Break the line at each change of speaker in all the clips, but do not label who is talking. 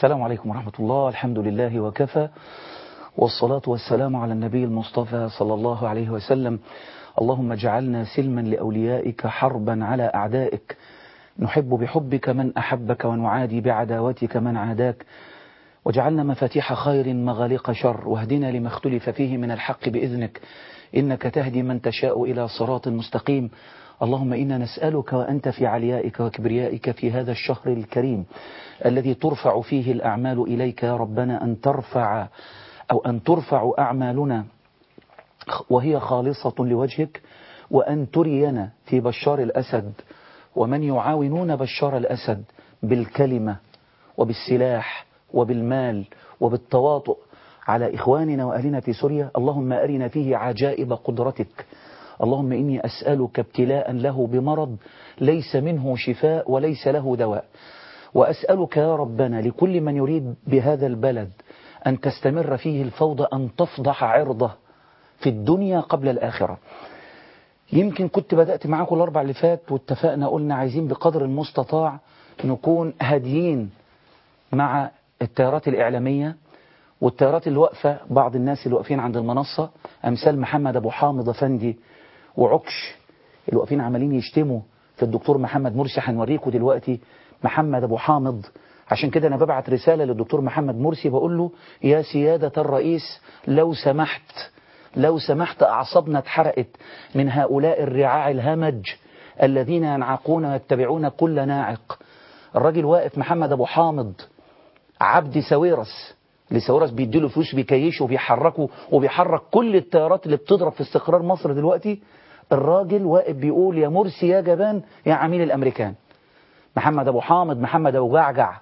السلام عليكم ورحمة الله الحمد لله وكفى والصلاة والسلام على النبي المصطفى صلى الله عليه وسلم اللهم اجعلنا سلما لأوليائك حربا على أعدائك نحب بحبك من أحبك ونعادي بعداوتك من عاداك وجعلنا مفاتيح خير مغاليق شر واهدنا لما اختلف فيه من الحق بإذنك إنك تهدي من تشاء إلى صراط مستقيم اللهم إنا نسألك وأنت في عليائك وكبريائك في هذا الشهر الكريم الذي ترفع فيه الأعمال إليك يا ربنا أن ترفع أو أن ترفع أعمالنا وهي خالصة لوجهك وأن ترينا في بشار الأسد ومن يعاونون بشار الأسد بالكلمة وبالسلاح وبالمال وبالتواطؤ على إخواننا وأهلنا في سوريا اللهم أرنا فيه عجائب قدرتك اللهم إني أسألك ابتلاء له بمرض ليس منه شفاء وليس له دواء وأسألك يا ربنا لكل من يريد بهذا البلد أن تستمر فيه الفوضى أن تفضح عرضه في الدنيا قبل الآخرة يمكن كنت بدأت معاكم الأربع اللي فات واتفقنا قلنا عايزين بقدر المستطاع نكون هاديين مع التيارات الإعلامية والتيارات اللي واقفة بعض الناس اللي واقفين عند المنصة أمثال محمد أبو حامد أفندي وعكش اللي واقفين عمالين يشتموا في الدكتور محمد مرسي هنوريكم دلوقتي محمد أبو حامد عشان كده أنا ببعت رسالة للدكتور محمد مرسي بقول له يا سيادة الرئيس لو سمحت لو سمحت أعصابنا اتحرقت من هؤلاء الرعاع الهمج الذين ينعقون ويتبعون كل ناعق الراجل واقف محمد أبو حامد عبد ساويرس اللي ساويرس بيديله فلوس بيكيشه وبيحركه وبيحرك كل التيارات اللي بتضرب في استقرار مصر دلوقتي الراجل واقف بيقول يا مرسي يا جبان يا عميل الأمريكان محمد أبو حامد محمد أبو جعجع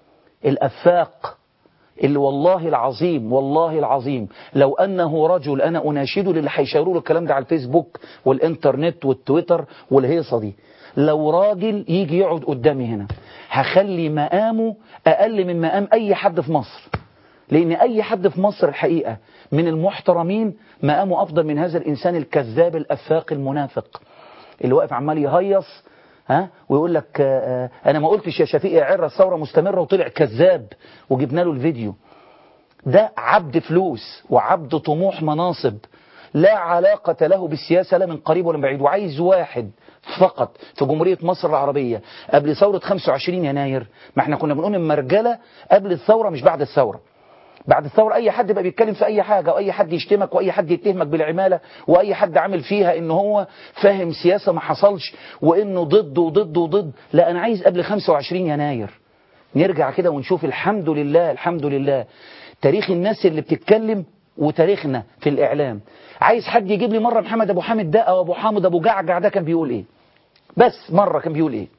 الأفاق اللي والله العظيم والله العظيم لو أنه رجل أنا أناشده للي هيشاوروا له الكلام ده على الفيسبوك والإنترنت والتويتر والهيصة دي لو راجل يجي يقعد قدامي هنا هخلي مقامه أقل من مقام أي حد في مصر لأن أي حد في مصر الحقيقة من المحترمين مقامه أفضل من هذا الإنسان الكذاب الأفاق المنافق اللي واقف عمال يهيص ها ويقول لك آه انا ما قلتش يا شفيق يا عره الثوره مستمره وطلع كذاب وجبنا له الفيديو ده عبد فلوس وعبد طموح مناصب لا علاقة له بالسياسة لا من قريب ولا من بعيد وعايز واحد فقط في جمهورية مصر العربية قبل ثورة 25 يناير ما احنا كنا بنقول المرجلة قبل الثورة مش بعد الثورة بعد الثورة أي حد بقى بيتكلم في أي حاجة وأي حد يشتمك وأي حد يتهمك بالعمالة وأي حد عامل فيها إن هو فاهم سياسة ما حصلش وإنه ضد وضد وضد لا أنا عايز قبل 25 يناير نرجع كده ونشوف الحمد لله الحمد لله تاريخ الناس اللي بتتكلم وتاريخنا في الإعلام عايز حد يجيب لي مرة محمد أبو حامد ده أو أبو حامد أبو جعجع ده كان بيقول إيه بس مرة كان بيقول إيه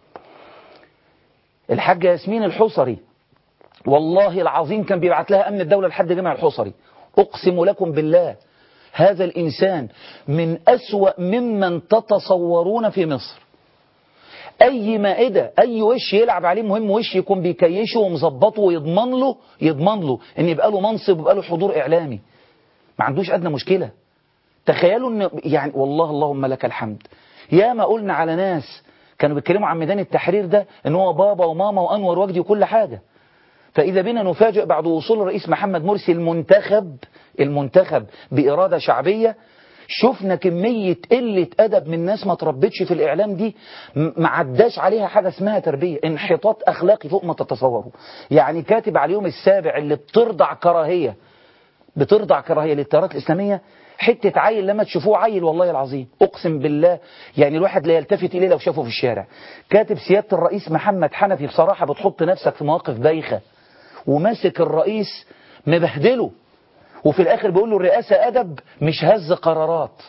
الحاجة ياسمين الحصري والله العظيم كان بيبعت لها أمن الدولة لحد جامع الحصري أقسم لكم بالله هذا الإنسان من أسوأ ممن تتصورون في مصر أي مائدة أي وش يلعب عليه مهم وش يكون بيكيشه ومظبطه ويضمن له يضمن له إن يبقى له منصب ويبقى له حضور إعلامي ما عندوش أدنى مشكلة تخيلوا إن يعني والله اللهم لك الحمد يا ما قلنا على ناس كانوا بيتكلموا عن ميدان التحرير ده إن هو بابا وماما وأنور وجدي وكل حاجة فإذا بنا نفاجئ بعد وصول الرئيس محمد مرسي المنتخب المنتخب بإرادة شعبية شفنا كمية قلة أدب من ناس ما تربتش في الإعلام دي ما عداش عليها حاجة اسمها تربية انحطاط أخلاقي فوق ما تتصوروا يعني كاتب على اليوم السابع اللي بترضع كراهية بترضع كراهية للتيارات الإسلامية حتة عيل لما تشوفوه عيل والله العظيم أقسم بالله يعني الواحد لا يلتفت إليه لو شافه في الشارع كاتب سيادة الرئيس محمد حنفي بصراحة بتحط نفسك في مواقف بايخة وماسك الرئيس مبهدله وفي الآخر بيقول له الرئاسة أدب مش هز قرارات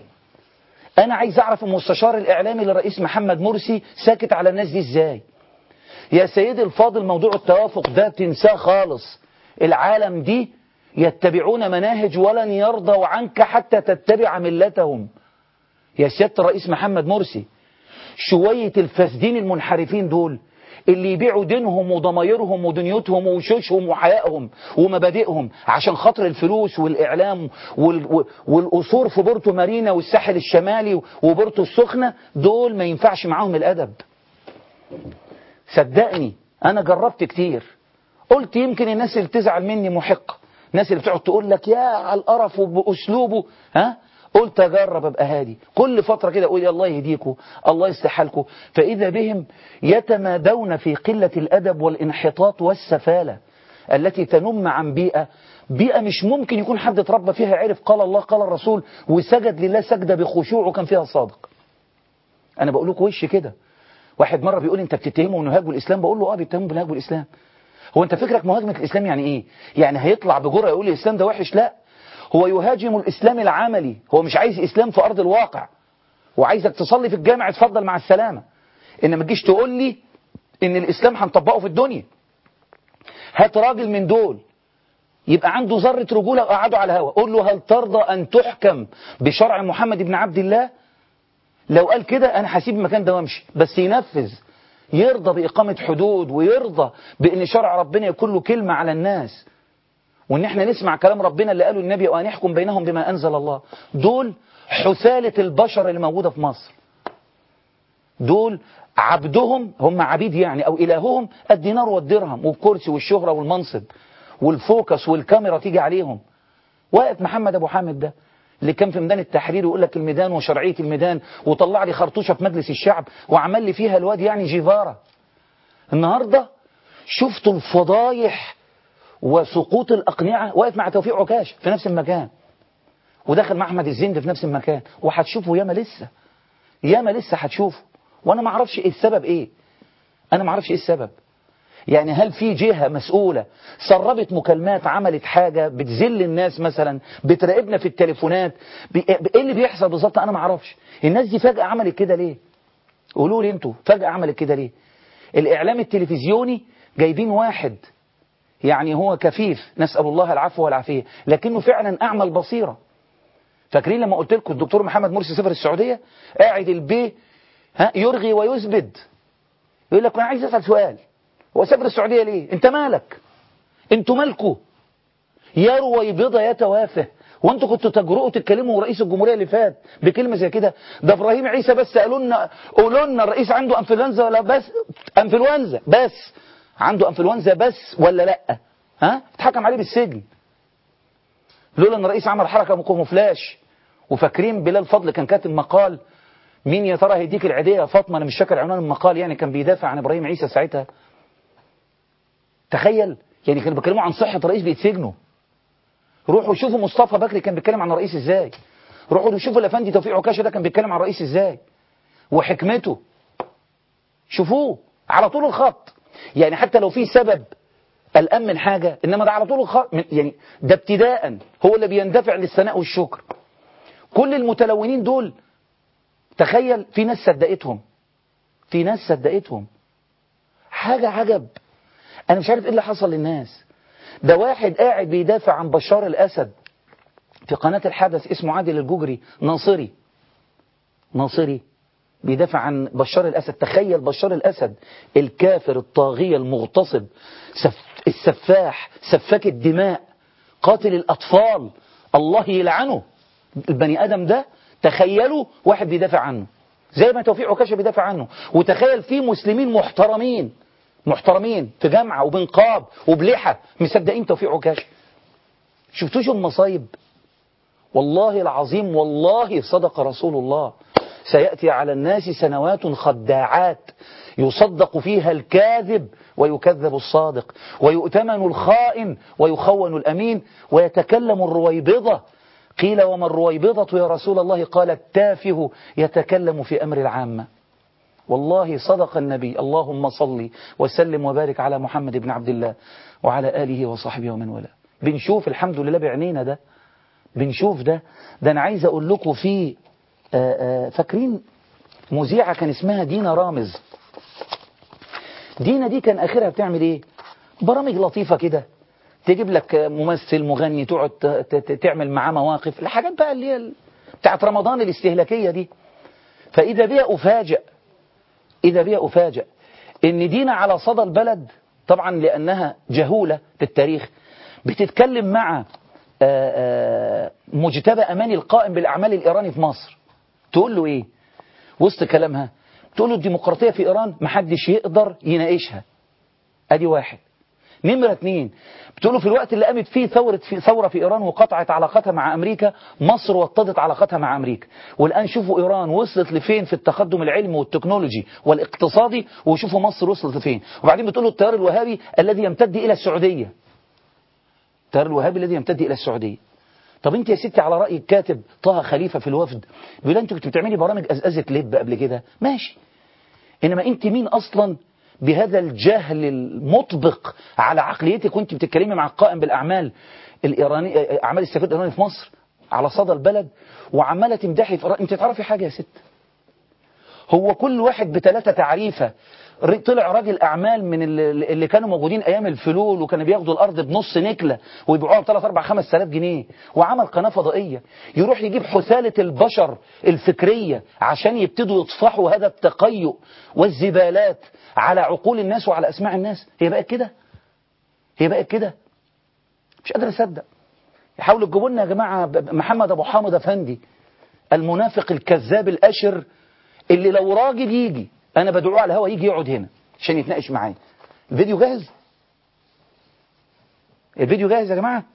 أنا عايز أعرف المستشار الإعلامي للرئيس محمد مرسي ساكت على الناس دي إزاي يا سيدي الفاضل موضوع التوافق ده تنساه خالص العالم دي يتبعون مناهج ولن يرضوا عنك حتى تتبع ملتهم يا سيادة الرئيس محمد مرسي شوية الفاسدين المنحرفين دول اللي يبيعوا دينهم وضمايرهم ودنيتهم وشوشهم وحيائهم ومبادئهم عشان خاطر الفلوس والإعلام وال... والقصور في بورتو مارينا والساحل الشمالي وبورتو السخنة دول ما ينفعش معاهم الأدب صدقني أنا جربت كتير قلت يمكن الناس اللي بتزعل مني محقة الناس اللي بتقعد تقول لك يا على القرف وبأسلوبه ها قلت أجرب أبقى هادي كل فترة كده أقول يا الله يهديكم الله يصلح حالكم فإذا بهم يتمادون في قلة الأدب والانحطاط والسفالة التي تنم عن بيئة بيئة مش ممكن يكون حد اتربى فيها عرف قال الله قال الرسول وسجد لله سجدة بخشوع وكان فيها صادق أنا بقول لكم وش كده واحد مرة بيقول أنت بتتهمه انه هاجم الإسلام بقول له اه بيتهمه بالهاجم الإسلام هو أنت فكرك مهاجمة الإسلام يعني إيه يعني هيطلع بجرأة يقول الإسلام ده وحش لا هو يهاجم الإسلام العملي هو مش عايز إسلام في أرض الواقع وعايزك تصلي في الجامع اتفضل مع السلامة إنما تجيش تقول لي إن الإسلام هنطبقه في الدنيا هات راجل من دول يبقى عنده ذرة رجولة وقعده على الهوا قول له هل ترضى أن تحكم بشرع محمد بن عبد الله لو قال كده أنا هسيب المكان ده وامشي بس ينفذ يرضى بإقامة حدود ويرضى بأن شرع ربنا يكون له كلمة على الناس وان احنا نسمع كلام ربنا اللي قاله النبي وان يحكم بينهم بما انزل الله دول حثالة البشر اللي موجودة في مصر دول عبدهم هم عبيد يعني او الههم الدينار والدرهم والكرسي والشهرة والمنصب والفوكس والكاميرا تيجي عليهم واقف محمد ابو حامد ده اللي كان في ميدان التحرير ويقول لك الميدان وشرعية الميدان وطلع لي خرطوشة في مجلس الشعب وعمل لي فيها الواد يعني جيفارا النهاردة شفتوا الفضايح وسقوط الأقنعة واقف مع توفيق عكاش في نفس المكان ودخل مع أحمد الزند في نفس المكان وهتشوفوا ياما لسه ياما لسه هتشوفوا وأنا ما اعرفش إيه السبب إيه أنا ما اعرفش إيه السبب يعني هل في جهة مسؤولة سربت مكالمات عملت حاجة بتذل الناس مثلا بتراقبنا في التليفونات ايه اللي بيحصل بالظبط انا ما اعرفش الناس دي فجأة عملت كده ليه قولوا لي انتوا فجأة عملت كده ليه الاعلام التلفزيوني جايبين واحد يعني هو كفيف نسأل الله العفو والعافية لكنه فعلا أعمى البصيرة فاكرين لما قلت لكم الدكتور محمد مرسي سفر السعودية قاعد البي ها يرغي ويثبت يقول لك انا عايز اسال سؤال هو سافر السعوديه ليه انت مالك انتوا مالكوا يا رويبضه يا توافه وانتوا كنتوا تجرؤوا تتكلموا رئيس الجمهوريه اللي فات بكلمه زي كده ده ابراهيم عيسى بس قالوا لنا قولوا لنا الرئيس عنده انفلونزا ولا بس انفلونزا بس عنده انفلونزا بس ولا لا ها اتحكم عليه بالسجن لولا ان الرئيس عمل حركه كوموفلاش وفاكرين بلال فضل كان كاتب مقال مين يا ترى هيديك العيديه يا فاطمه انا مش فاكر عنوان المقال يعني كان بيدافع عن ابراهيم عيسى ساعتها تخيل يعني كانوا بيتكلموا عن صحه رئيس بيتسجنوا روحوا شوفوا مصطفى بكري كان بيتكلم عن الرئيس ازاي روحوا شوفوا الافندي توفيق عكاشه ده كان بيتكلم عن الرئيس ازاي وحكمته شوفوه على طول الخط يعني حتى لو في سبب قلقان من حاجة إنما ده على طول الخط يعني ده ابتداء هو اللي بيندفع للثناء والشكر كل المتلونين دول تخيل في ناس صدقتهم في ناس صدقتهم حاجة عجب أنا مش عارف إيه اللي حصل للناس ده واحد قاعد بيدافع عن بشار الأسد في قناة الحدث اسمه عادل الجوجري ناصري ناصري بيدافع عن بشار الأسد تخيل بشار الأسد الكافر الطاغية المغتصب سف السفاح سفاك الدماء قاتل الأطفال الله يلعنه البني آدم ده تخيلوا واحد بيدافع عنه زي ما توفيق عكاشة بيدافع عنه وتخيل في مسلمين محترمين محترمين في جامعة وبنقاب وبلحى مصدقين توفيق عكاشة شفتوش المصايب والله العظيم والله صدق رسول الله سيأتي على الناس سنوات خداعات يصدق فيها الكاذب ويكذب الصادق ويؤتمن الخائن ويخون الأمين ويتكلم الرويبضة قيل وما الرويبضة يا رسول الله قال التافه يتكلم في أمر العامة والله صدق النبي اللهم صل وسلم وبارك على محمد بن عبد الله وعلى آله وصحبه ومن والاه بنشوف الحمد لله بعينينا ده بنشوف ده ده أنا عايز أقول لكم في آآ آآ فاكرين مذيعة كان اسمها دينا رامز دينا دي كان آخرها بتعمل إيه برامج لطيفة كده تجيب لك ممثل مغني تقعد تعمل معاه مواقف الحاجات بقى اللي هي بتاعت رمضان الاستهلاكية دي فإذا بيها أفاجئ إذا بيها أفاجئ إن دينا على صدى البلد طبعا لأنها جهولة في التاريخ بتتكلم مع مجتبى أماني القائم بالأعمال الإيراني في مصر تقول له إيه وسط كلامها تقول له الديمقراطية في إيران محدش يقدر يناقشها أدي واحد نمرة اتنين بتقولوا في الوقت اللي قامت فيه ثورة في ثورة في إيران وقطعت علاقتها مع أمريكا مصر وطدت علاقتها مع أمريكا والآن شوفوا إيران وصلت لفين في التقدم العلمي والتكنولوجي والاقتصادي وشوفوا مصر وصلت لفين وبعدين بتقولوا التيار الوهابي الذي يمتد إلى السعودية التيار الوهابي الذي يمتد إلى السعودية طب انت يا ستي على رأي الكاتب طه خليفة في الوفد بيقول انت كنت بتعملي برامج أزأزة لب قبل كده ماشي إنما انت مين أصلا بهذا الجهل المطبق على عقليتك وانت بتتكلمي مع القائم بالأعمال الإيراني أعمال السفير الإيراني في مصر على صدى البلد وعمالة تمدحي في انت تعرفي حاجة يا ست هو كل واحد بثلاثة تعريفة طلع راجل أعمال من اللي كانوا موجودين أيام الفلول وكانوا بياخدوا الأرض بنص نكلة ويبيعوها ب 3 4 5000 جنيه وعمل قناة فضائية يروح يجيب حثالة البشر الفكرية عشان يبتدوا يطفحوا هذا التقيؤ والزبالات على عقول الناس وعلى أسماع الناس هي بقت كده هي بقت كده مش قادر أصدق يحاولوا تجيبوا لنا يا جماعة محمد أبو حامد أفندي المنافق الكذاب الأشر اللي لو راجل يجي انا بدعوه على الهوا يجي يقعد هنا عشان يتناقش معايا الفيديو جاهز الفيديو جاهز يا جماعه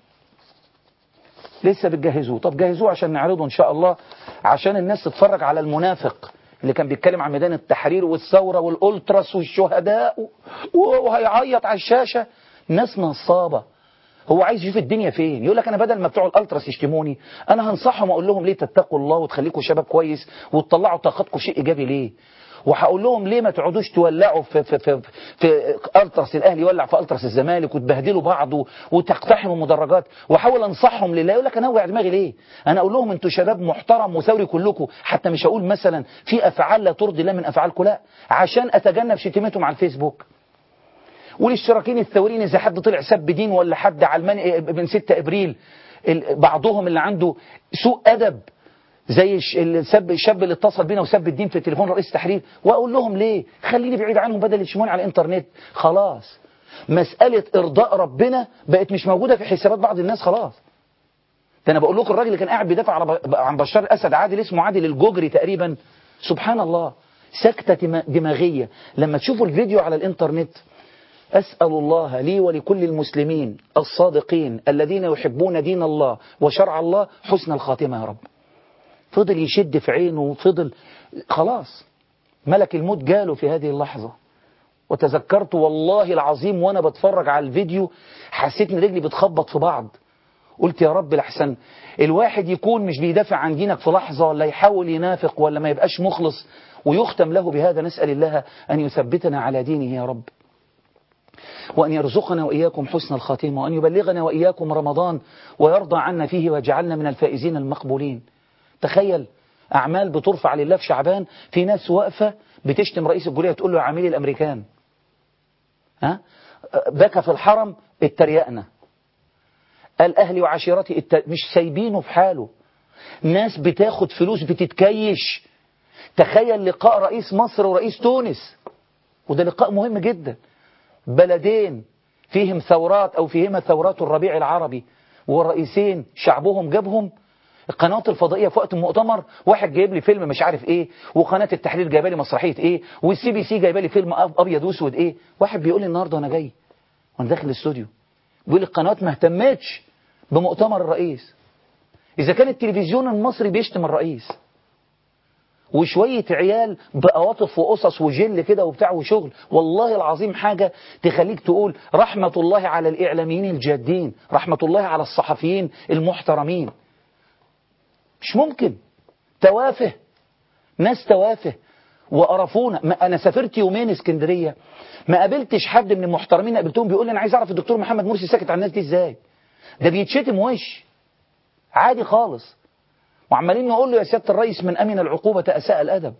لسه بتجهزوه طب جهزوه عشان نعرضه ان شاء الله عشان الناس تتفرج على المنافق اللي كان بيتكلم عن ميدان التحرير والثوره والالتراس والشهداء وهيعيط على الشاشه ناس نصابه هو عايز يشوف الدنيا فين يقول لك انا بدل ما بتوع الالتراس يشتموني انا هنصحهم واقول لهم ليه تتقوا الله وتخليكم شباب كويس وتطلعوا طاقتكم شيء ايجابي ليه وهقول لهم ليه ما تقعدوش تولعوا في في في في التراس الاهلي يولع في التراس الزمالك وتبهدلوا بعض وتقتحموا مدرجات واحاول انصحهم لله يقول لك انا اوجع دماغي ليه انا اقول لهم انتوا شباب محترم وثوري كلكم حتى مش هقول مثلا في افعال لا ترضي الله من افعالكم لا عشان اتجنب شتيمتهم على الفيسبوك والاشتراكيين الثوريين اذا حد طلع سب دين ولا حد علماني من 6 ابريل بعضهم اللي عنده سوء ادب زي السب الشاب اللي اتصل بينا وسب الدين في تليفون رئيس التحرير واقول لهم ليه خليني بعيد عنهم بدل يشموني على الانترنت خلاص مسألة ارضاء ربنا بقت مش موجودة في حسابات بعض الناس خلاص ده انا بقول لكم الراجل اللي كان قاعد بيدافع عن بشار الاسد عادل اسمه عادل الجوجري تقريبا سبحان الله سكتة دماغية لما تشوفوا الفيديو على الانترنت أسأل الله لي ولكل المسلمين الصادقين الذين يحبون دين الله وشرع الله حسن الخاتمة يا رب فضل يشد في عينه وفضل خلاص ملك الموت جاله في هذه اللحظة وتذكرت والله العظيم وانا بتفرج على الفيديو حسيت ان رجلي بتخبط في بعض قلت يا رب الأحسن الواحد يكون مش بيدافع عن دينك في لحظة ولا يحاول ينافق ولا ما يبقاش مخلص ويختم له بهذا نسأل الله أن يثبتنا على دينه يا رب وأن يرزقنا وإياكم حسن الخاتمة وأن يبلغنا وإياكم رمضان ويرضى عنا فيه ويجعلنا من الفائزين المقبولين تخيل أعمال بترفع لله في شعبان في ناس واقفة بتشتم رئيس الجمهورية تقول له عميل الأمريكان ها بكى في الحرم اتريقنا قال أهلي وعشيرتي الت... مش سايبينه في حاله ناس بتاخد فلوس بتتكيش تخيل لقاء رئيس مصر ورئيس تونس وده لقاء مهم جدا بلدين فيهم ثورات أو فيهما ثورات الربيع العربي والرئيسين شعبهم جابهم القنوات الفضائية في وقت المؤتمر واحد جايب لي فيلم مش عارف ايه وقناة التحرير جايبه لي مسرحية ايه والسي بي سي جايبه لي فيلم ابيض واسود ايه واحد بيقول لي النهارده وانا جاي وانا داخل الاستوديو بيقول لي القنوات ما اهتمتش بمؤتمر الرئيس اذا كان التلفزيون المصري بيشتم الرئيس وشوية عيال بقواطف وقصص وجل كده وبتاع وشغل والله العظيم حاجة تخليك تقول رحمة الله على الإعلاميين الجادين رحمة الله على الصحفيين المحترمين مش ممكن توافه ناس توافه وقرفونا ما انا سافرت يومين اسكندريه ما قابلتش حد من المحترمين قابلتهم بيقول لي انا عايز اعرف الدكتور محمد مرسي ساكت على الناس دي ازاي ده بيتشتم وش عادي خالص وعمالين نقول له يا سياده الرئيس من امن العقوبه اساء الادب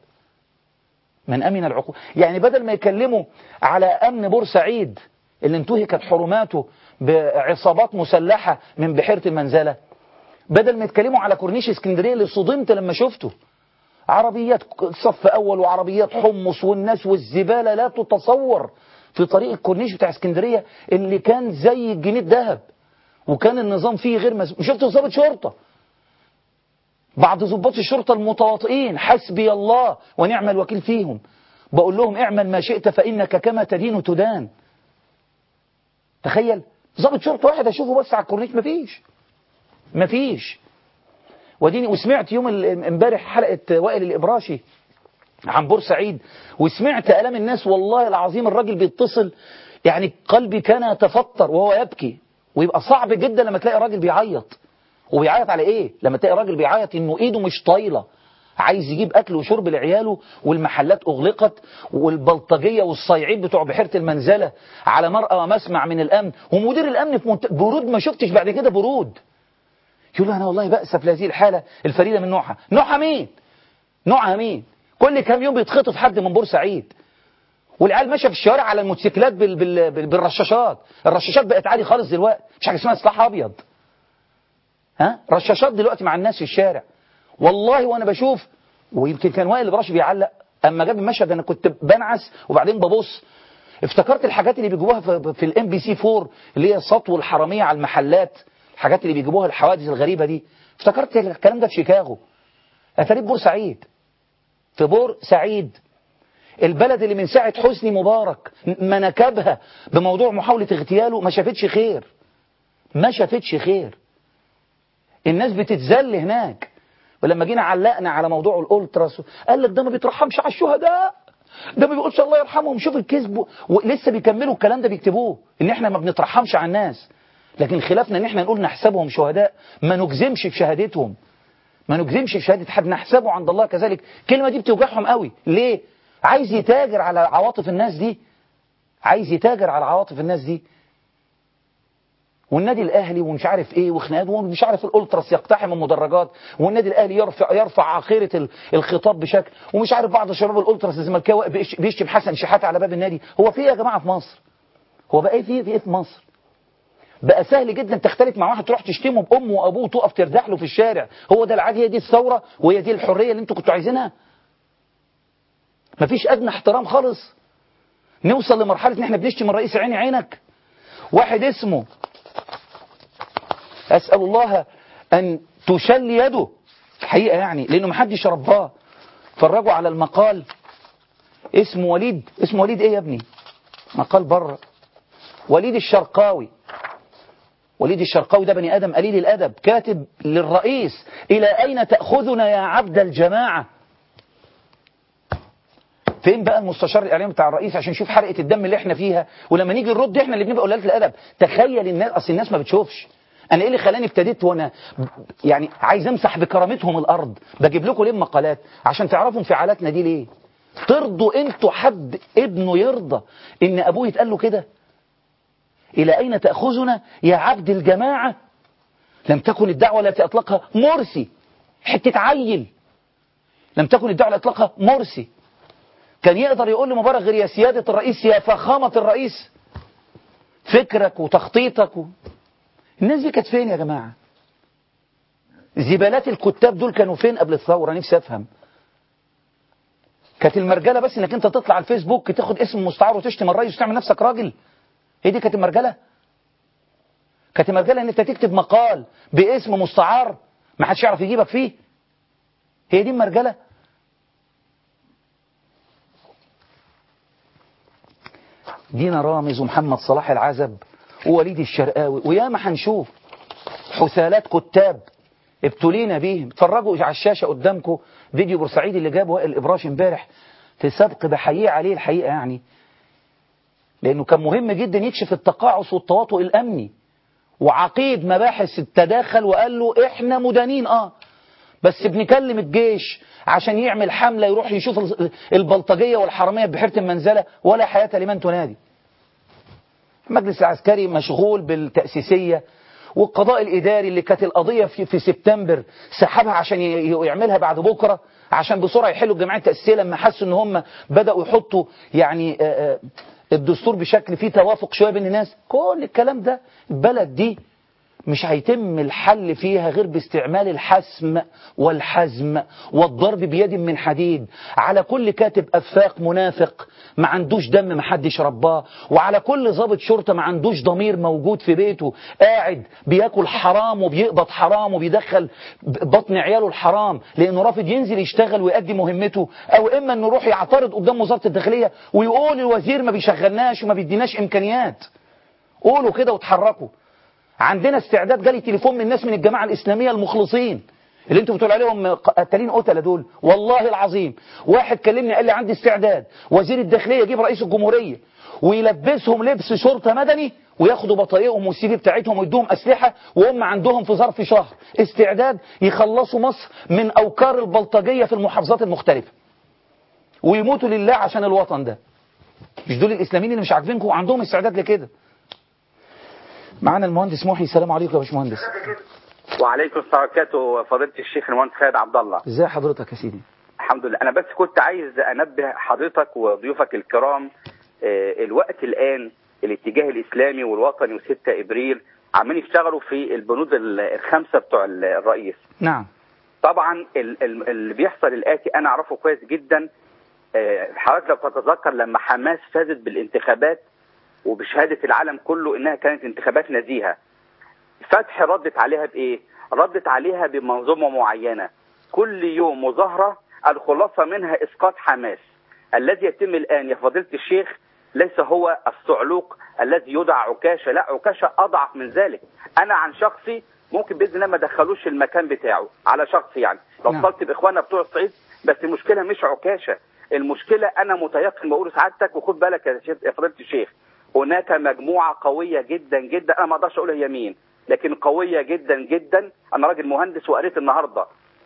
من امن العقوبه يعني بدل ما يكلموا على امن بورسعيد اللي انتهكت حرماته بعصابات مسلحه من بحيره المنزله بدل ما يتكلموا على كورنيش اسكندريه اللي صدمت لما شفته عربيات صف اول وعربيات حمص والناس والزباله لا تتصور في طريق الكورنيش بتاع اسكندريه اللي كان زي الجنيه الذهب وكان النظام فيه غير مز... شفت ضابط شرطه بعض ضباط الشرطه المتواطئين حسبي الله ونعم الوكيل فيهم بقول لهم اعمل ما شئت فانك كما تدين تدان تخيل ضابط شرطه واحد اشوفه بس على الكورنيش مفيش مفيش وديني وسمعت يوم ال- امبارح حلقه وائل الابراشي عن بورسعيد وسمعت الام الناس والله العظيم الراجل بيتصل يعني قلبي كان يتفطر وهو يبكي ويبقى صعب جدا لما تلاقي راجل بيعيط وبيعيط على ايه لما تلاقي راجل بيعيط انه ايده مش طايله عايز يجيب اكل وشرب لعياله والمحلات اغلقت والبلطجيه والصيعين بتوع بحيره المنزله على مرأى ومسمع من الامن ومدير الامن في منت... برود ما شفتش بعد كده برود يقول له انا والله بأسف لهذه الحاله الفريده من نوعها نوعها مين نوعها مين كل كام يوم بيتخطف حد من بورسعيد والعيال ماشيه في الشوارع على الموتوسيكلات بال... بال... بال... بالرشاشات الرشاشات بقت عادي خالص دلوقتي مش حاجه اسمها سلاح ابيض ها رشاشات دلوقتي مع الناس في الشارع والله وانا بشوف ويمكن كان وائل البراشي بيعلق اما جاب المشهد انا كنت بنعس وبعدين ببص افتكرت الحاجات اللي بيجيبوها في, في الام بي سي 4 اللي هي سطو الحراميه على المحلات الحاجات اللي بيجيبوها الحوادث الغريبه دي افتكرت الكلام ده في شيكاغو اتاريب بورسعيد في بورسعيد البلد اللي من ساعة حسني مبارك ما نكبها بموضوع محاولة اغتياله ما شافتش خير ما شافتش خير الناس بتتذل هناك ولما جينا علقنا على موضوع الالتراس قال لك ده ما بيترحمش على الشهداء ده ما بيقولش الله يرحمهم شوف الكذب ولسه بيكملوا الكلام ده بيكتبوه ان احنا ما بنترحمش على الناس لكن خلافنا ان احنا نقول نحسبهم شهداء ما نجزمش في شهادتهم ما نجزمش في شهادة حد نحسبه عند الله كذلك الكلمة دي بتوجعهم قوي ليه عايز يتاجر على عواطف الناس دي عايز يتاجر على عواطف الناس دي والنادي الاهلي ومش عارف ايه وخناقات ومش عارف الالتراس يقتحم المدرجات والنادي الاهلي يرفع يرفع عقيره ال- الخطاب بشكل ومش عارف بعض شباب الالتراس الزملكاوي بيش- بيشتم حسن شحاته على باب النادي هو في ايه يا جماعه في مصر هو بقى ايه في في ايه في مصر بقى سهل جدا تختلف مع واحد تروح تشتمه بامه وابوه وتقف تردح له في الشارع هو ده العادي هي دي الثوره وهي دي الحريه اللي انتوا كنتوا عايزينها مفيش ادنى احترام خالص نوصل لمرحله ان احنا بنشتم الرئيس عيني عينك واحد اسمه أسأل الله أن تشل يده الحقيقة يعني لأنه محدش رباه فرجوا على المقال اسمه وليد اسمه وليد ايه يا ابني مقال بره وليد الشرقاوي وليد الشرقاوي ده بني آدم قليل الأدب كاتب للرئيس إلى أين تأخذنا يا عبد الجماعة فين بقى المستشار الاعلامي بتاع الرئيس عشان نشوف حرقه الدم اللي احنا فيها ولما نيجي نرد احنا اللي بنبقى قلالة الادب تخيل الناس اصل الناس ما بتشوفش انا ايه اللي خلاني ابتديت وانا يعني عايز امسح بكرامتهم الارض بجيب لكم ليه مقالات عشان تعرفوا انفعالاتنا دي ليه ترضوا انتوا حد ابنه يرضى ان ابوه يتقال له كده الى اين تاخذنا يا عبد الجماعه لم تكن الدعوه التي اطلقها مرسي حته عيل لم تكن الدعوه التي اطلقها مرسي كان يقدر يقول لمبارك غير يا سيادة الرئيس يا فخامة الرئيس فكرك وتخطيطك و... الناس دي كانت فين يا جماعة زبالات الكتاب دول كانوا فين قبل الثورة نفسي أفهم كانت المرجلة بس انك انت تطلع على الفيسبوك تاخد اسم مستعار وتشتم الرئيس وتعمل نفسك راجل هي دي كانت المرجلة كانت المرجلة ان انت تكتب مقال باسم مستعار ما حدش يعرف يجيبك فيه هي دي المرجله دينا رامز ومحمد صلاح العزب ووليد الشرقاوي وياما هنشوف حثالات كتاب ابتلينا بيهم اتفرجوا على الشاشة قدامكم فيديو بورسعيد اللي جابه وائل الإبراش امبارح في سبق بحييه عليه الحقيقة يعني لأنه كان مهم جدا يكشف التقاعس والتواطؤ الأمني وعقيد مباحث تداخل وقال له احنا مدانين اه بس بنكلم الجيش عشان يعمل حملة يروح يشوف البلطجية والحرامية بحيرة المنزلة ولا حياة لمن تنادي المجلس العسكري مشغول بالتأسيسية والقضاء الإداري اللي كانت القضية في, في سبتمبر سحبها عشان يعملها بعد بكرة عشان بسرعة يحلوا الجمعية التأسيسية لما حسوا ان هم بدأوا يحطوا يعني الدستور بشكل فيه توافق شوية بين الناس كل الكلام ده البلد دي مش هيتم الحل فيها غير باستعمال الحسم والحزم والضرب بيد من حديد على كل كاتب أفاق منافق ما عندوش دم ما حدش رباه وعلى كل ضابط شرطة ما عندوش ضمير موجود في بيته قاعد بياكل حرام وبيقبض حرام وبيدخل بطن عياله الحرام لأنه رافض ينزل يشتغل ويؤدي مهمته أو إما أنه يروح يعترض قدام وزارة الداخلية ويقول الوزير ما بيشغلناش وما بيديناش إمكانيات قولوا كده وتحركوا عندنا استعداد جالي تليفون من ناس من الجماعة الإسلامية المخلصين اللي انتوا بتقول عليهم قتالين قتلة دول والله العظيم واحد كلمني قال لي عندي استعداد وزير الداخلية يجيب رئيس الجمهورية ويلبسهم لبس شرطة مدني وياخدوا بطايقهم والسي في بتاعتهم ويدوهم أسلحة وهم عندهم في ظرف شهر استعداد يخلصوا مصر من أوكار البلطجية في المحافظات المختلفة ويموتوا لله عشان الوطن ده مش دول الإسلاميين اللي مش عاجبينكم عندهم استعداد لكده معانا المهندس محي السلام عليكم يا باشمهندس
وعليكم السلام وبركاته فضيله الشيخ المهندس خالد عبد الله
ازي حضرتك يا سيدي
الحمد لله انا بس كنت عايز انبه حضرتك وضيوفك الكرام آه، الوقت الان الاتجاه الاسلامي والوطني و6 ابريل عمالين يشتغلوا في البنود ال- الخمسه بتوع ال- الرئيس
نعم
طبعا ال- ال- اللي بيحصل الاتي انا اعرفه كويس جدا آه، حضرتك لو تتذكر لما حماس فازت بالانتخابات وبشهاده العالم كله انها كانت انتخابات نزيهه فتح ردت عليها بايه؟ ردت عليها بمنظومه معينه كل يوم مظاهره الخلاصه منها اسقاط حماس الذي يتم الان يا فضيله الشيخ ليس هو الصعلوك الذي يدعى عكاشه لا عكاشه اضعف من ذلك انا عن شخصي ممكن باذن الله ما دخلوش المكان بتاعه على شخصي يعني لو
نعم.
اتصلت باخواننا بتوع الصعيد بس المشكله مش عكاشه المشكله انا متيقن بقول سعادتك وخد بالك يا شيخ- يا فضيله الشيخ هناك مجموعه قويه جدا جدا انا ما اقدرش اقول هي مين لكن قويه جدا جدا انا راجل مهندس وقريت النهارده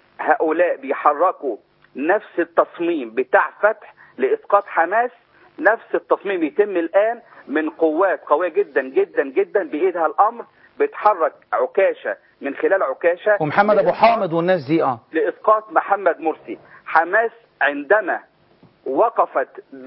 هؤلاء بيحركوا نفس التصميم بتاع فتح لاسقاط حماس نفس التصميم يتم الان من قوات قويه جدا جدا جدا بايدها الامر بتحرك عكاشه من خلال عكاشه
ومحمد ابو حامد والناس دي اه
لاسقاط محمد مرسي حماس عندما وقفت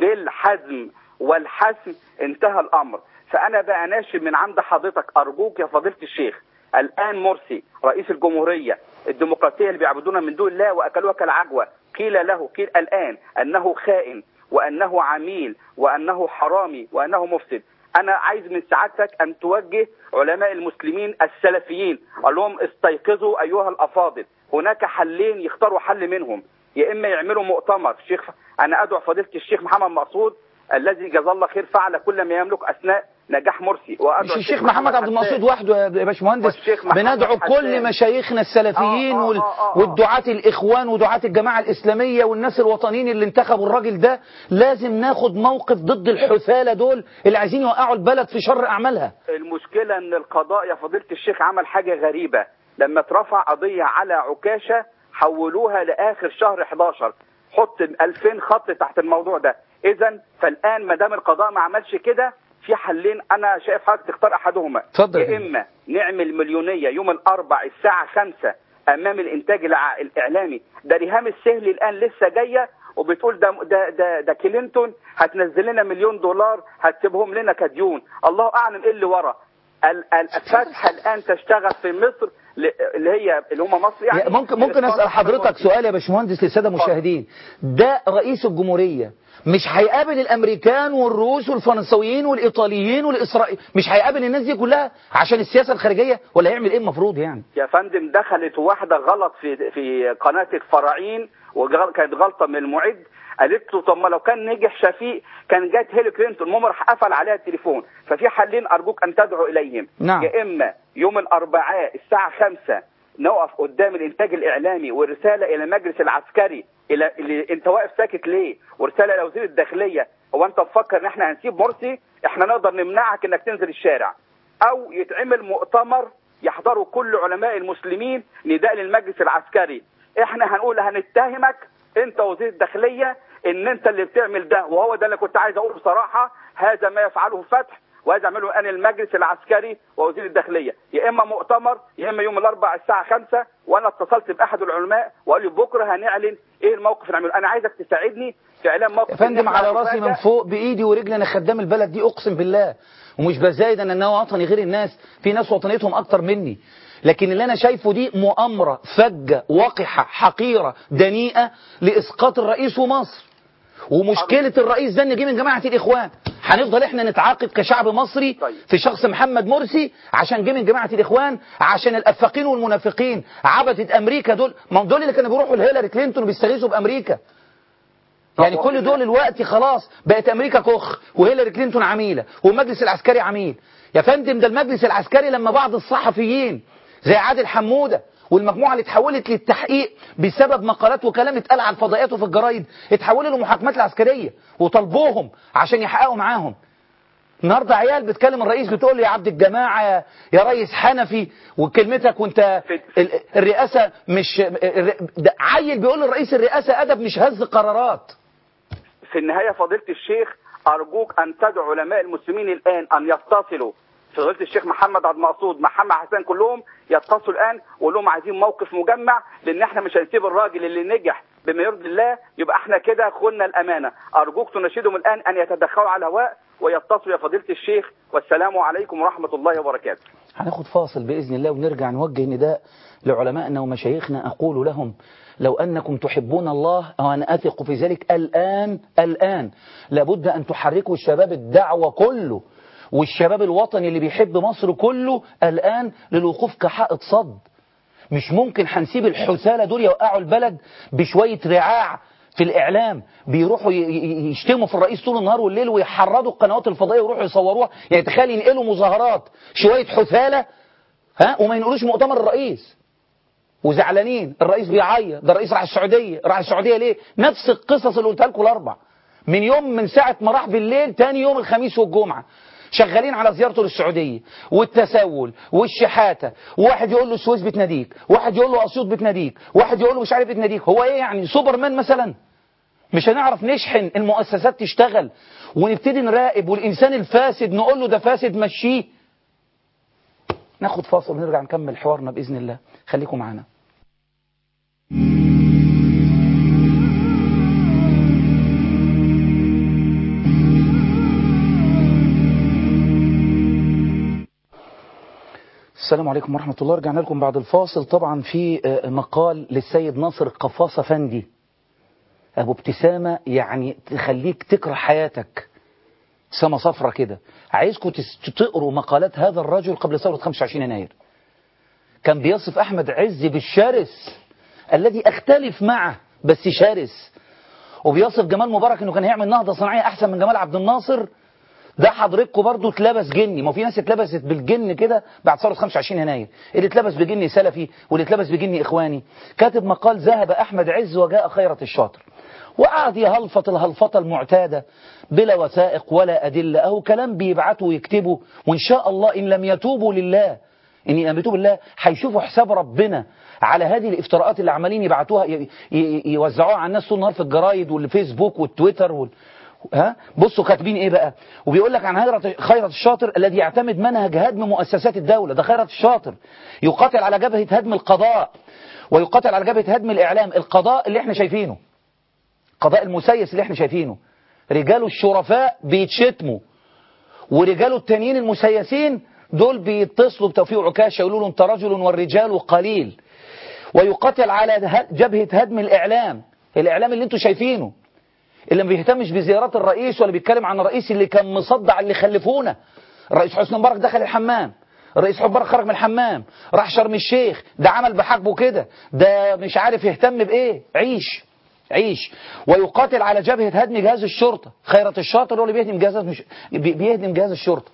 بالحزم والحسم انتهى الامر فانا بقى ناشد من عند حضرتك ارجوك يا فضيله الشيخ الان مرسي رئيس الجمهوريه الديمقراطيه اللي بيعبدونها من دون الله واكلوها كالعجوه قيل له قيل الان انه خائن وانه عميل وانه حرامي وانه مفسد انا عايز من سعادتك ان توجه علماء المسلمين السلفيين قال لهم استيقظوا ايها الافاضل هناك حلين يختاروا حل منهم يا اما يعملوا مؤتمر شيخ انا ادعو فضيله الشيخ محمد مقصود الذي جزاه الله خير فعل كل ما يملك اثناء نجاح مرسي وادعو
مش الشيخ محمد عبد المقصود وحده يا باشمهندس
والشيخ محمد
بندعو
حسان.
كل مشايخنا السلفيين
آه، آه،
وال-
آه، آه.
والدعاة الإخوان ودعاة الجماعة الإسلامية والناس الوطنيين اللي انتخبوا الراجل ده لازم ناخد موقف ضد الحثالة دول اللي عايزين يوقعوا البلد في شر أعمالها
المشكلة ان القضاء يا فضيلة الشيخ عمل حاجة غريبة لما اترفع قضية على عكاشة حولوها لآخر شهر 11 حط 2000 خط تحت الموضوع ده اذا فالان ما دام القضاء ما عملش كده في حلين انا شايف حضرتك تختار احدهما
اتفضل يا
يا اما نعمل مليونية يوم الاربع الساعة 5 امام الانتاج الع- الاعلامي ده ريهام السهلي الان لسه جايه وبتقول ده ده ده, ده كلينتون هتنزل لنا مليون دولار هتسيبهم لنا كديون الله اعلم ايه اللي ورا ال- ال- الفتحه الان تشتغل في مصر ل- اللي هي اللي هم مصر يعني
ممكن ممكن أسأل حضرتك سؤال يا باشمهندس للسادة
اتفضل.
المشاهدين ده رئيس الجمهورية مش هيقابل الأمريكان والروس والفرنسويين والإيطاليين والإسرائيل مش هيقابل الناس دي كلها عشان السياسة الخارجية ولا هيعمل إيه المفروض يعني
يا فندم دخلت واحده غلط في في قناه الفراعين وكانت غلطه من المعد قالت له طب ما لو كان نجح شفيق كان جات هيلي كلينتون المهم راح قفل عليها التليفون ففي حلين ارجوك ان تدعو اليهم
نعم.
يا اما يوم الاربعاء الساعه 5 نقف قدام الانتاج الاعلامي ورساله الى المجلس العسكري الى اللي انت واقف ساكت ليه ورساله الى وزير الداخليه هو انت مفكر ان احنا هنسيب مرسي احنا نقدر نمنعك انك تنزل الشارع او يتعمل مؤتمر يحضروا كل علماء المسلمين نداء للمجلس العسكري احنا هنقول هنتهمك انت وزير الداخليه ان انت اللي بتعمل ده وهو ده اللي كنت عايز اقوله بصراحه هذا ما يفعله فتح وهذا يعمله الان المجلس العسكري ووزير الداخليه يا اما مؤتمر يا اما يوم الاربعاء الساعه 5 وانا اتصلت باحد العلماء وقال لي بكره هنعلن ايه الموقف اللي نعمله انا عايزك تساعدني في اعلان موقف
يا فندم
إن إحنا
على راسي من
هنفاجأ.
فوق بايدي ورجلي انا خدام البلد دي اقسم بالله ومش بزايد ان انا وطني غير الناس في ناس وطنيتهم اكتر مني لكن اللي انا شايفه دي مؤامره فجه وقحه حقيره دنيئه لاسقاط الرئيس ومصر ومشكله الرئيس ده ان جه من جماعه الاخوان هنفضل احنا نتعاقب كشعب مصري
طيب.
في شخص محمد مرسي عشان جه من جماعه الاخوان عشان الافاقين والمنافقين عبدة امريكا دول ما هم دول اللي كانوا بيروحوا لهيلاري كلينتون وبيستغيثوا بامريكا يعني
طب
كل دول الوقت خلاص بقت امريكا كخ وهيلاري كلينتون عميله والمجلس العسكري عميل يا فندم ده المجلس العسكري لما بعض الصحفيين زي عادل حموده والمجموعه اللي اتحولت للتحقيق بسبب مقالات وكلام اتقال على الفضائيات وفي الجرايد اتحولوا للمحاكمات العسكريه وطلبوهم عشان يحققوا معاهم النهارده عيال بتكلم الرئيس بتقول له يا عبد الجماعه يا, يا ريس حنفي وكلمتك وانت ال- الرئاسه مش الر- ده عيل بيقول للرئيس الرئاسه ادب مش هز قرارات
في النهاية فضيلة الشيخ أرجوك أن تدعو علماء المسلمين الآن أن يتصلوا فضيلة الشيخ محمد عبد المقصود محمد حسن كلهم يتصلوا الآن ويقول لهم عايزين موقف مجمع لأن احنا مش هنسيب الراجل اللي نجح بما يرضي الله يبقى احنا كده خلنا الأمانة أرجوك تناشدهم الآن أن يتدخلوا على الهواء ويتصلوا يا فضيلة الشيخ والسلام عليكم ورحمة الله وبركاته
هناخد فاصل بإذن الله ونرجع نوجه نداء لعلمائنا ومشايخنا أقول لهم لو أنكم تحبون الله وأنا أثق في ذلك الآن الآن لابد أن تحركوا الشباب الدعوة كله والشباب الوطني اللي بيحب مصر كله الآن للوقوف كحائط صد مش ممكن هنسيب الحثالة دول يوقعوا البلد بشوية رعاع في الإعلام بيروحوا ي- ي- يشتموا في الرئيس طول النهار والليل ويحرضوا القنوات الفضائية ويروحوا يصوروها يعني تخيل ينقلوا مظاهرات شوية حثالة ها وما ينقلوش مؤتمر الرئيس وزعلانين الرئيس بيعيط ده الرئيس راح السعودية راح السعودية ليه نفس القصص اللي قلتها لكم الأربع من يوم من ساعة ما راح بالليل تاني يوم الخميس والجمعة شغالين على زيارته للسعودية والتسول والشحاتة واحد يقول له السويس بتناديك واحد يقول له أسيوط بتناديك واحد يقول له مش عارف بتناديك هو ايه يعني سوبرمان مثلا مش هنعرف نشحن المؤسسات تشتغل ونبتدي نراقب والإنسان الفاسد نقول له ده فاسد مشيه ناخد فاصل ونرجع نكمل حوارنا بإذن الله خليكم معانا السلام عليكم ورحمة الله رجعنا لكم بعد الفاصل طبعا في آه، مقال للسيد ناصر القفاصة فندي أبو ابتسامة يعني تخليك تكره حياتك سما صفرة كده عايزكم تس- تقروا مقالات هذا الرجل قبل ثورة 25 يناير كان بيصف أحمد عز بالشرس الذي أختلف معه بس شرس وبيصف جمال مبارك انه كان هيعمل نهضة صناعية احسن من جمال عبد الناصر ده حضرتكم برضو اتلبس جني ما في ناس اتلبست بالجن كده بعد ثوره 25 يناير اللي اتلبس بجني سلفي واللي اتلبس بجني اخواني كاتب مقال ذهب احمد عز وجاء خيرة الشاطر وقعد يهلفط الهلفطه المعتاده بلا وثائق ولا ادله اهو كلام بيبعتوا ويكتبوا وان شاء الله ان لم يتوبوا لله ان لم يتوبوا لله هيشوفوا حساب ربنا على هذه الافتراءات اللي عمالين يبعتوها ي- ي- يوزعوها على الناس طول النهار في الجرايد والفيسبوك والتويتر وال... ها بصوا كاتبين ايه بقى وبيقول لك عن خيرة خيرة الشاطر الذي يعتمد منهج هدم مؤسسات الدولة ده خيرة الشاطر يقاتل على جبهة هدم القضاء ويقاتل على جبهة هدم الإعلام القضاء اللي احنا شايفينه قضاء المسيس اللي احنا شايفينه رجاله الشرفاء بيتشتموا ورجاله التانيين المسيسين دول بيتصلوا بتوفيق عكاشة يقولوا له انت رجل والرجال قليل ويقاتل على ه- جبهة هدم الإعلام الإعلام اللي انتوا شايفينه اللي ما بيهتمش بزيارات الرئيس ولا بيتكلم عن الرئيس اللي كان مصدع اللي خلفونا الرئيس حسني مبارك دخل الحمام الرئيس حسني مبارك خرج من الحمام راح شرم الشيخ ده عمل بحاجبه كده ده مش عارف يهتم بايه عيش عيش ويقاتل على جبهة هدم جهاز الشرطة خيرة الشاطر هو اللي بيهدم جهاز مش بي- بيهدم جهاز الشرطة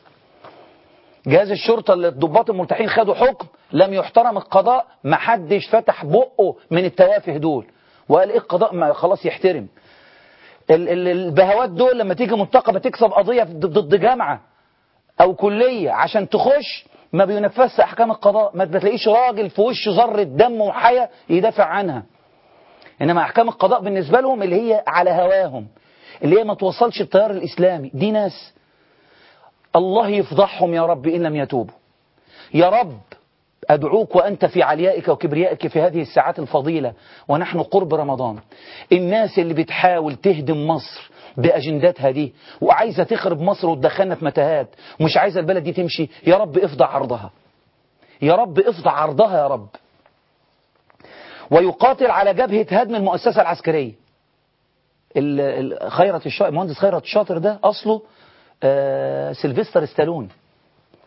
جهاز الشرطة اللي الضباط الملتحين خدوا حكم لم يحترم القضاء ما حدش فتح بقه من التوافه دول وقال ايه القضاء ما خلاص يحترم ال- ال- البهوات دول لما تيجي منتقبة تكسب قضية ضد ضد جامعة أو كلية عشان تخش ما بينفذش أحكام القضاء ما بتلاقيش راجل في وش ذرة دم وحياة يدافع عنها إنما أحكام القضاء بالنسبة لهم اللي هي على هواهم اللي هي ما توصلش التيار الإسلامي دي ناس الله يفضحهم يا رب إن لم يتوبوا يا رب أدعوك وأنت في عليائك وكبريائك في هذه الساعات الفضيلة ونحن قرب رمضان الناس اللي بتحاول تهدم مصر بأجنداتها دي وعايزة تخرب مصر وتدخلنا في متاهات ومش عايزة البلد دي تمشي يا رب افضع عرضها يا رب افضع عرضها يا رب ويقاتل على جبهة هدم المؤسسة العسكرية ال- ال- خيرت الشاطر المهندس خيرت الشاطر ده أصله آه، سيلفستر ستالون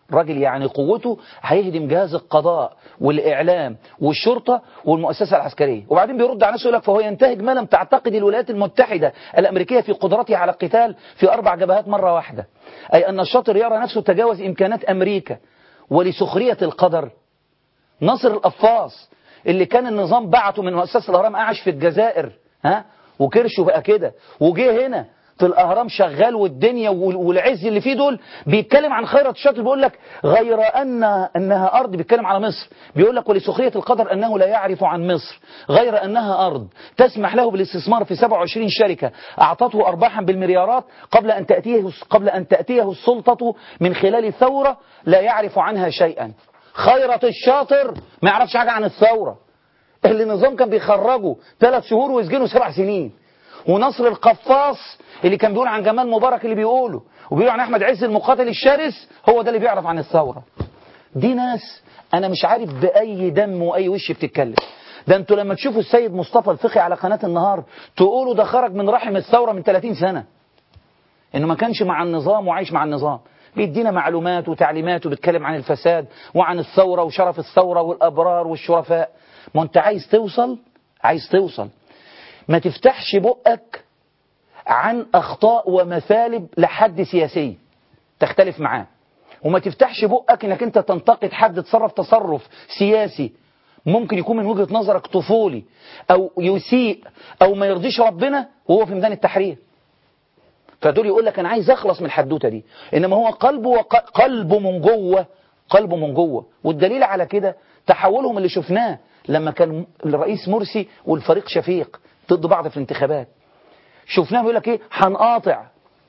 راجل يعني قوته هيهدم جهاز القضاء والإعلام والشرطة والمؤسسة العسكرية وبعدين بيرد على نفسه يقول لك فهو ينتهج ما لم تعتقد الولايات المتحدة الأمريكية في قدرتها على القتال في أربع جبهات مرة واحدة أي أن الشاطر يرى نفسه تجاوز إمكانات أمريكا ولسخرية القدر ناصر القفاص اللي كان النظام بعته من مؤسسة الأهرام قاعش في الجزائر ها وكرشه بقى كده وجه هنا في الأهرام شغال والدنيا والعز اللي فيه دول بيتكلم عن خيرة الشاطر بيقول لك غير أن أنها أرض بيتكلم على مصر بيقول لك ولسخرية القدر أنه لا يعرف عن مصر غير أنها أرض تسمح له بالاستثمار في 27 شركة أعطته أرباحا بالمليارات قبل أن تأتيه قبل أن تأتيه السلطة من خلال ثورة لا يعرف عنها شيئا خيرة الشاطر ما يعرفش حاجة عن الثورة اللي النظام كان بيخرجه ثلاث شهور ويسجنه سبع سنين ونصر القفاص اللي كان بيقول عن جمال مبارك اللي بيقوله وبيقول عن احمد عز المقاتل الشرس هو ده اللي بيعرف عن الثوره دي ناس انا مش عارف باي دم واي وش بتتكلم ده انتوا لما تشوفوا السيد مصطفى الفقي على قناه النهار تقولوا ده خرج من رحم الثوره من 30 سنه انه ما كانش مع النظام وعايش مع النظام بيدينا معلومات وتعليمات وبيتكلم عن الفساد وعن الثوره وشرف الثوره والابرار والشرفاء ما انت عايز توصل عايز توصل ما تفتحش بقك عن أخطاء ومثالب لحد سياسي تختلف معاه وما تفتحش بقك انك انت تنتقد حد تصرف تصرف سياسي ممكن يكون من وجهة نظرك طفولي او يسيء او ما يرضيش ربنا وهو في ميدان التحرير فدول يقول لك انا عايز اخلص من الحدوته دي انما هو قلبه وق... قلبه من جوه قلبه من جوه والدليل على كده تحولهم اللي شفناه لما كان الرئيس مرسي والفريق شفيق ضد بعض في الانتخابات شفناه بيقول لك ايه هنقاطع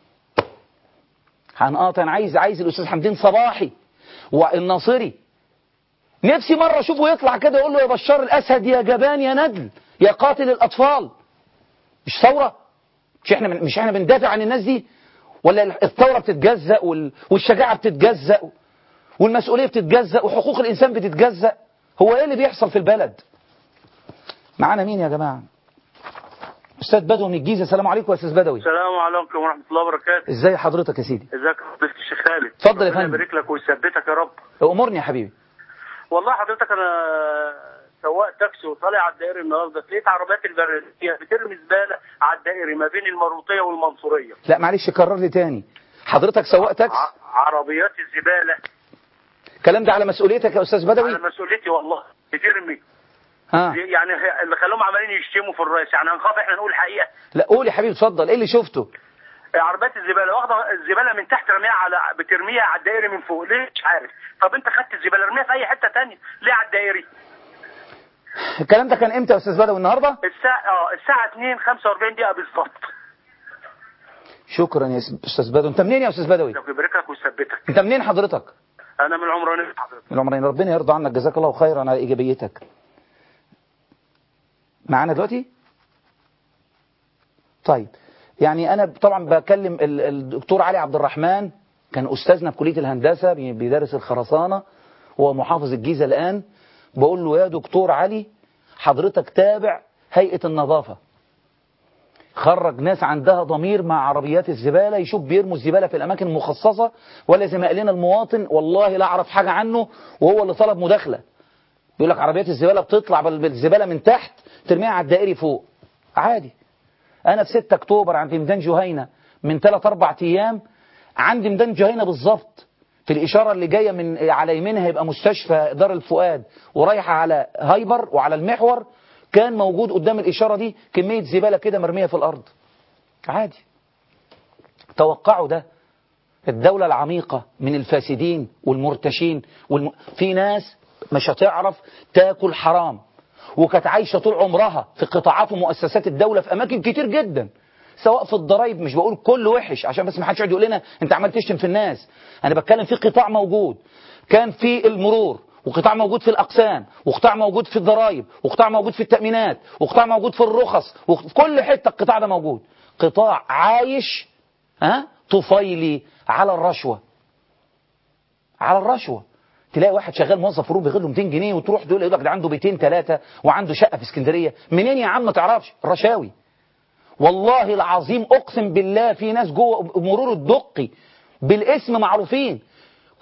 هنقاطع انا عايز عايز الاستاذ حمدين صباحي والناصري نفسي مره اشوفه يطلع كده يقول له يا بشار الاسد يا جبان يا ندل يا قاتل الاطفال مش ثوره مش احنا مش احنا بندافع عن الناس دي ولا الثوره بتتجزأ والشجاعه بتتجزأ والمسؤوليه بتتجزأ وحقوق الانسان بتتجزأ هو ايه اللي بيحصل في البلد معانا مين يا جماعه استاذ بدوي من الجيزه السلام عليكم يا استاذ بدوي
السلام عليكم ورحمه الله وبركاته
ازاي حضرتك يا سيدي
ازيك يا فضيله الشيخ خالد
اتفضل يا
ربنا
فندم.
يبارك لك ويثبتك يا رب
امرني يا حبيبي
والله حضرتك انا سواق تاكسي وطالع على الدائري النهارده لقيت عربيات البريه بترمي زباله على الدائري ما بين المروطيه والمنصوريه
لا معلش كرر لي تاني حضرتك سواق تاكس
ع- عربيات الزباله
الكلام ده على مسؤوليتك يا استاذ بدوي
على مسؤوليتي والله بترمي
ها
يعني هي- اللي خلوهم عمالين يشتموا في الرئيس يعني هنخاف احنا نقول الحقيقه
لا قول يا حبيبي اتفضل ايه اللي شفته
عربيات الزباله واخده الزباله من تحت رميها على بترميها على الدائري من فوق ليه مش عارف طب انت خدت الزباله ارميها في اي حته تانية ليه على الدائري
الكلام ده كان امتى يا استاذ بدوي النهارده
الساعه اه الساعه 2 45 دقيقه بالظبط
شكرا يا استاذ بدوي انت منين يا استاذ بدوي
ربنا يبارك لك ويثبتك
انت منين حضرتك
انا من العمرانيه حضرتك
من العمرين ربنا يرضى عنك جزاك الله خيرا على ايجابيتك معانا دلوقتي طيب يعني انا طبعا بكلم ال- الدكتور علي عبد الرحمن كان استاذنا في كليه الهندسه بي- بيدرس الخرسانه هو محافظ الجيزه الان بقول له يا دكتور علي حضرتك تابع هيئه النظافه خرج ناس عندها ضمير مع عربيات الزبالة يشوف بيرموا الزبالة في الأماكن المخصصة ولا زي ما قال لنا المواطن والله لا أعرف حاجة عنه وهو اللي طلب مداخلة بيقول لك عربيات الزبالة بتطلع بال- بالزبالة من تحت ترميها على الدائري فوق عادي أنا في 6 أكتوبر عند ميدان جهينة من 3 4 أيام عند ميدان جهينة بالظبط في الإشارة اللي جاية من على يمينها هيبقى مستشفى دار الفؤاد ورايحة على هايبر وعلى المحور كان موجود قدام الإشارة دي كمية زبالة كده مرمية في الأرض عادي توقعوا ده الدولة العميقة من الفاسدين والمرتشين والم... في ناس مش هتعرف تاكل حرام وكانت عايشة طول عمرها في قطاعات ومؤسسات الدولة في أماكن كتير جدا سواء في الضرايب مش بقول كل وحش عشان بس ما حدش يقعد يقول لنا انت عمال تشتم في الناس انا بتكلم في قطاع موجود كان في المرور وقطاع موجود في الأقسام وقطاع موجود في الضرايب وقطاع موجود في التأمينات وقطاع موجود في الرخص وفي كل حتة القطاع ده موجود قطاع عايش ها طفيلي على الرشوة على الرشوة تلاقي واحد شغال موظف فروض بيغله 200 جنيه وتروح تقول يقول لك ده عنده بيتين ثلاثة وعنده شقة في اسكندرية منين يا عم ما تعرفش رشاوي والله العظيم اقسم بالله في ناس جوه مرور الدقي بالاسم معروفين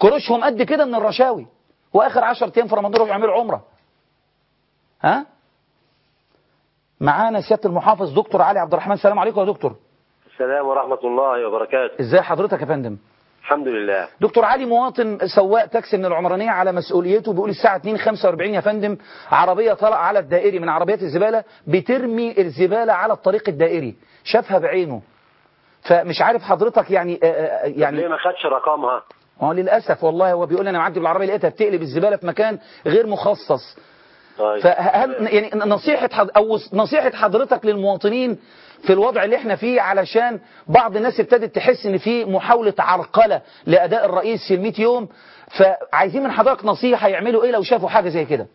كروشهم قد كده من الرشاوي واخر 10 ايام في رمضان يروحوا يعملوا عمره ها معانا سياده المحافظ دكتور علي عبد الرحمن السلام عليكم يا دكتور
السلام ورحمة الله وبركاته
ازاي حضرتك يا فندم
الحمد لله
دكتور علي مواطن سواق تاكسي من العمرانيه على مسؤوليته بيقول الساعه 2:45 يا فندم عربيه طلع على الدائري من عربيات الزباله بترمي الزباله على الطريق الدائري شافها بعينه فمش عارف حضرتك يعني آه، آه،
ليه
يعني
ما خدش رقمها
هو للاسف والله هو بيقول انا معدي بالعربيه لقيتها بتقلب الزباله في مكان غير مخصص
طيب
فهل يعني نصيحة حض أو نصيحة حضرتك للمواطنين في الوضع اللي احنا فيه علشان بعض الناس ابتدت تحس ان في محاولة عرقلة لأداء الرئيس في ال 100 يوم فعايزين من حضرتك نصيحة يعملوا ايه لو شافوا حاجة زي كده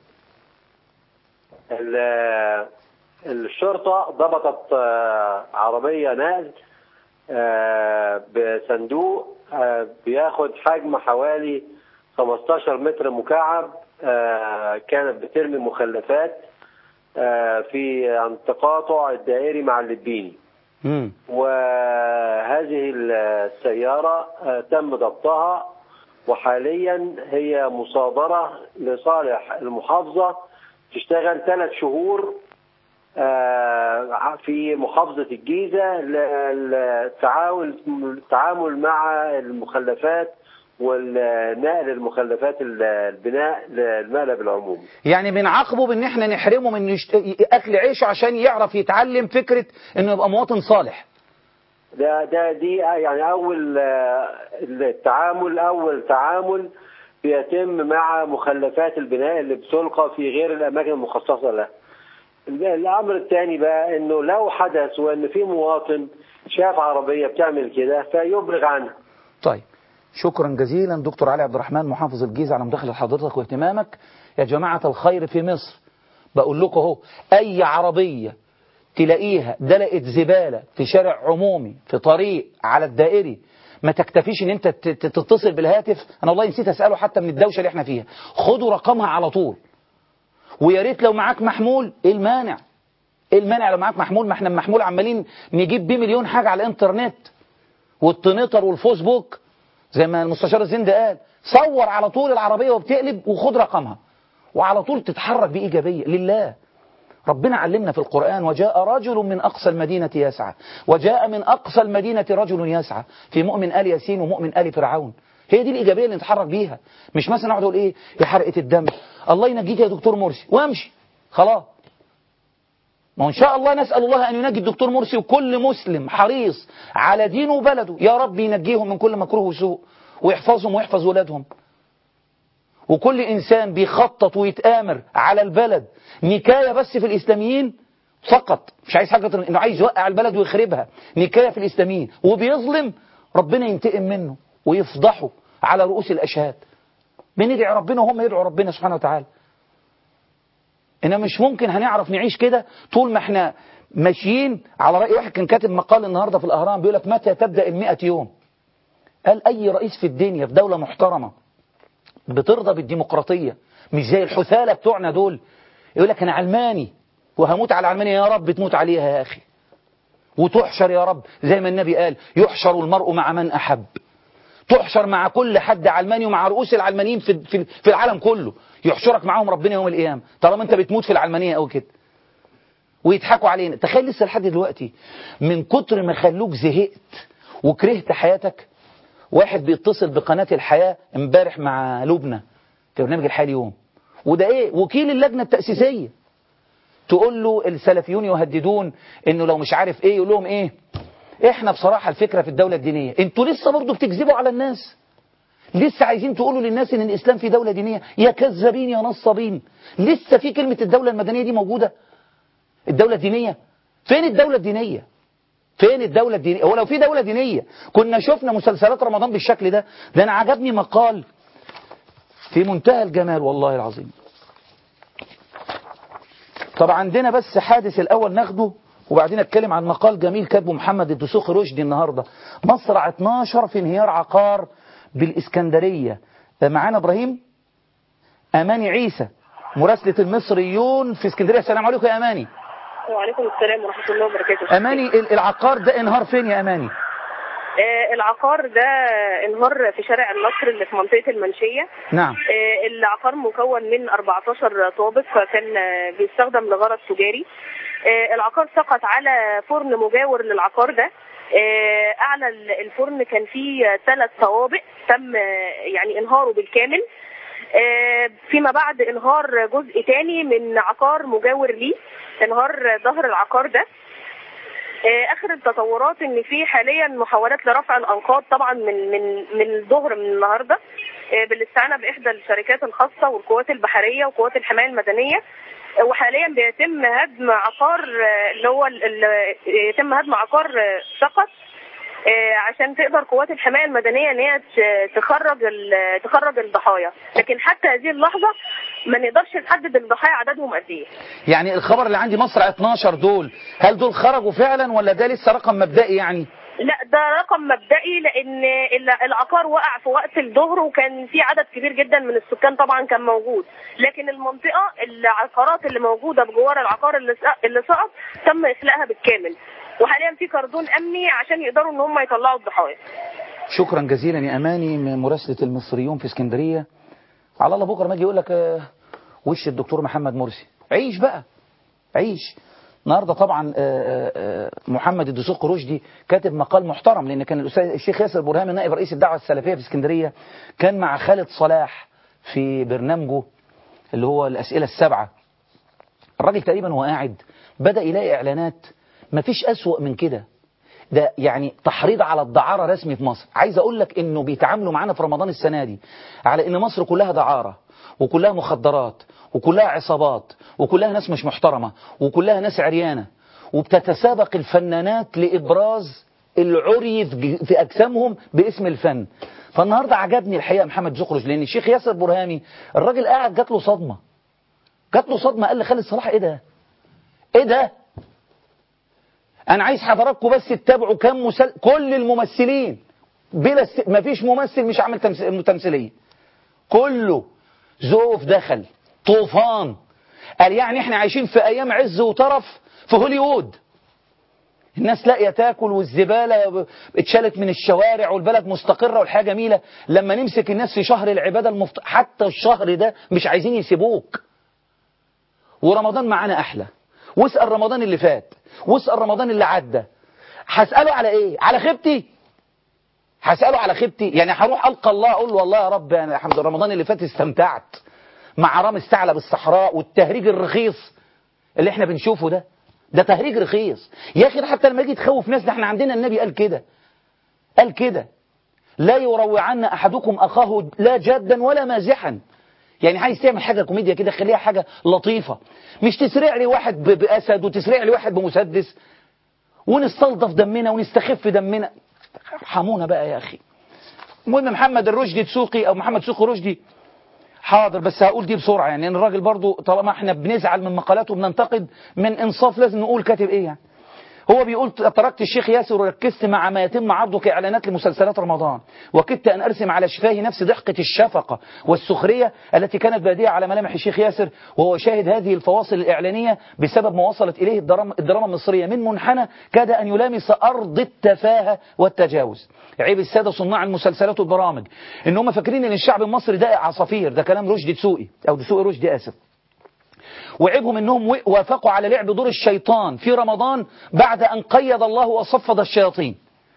ال- الشرطة ضبطت آه، عربية نقل آه، بصندوق آه، بياخد حجم حوالي 15 متر مكعب آه، كانت بترمي مخلفات آه، في عند تقاطع الدائري مع اللبيني
امم
وهذه السيارة آه، تم ضبطها وحاليا هي مصادرة لصالح المحافظة تشتغل ثلاث شهور آه، في محافظة الجيزة للتعاون التعامل مع المخلفات والنقل المخلفات البناء للمقلب العمومي
يعني بنعاقبه بان احنا نحرمه من يشت... اكل عيشه عشان يعرف يتعلم فكرة انه يبقى مواطن صالح
ده ده دي يعني اول آه، التعامل اول تعامل بيتم مع مخلفات البناء اللي بتلقى في غير الاماكن المخصصه لها. الامر الثاني بقى انه لو حدث وان في مواطن شاف عربيه بتعمل كده فيبلغ عنها.
طيب شكرا جزيلا دكتور علي عبد الرحمن محافظ الجيزة على مداخلة حضرتك واهتمامك يا جماعة الخير في مصر بقول لكم اهو أي عربية تلاقيها دلقت زبالة في شارع عمومي في طريق على الدائري ما تكتفيش ان انت ت- ت- تتصل بالهاتف انا والله نسيت اساله حتى من الدوشه اللي احنا فيها خدوا رقمها على طول ويا ريت لو معاك محمول ايه المانع ايه المانع لو معاك محمول ما احنا المحمول عمالين نجيب بيه مليون حاجه على الانترنت والتنيتر والفيسبوك زي ما المستشار الزند قال صور على طول العربية وبتقلب وخد رقمها وعلى طول تتحرك بإيجابية لله ربنا علمنا في القرآن وجاء رجل من أقصى المدينة يسعى وجاء من أقصى المدينة رجل يسعى في مؤمن آل ياسين ومؤمن آل فرعون هي دي الإيجابية اللي نتحرك بيها مش مثلا اقعد اقول إيه يا حرقة الدم الله ينجيك يا دكتور مرسي وامشي خلاص ما هو إن شاء الله نسأل الله أن ينجي الدكتور مرسي وكل مسلم حريص على دينه وبلده يا رب ينجيهم من كل مكروه وسوء ويحفظهم ويحفظ ولادهم وكل إنسان بيخطط ويتآمر على البلد نكاية بس في الإسلاميين فقط مش عايز حاجة إنه عايز يوقع البلد ويخربها نكاية في الإسلاميين وبيظلم ربنا ينتقم منه ويفضحه على رؤوس الأشهاد بندعي ربنا وهم يدعوا ربنا سبحانه وتعالى إنما مش ممكن هنعرف نعيش كده طول ما احنا ماشيين على رأي واحد كان كاتب مقال النهاردة في الأهرام بيقول لك متى تبدأ المئة يوم قال أي رئيس في الدنيا في دولة محترمة بترضى بالديمقراطية مش زي الحثالة بتوعنا دول يقول لك أنا علماني وهموت على علمانية يا رب تموت عليها يا أخي وتحشر يا رب زي ما النبي قال يحشر المرء مع من أحب تحشر مع كل حد علماني ومع رؤوس العلمانيين في, في, في العالم كله يحشرك معاهم ربنا يوم القيامة طالما انت بتموت في العلمانية أو كده ويضحكوا علينا تخيل لسه لحد دلوقتي من كتر ما خلوك زهقت وكرهت حياتك واحد بيتصل بقناة الحياة امبارح مع لبنى في برنامج الحياة اليوم وده ايه وكيل اللجنة التأسيسية تقول له السلفيون يهددون انه لو مش عارف ايه يقول لهم ايه احنا بصراحة الفكرة في الدولة الدينية انتوا لسه برضو بتكذبوا على الناس لسه عايزين تقولوا للناس ان الاسلام في دولة دينية يا كذابين يا نصابين لسه في كلمة الدولة المدنية دي موجودة الدولة الدينية فين الدولة الدينية فين الدولة الدينية ولو في دولة دينية كنا شفنا مسلسلات رمضان بالشكل ده ده انا عجبني مقال في منتهى الجمال والله العظيم طب عندنا بس حادث الاول ناخده وبعدين اتكلم عن مقال جميل كاتبه محمد الدسوقي رشدي النهارده مصرع 12 في انهيار عقار بالاسكندريه معانا ابراهيم اماني عيسى مراسله المصريون في اسكندريه السلام عليكم يا اماني
وعليكم السلام ورحمة الله وبركاته
اماني ال- العقار ده انهار فين يا اماني
آه، العقار ده انهار في شارع النصر اللي في منطقة المنشية
نعم
آه، العقار مكون من 14 طابق فكان آه، بيستخدم لغرض تجاري آه، العقار سقط على فرن مجاور للعقار ده آه، اعلى ال- الفرن كان فيه ثلاث طوابق تم آه، يعني انهاره بالكامل آه، فيما بعد انهار جزء تاني من عقار مجاور ليه انهار ظهر العقار ده آه، اخر التطورات ان في حاليا محاولات لرفع الانقاض طبعا من من من الظهر من النهارده آه، بالاستعانه باحدى الشركات الخاصه والقوات البحريه وقوات الحمايه المدنيه آه، وحاليا بيتم هدم عقار آه، اللي هو ال- ال- يتم هدم عقار آه، سقط آه، عشان تقدر قوات الحمايه المدنيه ان هي ت- تخرج ال- تخرج الضحايا لكن حتى هذه اللحظه ما نقدرش نحدد الضحايا عددهم قد ايه
يعني الخبر اللي عندي مصر 12 دول هل دول خرجوا فعلا ولا ده لسه رقم مبدئي يعني
لا ده رقم مبدئي لان ال- العقار وقع في وقت الظهر وكان في عدد كبير جدا من السكان طبعا كان موجود لكن المنطقه العقارات اللي موجوده بجوار العقار اللي سق- اللي سقط تم اخلاءها بالكامل وحاليا في كردون امني عشان يقدروا ان هم يطلعوا الضحايا
شكرا جزيلا يا اماني من مراسله المصريون في اسكندريه على الله بكره ما يجي يقول لك آه، وش الدكتور محمد مرسي عيش بقى عيش النهارده طبعا آه، آه، محمد الدسوق رشدي كاتب مقال محترم لان كان الاستاذ الشيخ ياسر برهامي نائب رئيس الدعوه السلفيه في اسكندريه كان مع خالد صلاح في برنامجه اللي هو الاسئله السبعه الراجل تقريبا وهو قاعد بدا يلاقي اعلانات مفيش اسوأ من كده ده يعني تحريض على الدعارة رسمي في مصر عايز اقول لك انه بيتعاملوا معانا في رمضان السنة دي على ان مصر كلها دعارة وكلها مخدرات وكلها عصابات وكلها ناس مش محترمة وكلها ناس عريانة وبتتسابق الفنانات لإبراز العري في ج- في أجسامهم باسم الفن فالنهاردة عجبني الحقيقة محمد زخرج لأن الشيخ ياسر برهامي الراجل قاعد جات له صدمة جات له صدمة قال لي خالد صلاح ايه ده ايه ده انا عايز حضراتكم بس تتابعوا كم مسل... كل الممثلين بلا س... مفيش ممثل مش عامل تمس... تمثيليه كله زوف دخل طوفان قال يعني احنا عايشين في ايام عز وطرف في هوليوود الناس لاقيه تاكل والزباله اتشالت من الشوارع والبلد مستقره والحياه جميله لما نمسك الناس في شهر العباده المفت... حتى الشهر ده مش عايزين يسيبوك ورمضان معانا احلى واسال رمضان اللي فات واسال رمضان اللي عدى هساله على ايه على خيبتي هساله على خيبتي يعني هروح القى الله اقول له والله يا رب انا الحمد لله رمضان اللي فات استمتعت مع رامي الثعلب الصحراء والتهريج الرخيص اللي احنا بنشوفه ده ده تهريج رخيص يا اخي ده حتى لما يجي تخوف ناس ده احنا عندنا النبي قال كده قال كده لا يروعن احدكم اخاه لا جادا ولا مازحا يعني عايز تعمل حاجة كوميديا كده خليها حاجة لطيفة مش تسرع لي واحد ب- بأسد وتسرع لي واحد بمسدس ونستلطف دمنا ونستخف دمنا ارحمونا بقى يا أخي المهم محمد الرشدي تسوقي أو محمد سوقي رشدي حاضر بس هقول دي بسرعة يعني ان الراجل برضو طالما احنا بنزعل من مقالاته وبننتقد من انصاف لازم نقول كاتب ايه يعني هو بيقول تركت الشيخ ياسر وركزت مع ما يتم عرضه كإعلانات لمسلسلات رمضان وكدت أن أرسم على شفاهي نفس ضحكة الشفقة والسخرية التي كانت بادية على ملامح الشيخ ياسر وهو شاهد هذه الفواصل الإعلانية بسبب ما وصلت إليه الدراما, الدراما المصرية من منحنى كاد أن يلامس أرض التفاهة والتجاوز عيب السادة صناع المسلسلات والبرامج إن هم فاكرين أن الشعب المصري ده عصافير ده كلام رشدي دسوقي أو دسوقي رشدي آسف وعيبهم انهم و- وافقوا على لعب دور الشيطان في رمضان بعد ان قيد الله وصفد الشياطين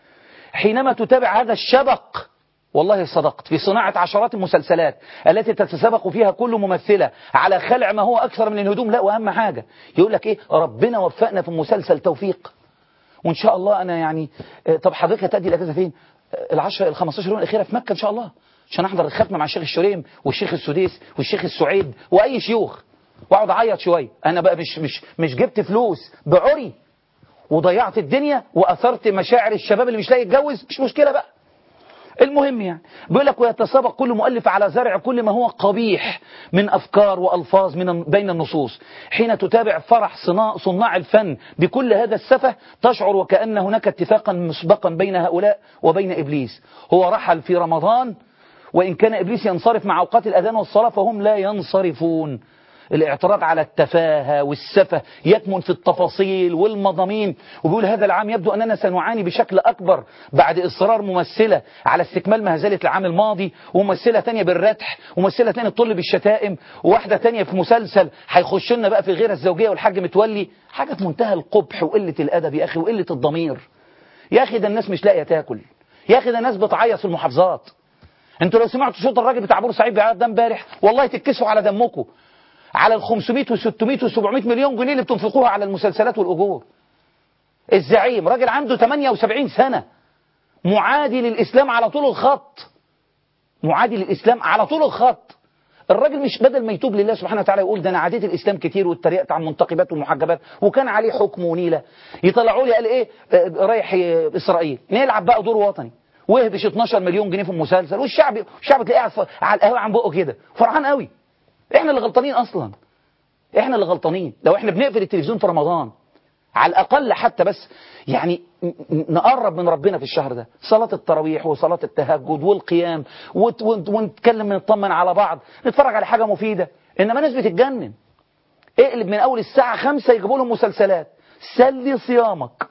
حينما تتابع هذا الشبق والله صدقت في صناعة عشرات المسلسلات التي تتسابق فيها كل ممثلة على خلع ما هو أكثر من الهدوم لا وأهم حاجة يقول لك إيه ربنا وفقنا في مسلسل توفيق وإن شاء الله أنا يعني آه، طب حضرتك هتأدي الأجازة فين آه، العشرة ال 15 يوم الأخيرة في مكة إن شاء الله عشان أحضر الختمة مع الشيخ الشريم والشيخ السديس والشيخ السعيد وأي شيوخ واقعد اعيط شويه انا بقى مش مش مش جبت فلوس بعري وضيعت الدنيا واثرت مشاعر الشباب اللي مش لاقي يتجوز مش مشكله بقى المهم يعني بيقول لك ويتسابق كل مؤلف على زرع كل ما هو قبيح من افكار والفاظ من بين النصوص حين تتابع فرح صناع, صناع الفن بكل هذا السفه تشعر وكان هناك اتفاقا مسبقا بين هؤلاء وبين ابليس هو رحل في رمضان وان كان ابليس ينصرف مع اوقات الاذان والصلاه فهم لا ينصرفون الاعتراض على التفاهة والسفة يكمن في التفاصيل والمضامين وبيقول هذا العام يبدو أننا سنعاني بشكل أكبر بعد إصرار ممثلة على استكمال مهزلة العام الماضي وممثلة تانية بالردح وممثلة تانية تطل بالشتائم وواحدة تانية في مسلسل هيخش لنا بقى في غير الزوجية والحاج متولي حاجة في منتهى القبح وقلة الأدب يا أخي وقلة الضمير يا أخي ده الناس مش لاقية تاكل يا أخي ده الناس بتعيط في المحافظات انتوا لو سمعتوا صوت الراجل بتاع بورسعيد بيعيط ده امبارح والله تتكسوا على دمكم على ال 500 و600 و700 مليون جنيه اللي بتنفقوها على المسلسلات والاجور الزعيم راجل عنده 78 سنه معادي للاسلام على طول الخط معادي للاسلام على طول الخط الراجل مش بدل ما يتوب لله سبحانه وتعالى يقول ده انا عاديت الاسلام كتير واتريقت عن منتقبات ومحجبات وكان عليه حكم ونيله يطلعوا لي قال ايه آه، رايح آه، اسرائيل نلعب بقى دور وطني ويهبش 12 مليون جنيه في المسلسل والشعب الشعب تلاقيه قاعد ف- على القهوه عن بقه كده فرحان قوي احنا اللي غلطانين اصلا احنا اللي غلطانين لو احنا بنقفل التلفزيون في رمضان على الاقل حتى بس يعني ن- ن- نقرب من ربنا في الشهر ده صلاه التراويح وصلاه التهجد والقيام وت- ونت- ونتكلم نطمن على بعض نتفرج على حاجه مفيده انما ناس بتتجنن اقلب من اول الساعه خمسة يجيبوا لهم مسلسلات سلي صيامك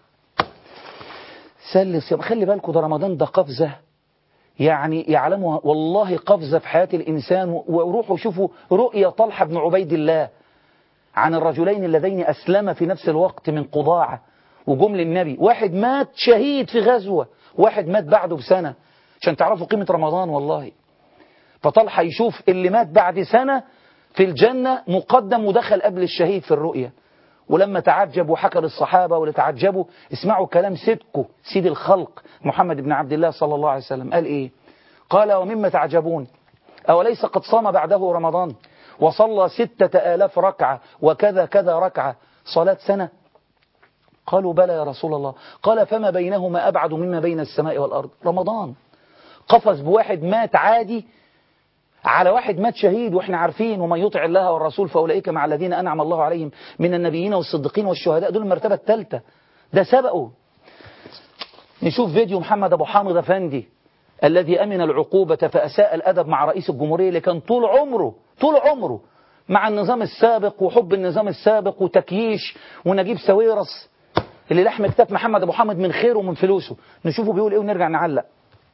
سلي صيامك خلي بالكم ده رمضان ده قفزه يعني يعلمها والله قفزه في حياه الانسان و- وروحوا شوفوا رؤيا طلحه بن عبيد الله عن الرجلين اللذين أسلم في نفس الوقت من قضاعة وجم للنبي واحد مات شهيد في غزوة واحد مات بعده بسنة عشان تعرفوا قيمة رمضان والله فطلحة يشوف اللي مات بعد سنة في الجنة مقدم ودخل قبل الشهيد في الرؤية ولما تعجب وحكى للصحابة واللي تعجبوا اسمعوا كلام سيدكو سيد الخلق محمد بن عبد الله صلى الله عليه وسلم قال ايه قال ومما تعجبون أوليس قد صام بعده رمضان وصلى ستة آلاف ركعة وكذا كذا ركعة صلاة سنة قالوا بلى يا رسول الله قال فما بينهما أبعد مما بين السماء والأرض رمضان قفز بواحد مات عادي على واحد مات شهيد واحنا عارفين ومن يطع الله والرسول فاولئك مع الذين انعم الله عليهم من النبيين والصديقين والشهداء دول المرتبه الثالثه ده سبقه نشوف فيديو محمد ابو حامد افندي الذي امن العقوبه فاساء الادب مع رئيس الجمهوريه اللي كان طول عمره طول عمره مع النظام السابق وحب النظام السابق وتكييش ونجيب ساويرس اللي لحم كتاب محمد ابو حامد من خيره ومن فلوسه نشوفه بيقول ايه ونرجع نعلق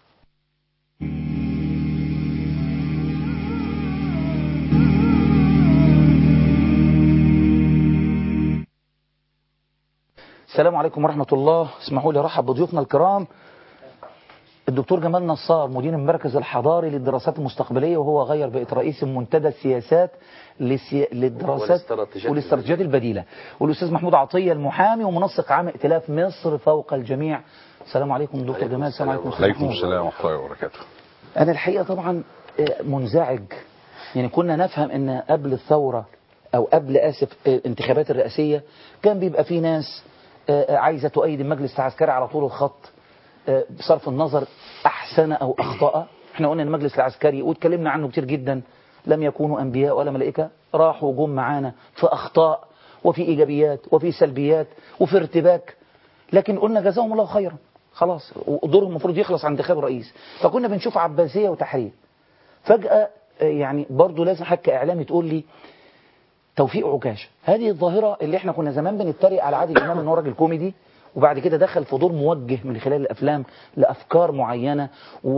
السلام عليكم ورحمة الله اسمحوا لي ارحب بضيوفنا الكرام الدكتور جمال نصار مدير المركز الحضاري للدراسات المستقبلية وهو غير بقية رئيس منتدى السياسات للسي... للدراسات
والاستراتيجيات
والاستراتيجيات البديلة والأستاذ محمود عطية المحامي ومنسق عام ائتلاف مصر فوق الجميع السلام عليكم دكتور
عليكم
جمال السلام عليكم
السلام
أستاذ
عليكم
محمود.
السلام ورحمة الله وبركاته
أنا الحقيقة طبعا آه، منزعج يعني كنا نفهم أن قبل الثورة أو قبل آسف آه، الانتخابات الرئاسية كان بيبقى في ناس آه، آه، عايزة تؤيد المجلس العسكري على طول الخط آه، بصرف النظر أحسن أو أخطأ احنا قلنا المجلس العسكري واتكلمنا عنه كتير جدا لم يكونوا أنبياء ولا ملائكة راحوا جم معانا في أخطاء وفي إيجابيات وفي سلبيات وفي ارتباك لكن قلنا جزاهم الله خيرا خلاص ودورهم المفروض يخلص عند انتخاب الرئيس فكنا بنشوف عباسية وتحرير فجأة آه، يعني برضو لازم حكى إعلامي تقول لي توفيق عكاشة هذه الظاهرة اللي احنا كنا زمان بنتريق على عادل إمام إن هو راجل كوميدي وبعد كده دخل في دور موجه من خلال الأفلام لأفكار معينة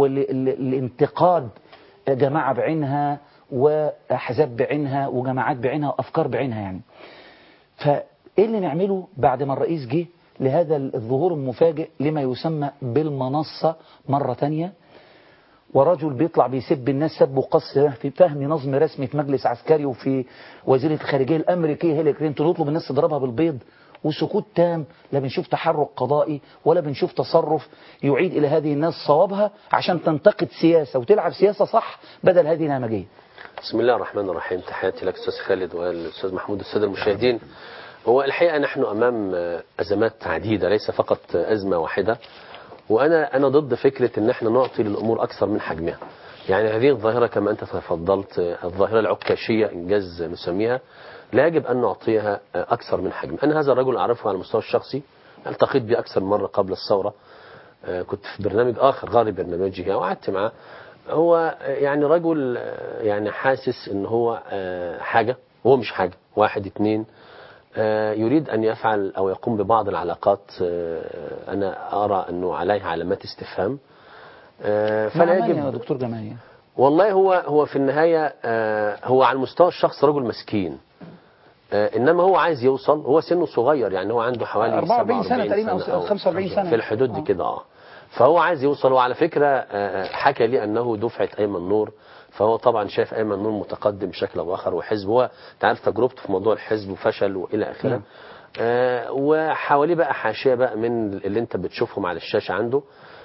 ولانتقاد جماعة بعينها وأحزاب بعينها وجماعات بعينها وأفكار بعينها يعني فايه اللي نعمله بعد ما الرئيس جه لهذا الظهور المفاجئ لما يسمى بالمنصة مرة تانية ورجل بيطلع بيسب الناس سب وقص في فهم نظم رسمي في مجلس عسكري وفي وزيرة الخارجية الأمريكية هيلاري كلينتون يطلب الناس تضربها بالبيض وسكوت تام لا بنشوف تحرك قضائي ولا بنشوف تصرف يعيد إلى هذه الناس صوابها عشان تنتقد سياسة وتلعب سياسة صح بدل هذه الهمجية
بسم الله الرحمن الرحيم تحياتي لك استاذ خالد والاستاذ محمود الساده المشاهدين هو الحقيقه نحن امام ازمات عديده ليس فقط ازمه واحده وانا انا ضد فكره ان احنا نعطي للامور اكثر من حجمها يعني هذه الظاهره كما انت تفضلت الظاهره العكاشيه انجاز نسميها لا يجب ان نعطيها اكثر من حجم انا هذا الرجل اعرفه على المستوى الشخصي التقيت به اكثر مره قبل الثوره آه، كنت في برنامج اخر غير برنامجه وقعدت معاه هو يعني رجل آه، يعني حاسس ان هو آه، حاجه هو مش حاجة واحد اتنين آه، يريد أن يفعل أو يقوم ببعض العلاقات آه، أنا أرى أنه عليها علامات استفهام آه،
فلا
فلا
يا
يجب
دكتور جمال
والله هو هو في النهاية آه، هو على المستوى الشخص رجل مسكين آه، انما هو عايز يوصل هو سنه صغير يعني هو عنده حوالي
44 سنة
47
تقريبا أو 45 سنة.
في الحدود دي كده اه فهو عايز يوصل وعلى فكرة آه، حكى لي انه دفعة ايمن نور فهو طبعا شايف ايمن نور متقدم بشكل او اخر وحزب هو تعرف تجربته في موضوع الحزب وفشل والى اخره
نعم.
آه، وحواليه بقى حاشيه بقى من اللي انت بتشوفهم على الشاشه عنده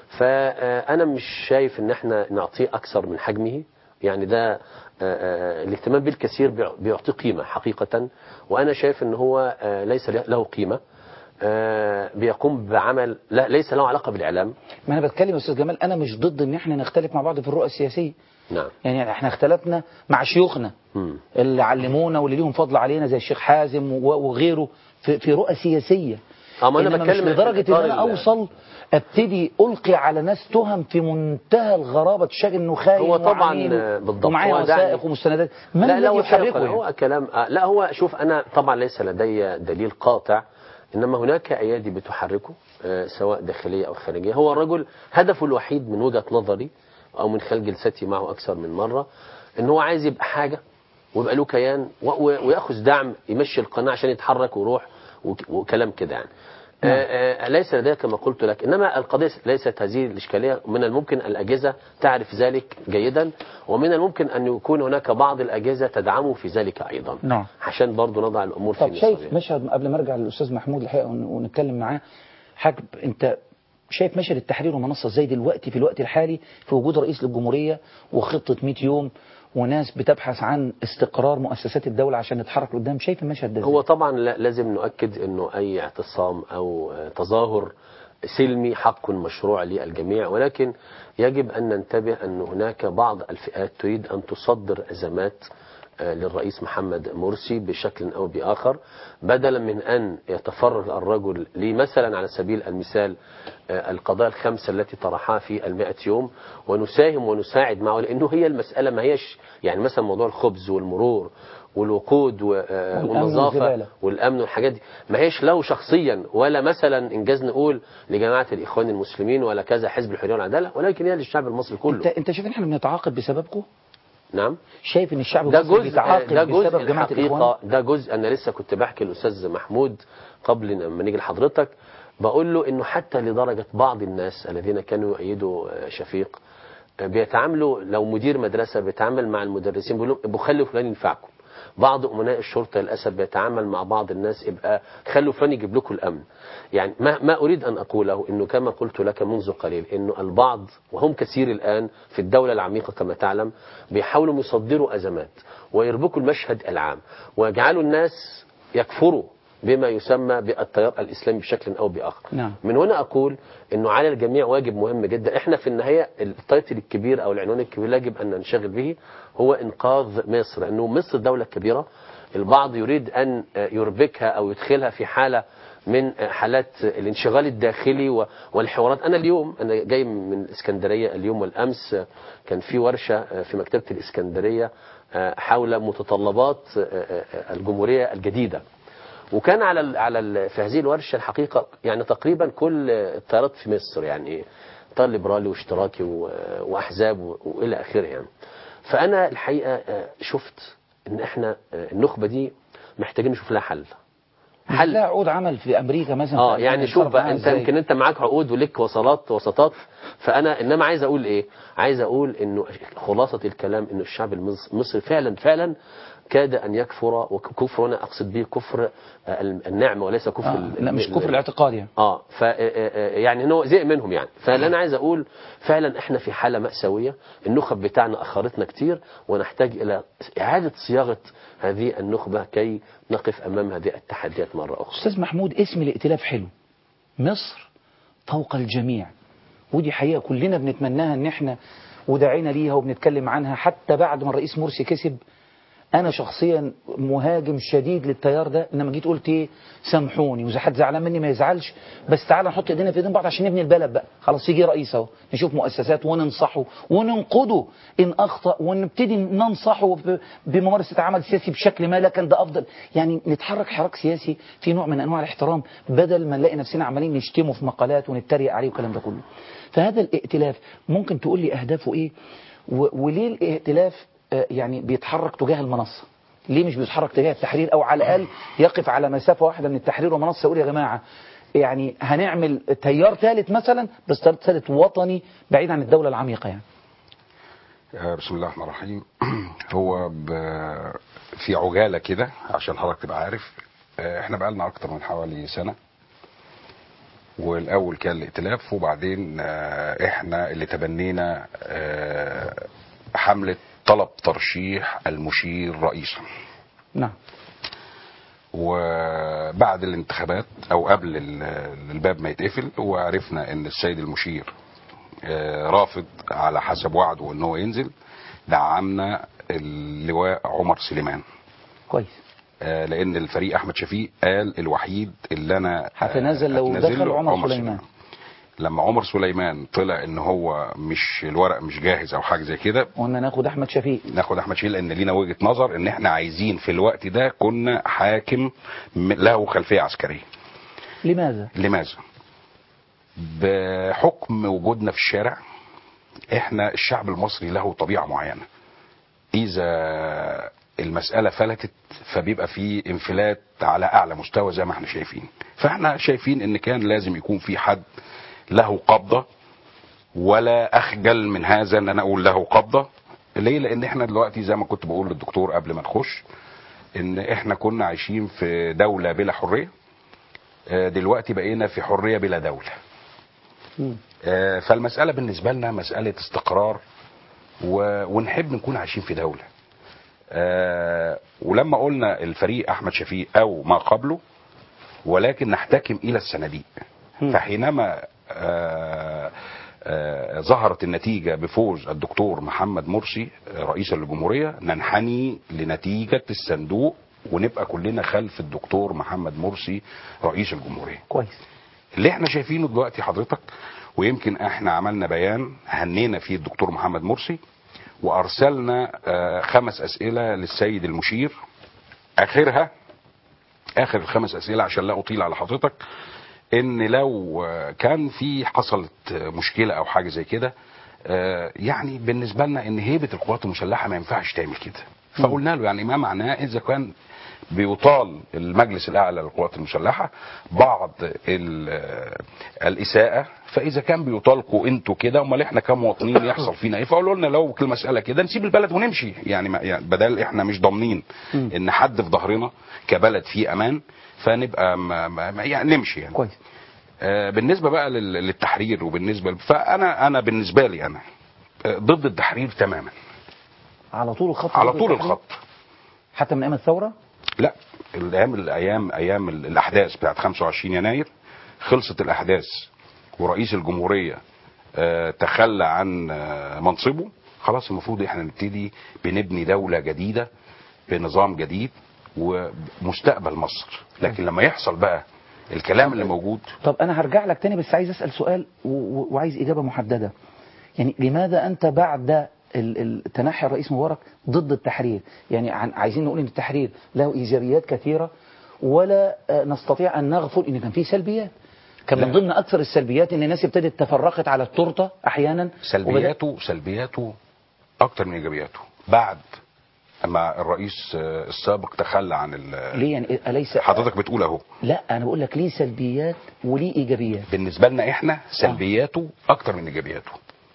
فانا مش شايف ان احنا نعطيه اكثر من حجمه يعني ده آه، آه، الاهتمام بالكثير بيع- بيعطيه قيمه حقيقه وانا شايف ان هو آه، ليس له قيمه آه، بيقوم بعمل لا ليس له علاقه بالاعلام
ما انا بتكلم يا استاذ جمال انا مش ضد ان احنا نختلف مع بعض في الرؤى السياسيه
نعم
يعني احنا اختلفنا مع شيوخنا
مم.
اللي علمونا واللي ليهم فضل علينا زي الشيخ حازم و- وغيره في, في رؤى سياسيه
اه ما انا
إنما
بتكلم
مش لدرجه ان
إطار
انا
ال-
اوصل ابتدي القي على ناس تهم في منتهى الغرابه تشاغل انه خاين
هو طبعاً،
وعميل
آه، بالضبط.
ومعايا
هو ده
وثائق
يعني-
ومستندات من
لا لا
الذي
هو
يحركه
شيخ-
يعني؟
هو كلام آه، لا هو شوف انا طبعا ليس لدي دليل قاطع انما هناك ايادي بتحركه آه، سواء داخليه او خارجيه هو الرجل هدفه الوحيد من وجهه نظري او من خلال جلستي معه اكثر من مره ان هو عايز يبقى حاجه ويبقى له كيان و- و- وياخذ دعم يمشي القناه عشان يتحرك ويروح وك- وكلام كده يعني آه، آه، ليس لدي كما قلت لك انما القضيه ليست هذه الاشكاليه من الممكن الاجهزه تعرف ذلك جيدا ومن الممكن ان يكون هناك بعض الاجهزه تدعمه في ذلك ايضا
نعم.
عشان برضو نضع الامور في
طب شايف
نصابها.
مشهد قبل ما ارجع للاستاذ محمود الحقيقه ون- ونتكلم معاه حاج انت شايف مشهد التحرير ومنصه ازاي دلوقتي في الوقت الحالي في وجود رئيس للجمهوريه وخطه 100 يوم وناس بتبحث عن استقرار مؤسسات الدوله عشان نتحرك لقدام شايف المشهد ده
هو طبعا لا- لازم نؤكد انه اي اعتصام او آه، تظاهر سلمي حق مشروع للجميع ولكن يجب ان ننتبه ان هناك بعض الفئات تريد ان تصدر ازمات آه، للرئيس محمد مرسي بشكل او باخر بدلا من ان يتفرغ الرجل لمثلا على سبيل المثال آه، القضايا الخمسه التي طرحها في المائة يوم ونساهم ونساعد معه لانه هي المساله ما هيش يعني مثلا موضوع الخبز والمرور والوقود و- آه،
والأمن
والنظافه
والزبالة.
والامن والحاجات دي ما هيش له شخصيا ولا مثلا انجاز نقول لجماعه الاخوان المسلمين ولا كذا حزب الحريه والعداله ولكن هي للشعب المصري
انت
كله
انت شايف ان احنا بنتعاقب بسببكم
نعم
شايف ان الشعب
ده
المصري
جزء
بيتعاقب
ده جزء
بسبب جماعه الاخوان
الحقيقه ده جزء انا لسه كنت بحكي الاستاذ محمود قبل لما نيجي لحضرتك بقول له انه حتى لدرجه بعض الناس الذين كانوا يؤيدوا آه، شفيق آه، بيتعاملوا لو مدير مدرسه بيتعامل مع المدرسين بيقول لهم ابقوا خلوا فلان ينفعكم بعض امناء الشرطه للاسف بيتعامل مع بعض الناس يبقى خلوا فلان يجيب لكم الامن يعني ما ما اريد ان اقوله انه كما قلت لك منذ قليل انه البعض وهم كثير الان في الدوله العميقه كما تعلم بيحاولوا يصدروا ازمات ويربكوا المشهد العام ويجعلوا الناس يكفروا بما يسمى بالتيار الاسلامي بشكل او باخر
نعم.
من هنا اقول انه على الجميع واجب مهم جدا احنا في النهايه التايتل الكبير او العنوان الكبير اللي يجب ان ننشغل به هو انقاذ مصر لانه مصر دوله كبيره البعض يريد ان يربكها او يدخلها في حاله من حالات الانشغال الداخلي و- والحوارات انا اليوم انا جاي من الاسكندريه اليوم والامس كان في ورشه في مكتبه الاسكندريه حول متطلبات الجمهوريه الجديده وكان على ال على ال في هذه الورشه الحقيقه يعني تقريبا كل التيارات في مصر يعني تيار ليبرالي واشتراكي و- واحزاب و- والى اخره يعني. فانا الحقيقه آه، شفت ان احنا آه، النخبه دي محتاجين نشوف لها حل.
حل لا عقود عمل في امريكا مثلا
اه
في
يعني
ألمانيا
شوف
اتصرف
بقى
معاها
انت
إزاي؟
يمكن انت معاك عقود ولك وصلات وسطات فانا انما عايز اقول ايه عايز اقول انه خلاصه الكلام انه الشعب المص- المصري فعلا فعلا كاد ان يكفر وكفر هنا اقصد به كفر آه، النعمه وليس كفر
آه
ال-
لا مش
ال-
كفر الاعتقاد يعني
اه ف يعني انه زهق منهم يعني فاللي انا عايز اقول فعلا احنا في حاله ماساويه النخب بتاعنا اخرتنا كتير ونحتاج الى اعاده صياغه هذه النخبه كي نقف امام هذه التحديات مره اخرى
استاذ محمود اسم الائتلاف حلو مصر فوق الجميع ودي حقيقه كلنا بنتمناها ان احنا وداعينا ليها وبنتكلم عنها حتى بعد ما الرئيس مرسي كسب انا شخصيا مهاجم شديد للتيار ده انما جيت قلت ايه سامحوني واذا حد زعلان مني ما يزعلش بس تعالى نحط ايدينا في ايدين بعض عشان نبني البلد بقى خلاص يجي رئيس اهو نشوف مؤسسات وننصحه وننقده ان اخطا ونبتدي ننصحه ب- بممارسه عمل سياسي بشكل ما لكن ده افضل يعني نتحرك حراك سياسي في نوع من انواع الاحترام بدل ما نلاقي نفسنا عمالين نشتمه في مقالات ونتريق عليه والكلام ده كله فهذا الائتلاف ممكن تقول لي اهدافه ايه و- وليه الائتلاف آه، يعني بيتحرك تجاه المنصة ليه مش بيتحرك تجاه التحرير او على الاقل يقف على مسافة واحدة من التحرير ومنصة يقول يا جماعة يعني هنعمل تيار ثالث مثلا بس تيار ثالث وطني بعيد عن الدولة العميقة يعني
آه، بسم الله الرحمن الرحيم هو ب- في عجاله كده عشان حضرتك تبقى عارف آه، احنا بقالنا اكتر من حوالي سنه والاول كان الائتلاف وبعدين آه، احنا اللي تبنينا آه، حمله طلب ترشيح المشير رئيسا
نعم
وبعد الانتخابات او قبل ال- الباب ما يتقفل وعرفنا ان السيد المشير آه، رافض على حسب وعده ان هو ينزل دعمنا اللواء عمر سليمان
كويس
آه، لان الفريق احمد شفيق قال الوحيد اللي انا آه،
هتنازل لو
هتنازل
دخل
له
عمر سليمان.
لما عمر سليمان طلع ان هو مش الورق مش جاهز او حاجه زي كده
قلنا ناخد احمد شفيق
ناخد احمد شفيق لان لينا وجهه نظر ان احنا عايزين في الوقت ده كنا حاكم م- له خلفيه عسكريه
لماذا
لماذا بحكم وجودنا في الشارع احنا الشعب المصري له طبيعه معينه اذا المساله فلتت فبيبقى في انفلات على اعلى مستوى زي ما احنا شايفين فاحنا شايفين ان كان لازم يكون في حد له قبضه ولا اخجل من هذا ان انا اقول له قبضه ليه لان احنا دلوقتي زي ما كنت بقول للدكتور قبل ما نخش ان احنا كنا عايشين في دوله بلا حريه آه، دلوقتي بقينا في حريه بلا دوله
مم.
آه، فالمساله بالنسبه لنا مساله استقرار و... ونحب نكون عايشين في دوله آه، ولما قلنا الفريق احمد شفيق او ما قبله ولكن نحتكم الى الصناديق
مم.
فحينما آه، آه، ظهرت النتيجه بفوز الدكتور محمد مرسي آه، رئيس الجمهوريه ننحني لنتيجه الصندوق ونبقى كلنا خلف الدكتور محمد مرسي رئيس الجمهوريه
كويس
اللي احنا شايفينه دلوقتي حضرتك ويمكن احنا عملنا بيان هنينا فيه الدكتور محمد مرسي وارسلنا آه، خمس اسئله للسيد المشير اخرها اخر الخمس اسئله عشان لا اطيل على حضرتك ان لو آه، كان في حصلت آه، مشكله او حاجه زي كده آه، يعني بالنسبه لنا ان هيبه القوات المسلحه ما ينفعش تعمل كده فقلنا له يعني ما معناه اذا كان بيطال المجلس الاعلى للقوات المسلحه بعض ال- آه، الاساءه فاذا كان بيطالكوا انتوا كده امال احنا كمواطنين يحصل فينا ايه فقالوا لنا لو المساله كده نسيب البلد ونمشي يعني, ما يعني بدل احنا مش ضامنين
مم.
ان حد في ظهرنا كبلد فيه امان فنبقى ما ما ما- يعني نمشي يعني
كويس
آه، بالنسبه بقى لل- للتحرير وبالنسبه ل- فانا انا بالنسبه لي انا آه، ضد التحرير تماما
على طول الخط
على
ضد
طول
التحرير؟
الخط
حتى من ايام الثوره
لا الايام الايام ايام ال- الاحداث بتاعت 25 يناير خلصت الاحداث ورئيس الجمهوريه آه، تخلى عن آه، منصبه خلاص المفروض احنا نبتدي بنبني دوله جديده بنظام جديد ومستقبل مصر لكن لما يحصل بقى الكلام اللي موجود
طب انا هرجع لك تاني بس عايز اسال سؤال و- و- وعايز اجابه محدده يعني لماذا انت بعد ال- ال- تنحي الرئيس مبارك ضد التحرير يعني عن- عايزين نقول ان التحرير له ايجابيات كثيره ولا آه، نستطيع ان نغفل ان كان فيه سلبيات كان من
لا.
ضمن اكثر السلبيات ان الناس ابتدت تفرقت على التورته احيانا
سلبياته سلبياته اكتر من ايجابياته بعد اما الرئيس آه، السابق تخلى عن ال-
ليه يعني اليس
حضرتك بتقول اهو
لا انا بقول لك ليه سلبيات وليه ايجابيات
بالنسبه لنا احنا سلبياته اكتر من ايجابياته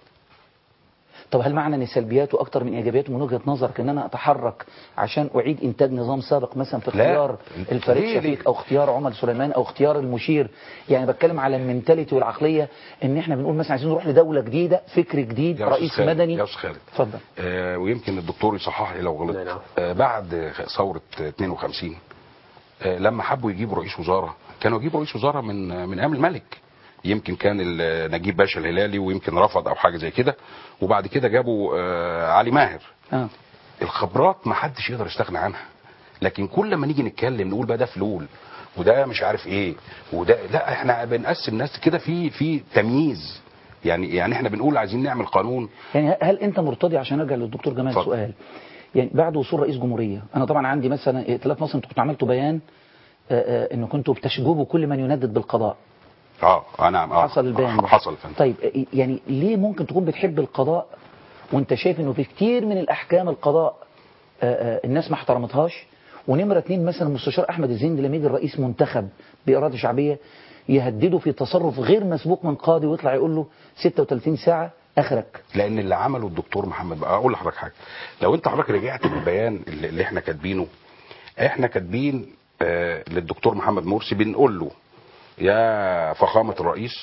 طب هل معنى ان سلبياته اكتر من ايجابياته من وجهه نظرك ان انا اتحرك عشان اعيد انتاج نظام سابق مثلا في
لا.
اختيار الفريق
ليه- ليه؟
شفيق او اختيار عمر سليمان او اختيار المشير يعني بتكلم على المنتاليتي والعقليه ان احنا بنقول مثلا عايزين نروح لدوله جديده فكر جديد
يا أستاذ
رئيس
خالد،
مدني
يا أستاذ خالد.
اتفضل
آه ويمكن الدكتور يصحح لي لو
لا،
غلط
نعم.
آه بعد ثوره 52 آه لما حبوا يجيبوا رئيس وزراء كانوا يجيبوا رئيس وزراء من من ايام الملك يمكن كان ال- نجيب باشا الهلالي ويمكن رفض او حاجه زي كده وبعد كده جابوا آه علي ماهر
اه
الخبرات ما حدش يقدر يستغنى عنها لكن كل ما نيجي نتكلم نقول بقى ده فلول وده مش عارف ايه وده لا احنا بنقسم ناس كده في في تمييز يعني يعني احنا بنقول عايزين نعمل قانون
يعني هل انت مرتضي عشان ارجع للدكتور جمال
اتفضل.
سؤال يعني بعد وصول رئيس جمهوريه انا طبعا عندي مثلا ائتلاف مصر انتوا كنتوا عملتوا بيان آه، آه، انه كنتوا بتشجبوا كل من يندد بالقضاء
اه اه نعم اه
حصل البيان ده.
حصل فندم
طيب آه، يعني ليه ممكن تكون بتحب القضاء وانت شايف انه في كتير من الاحكام القضاء آه، آه، الناس ما احترمتهاش ونمره اتنين مثلا المستشار احمد الزند لما يجي الرئيس منتخب باراده شعبيه يهدده في تصرف غير مسبوق من قاضي ويطلع يقول له 36 ساعه اخرك
لان اللي عمله الدكتور محمد بقى اقول لحضرتك حاجه لو انت حضرتك رجعت للبيان اللي, اللي احنا كاتبينه احنا كاتبين آه للدكتور محمد مرسي بنقول له يا فخامه الرئيس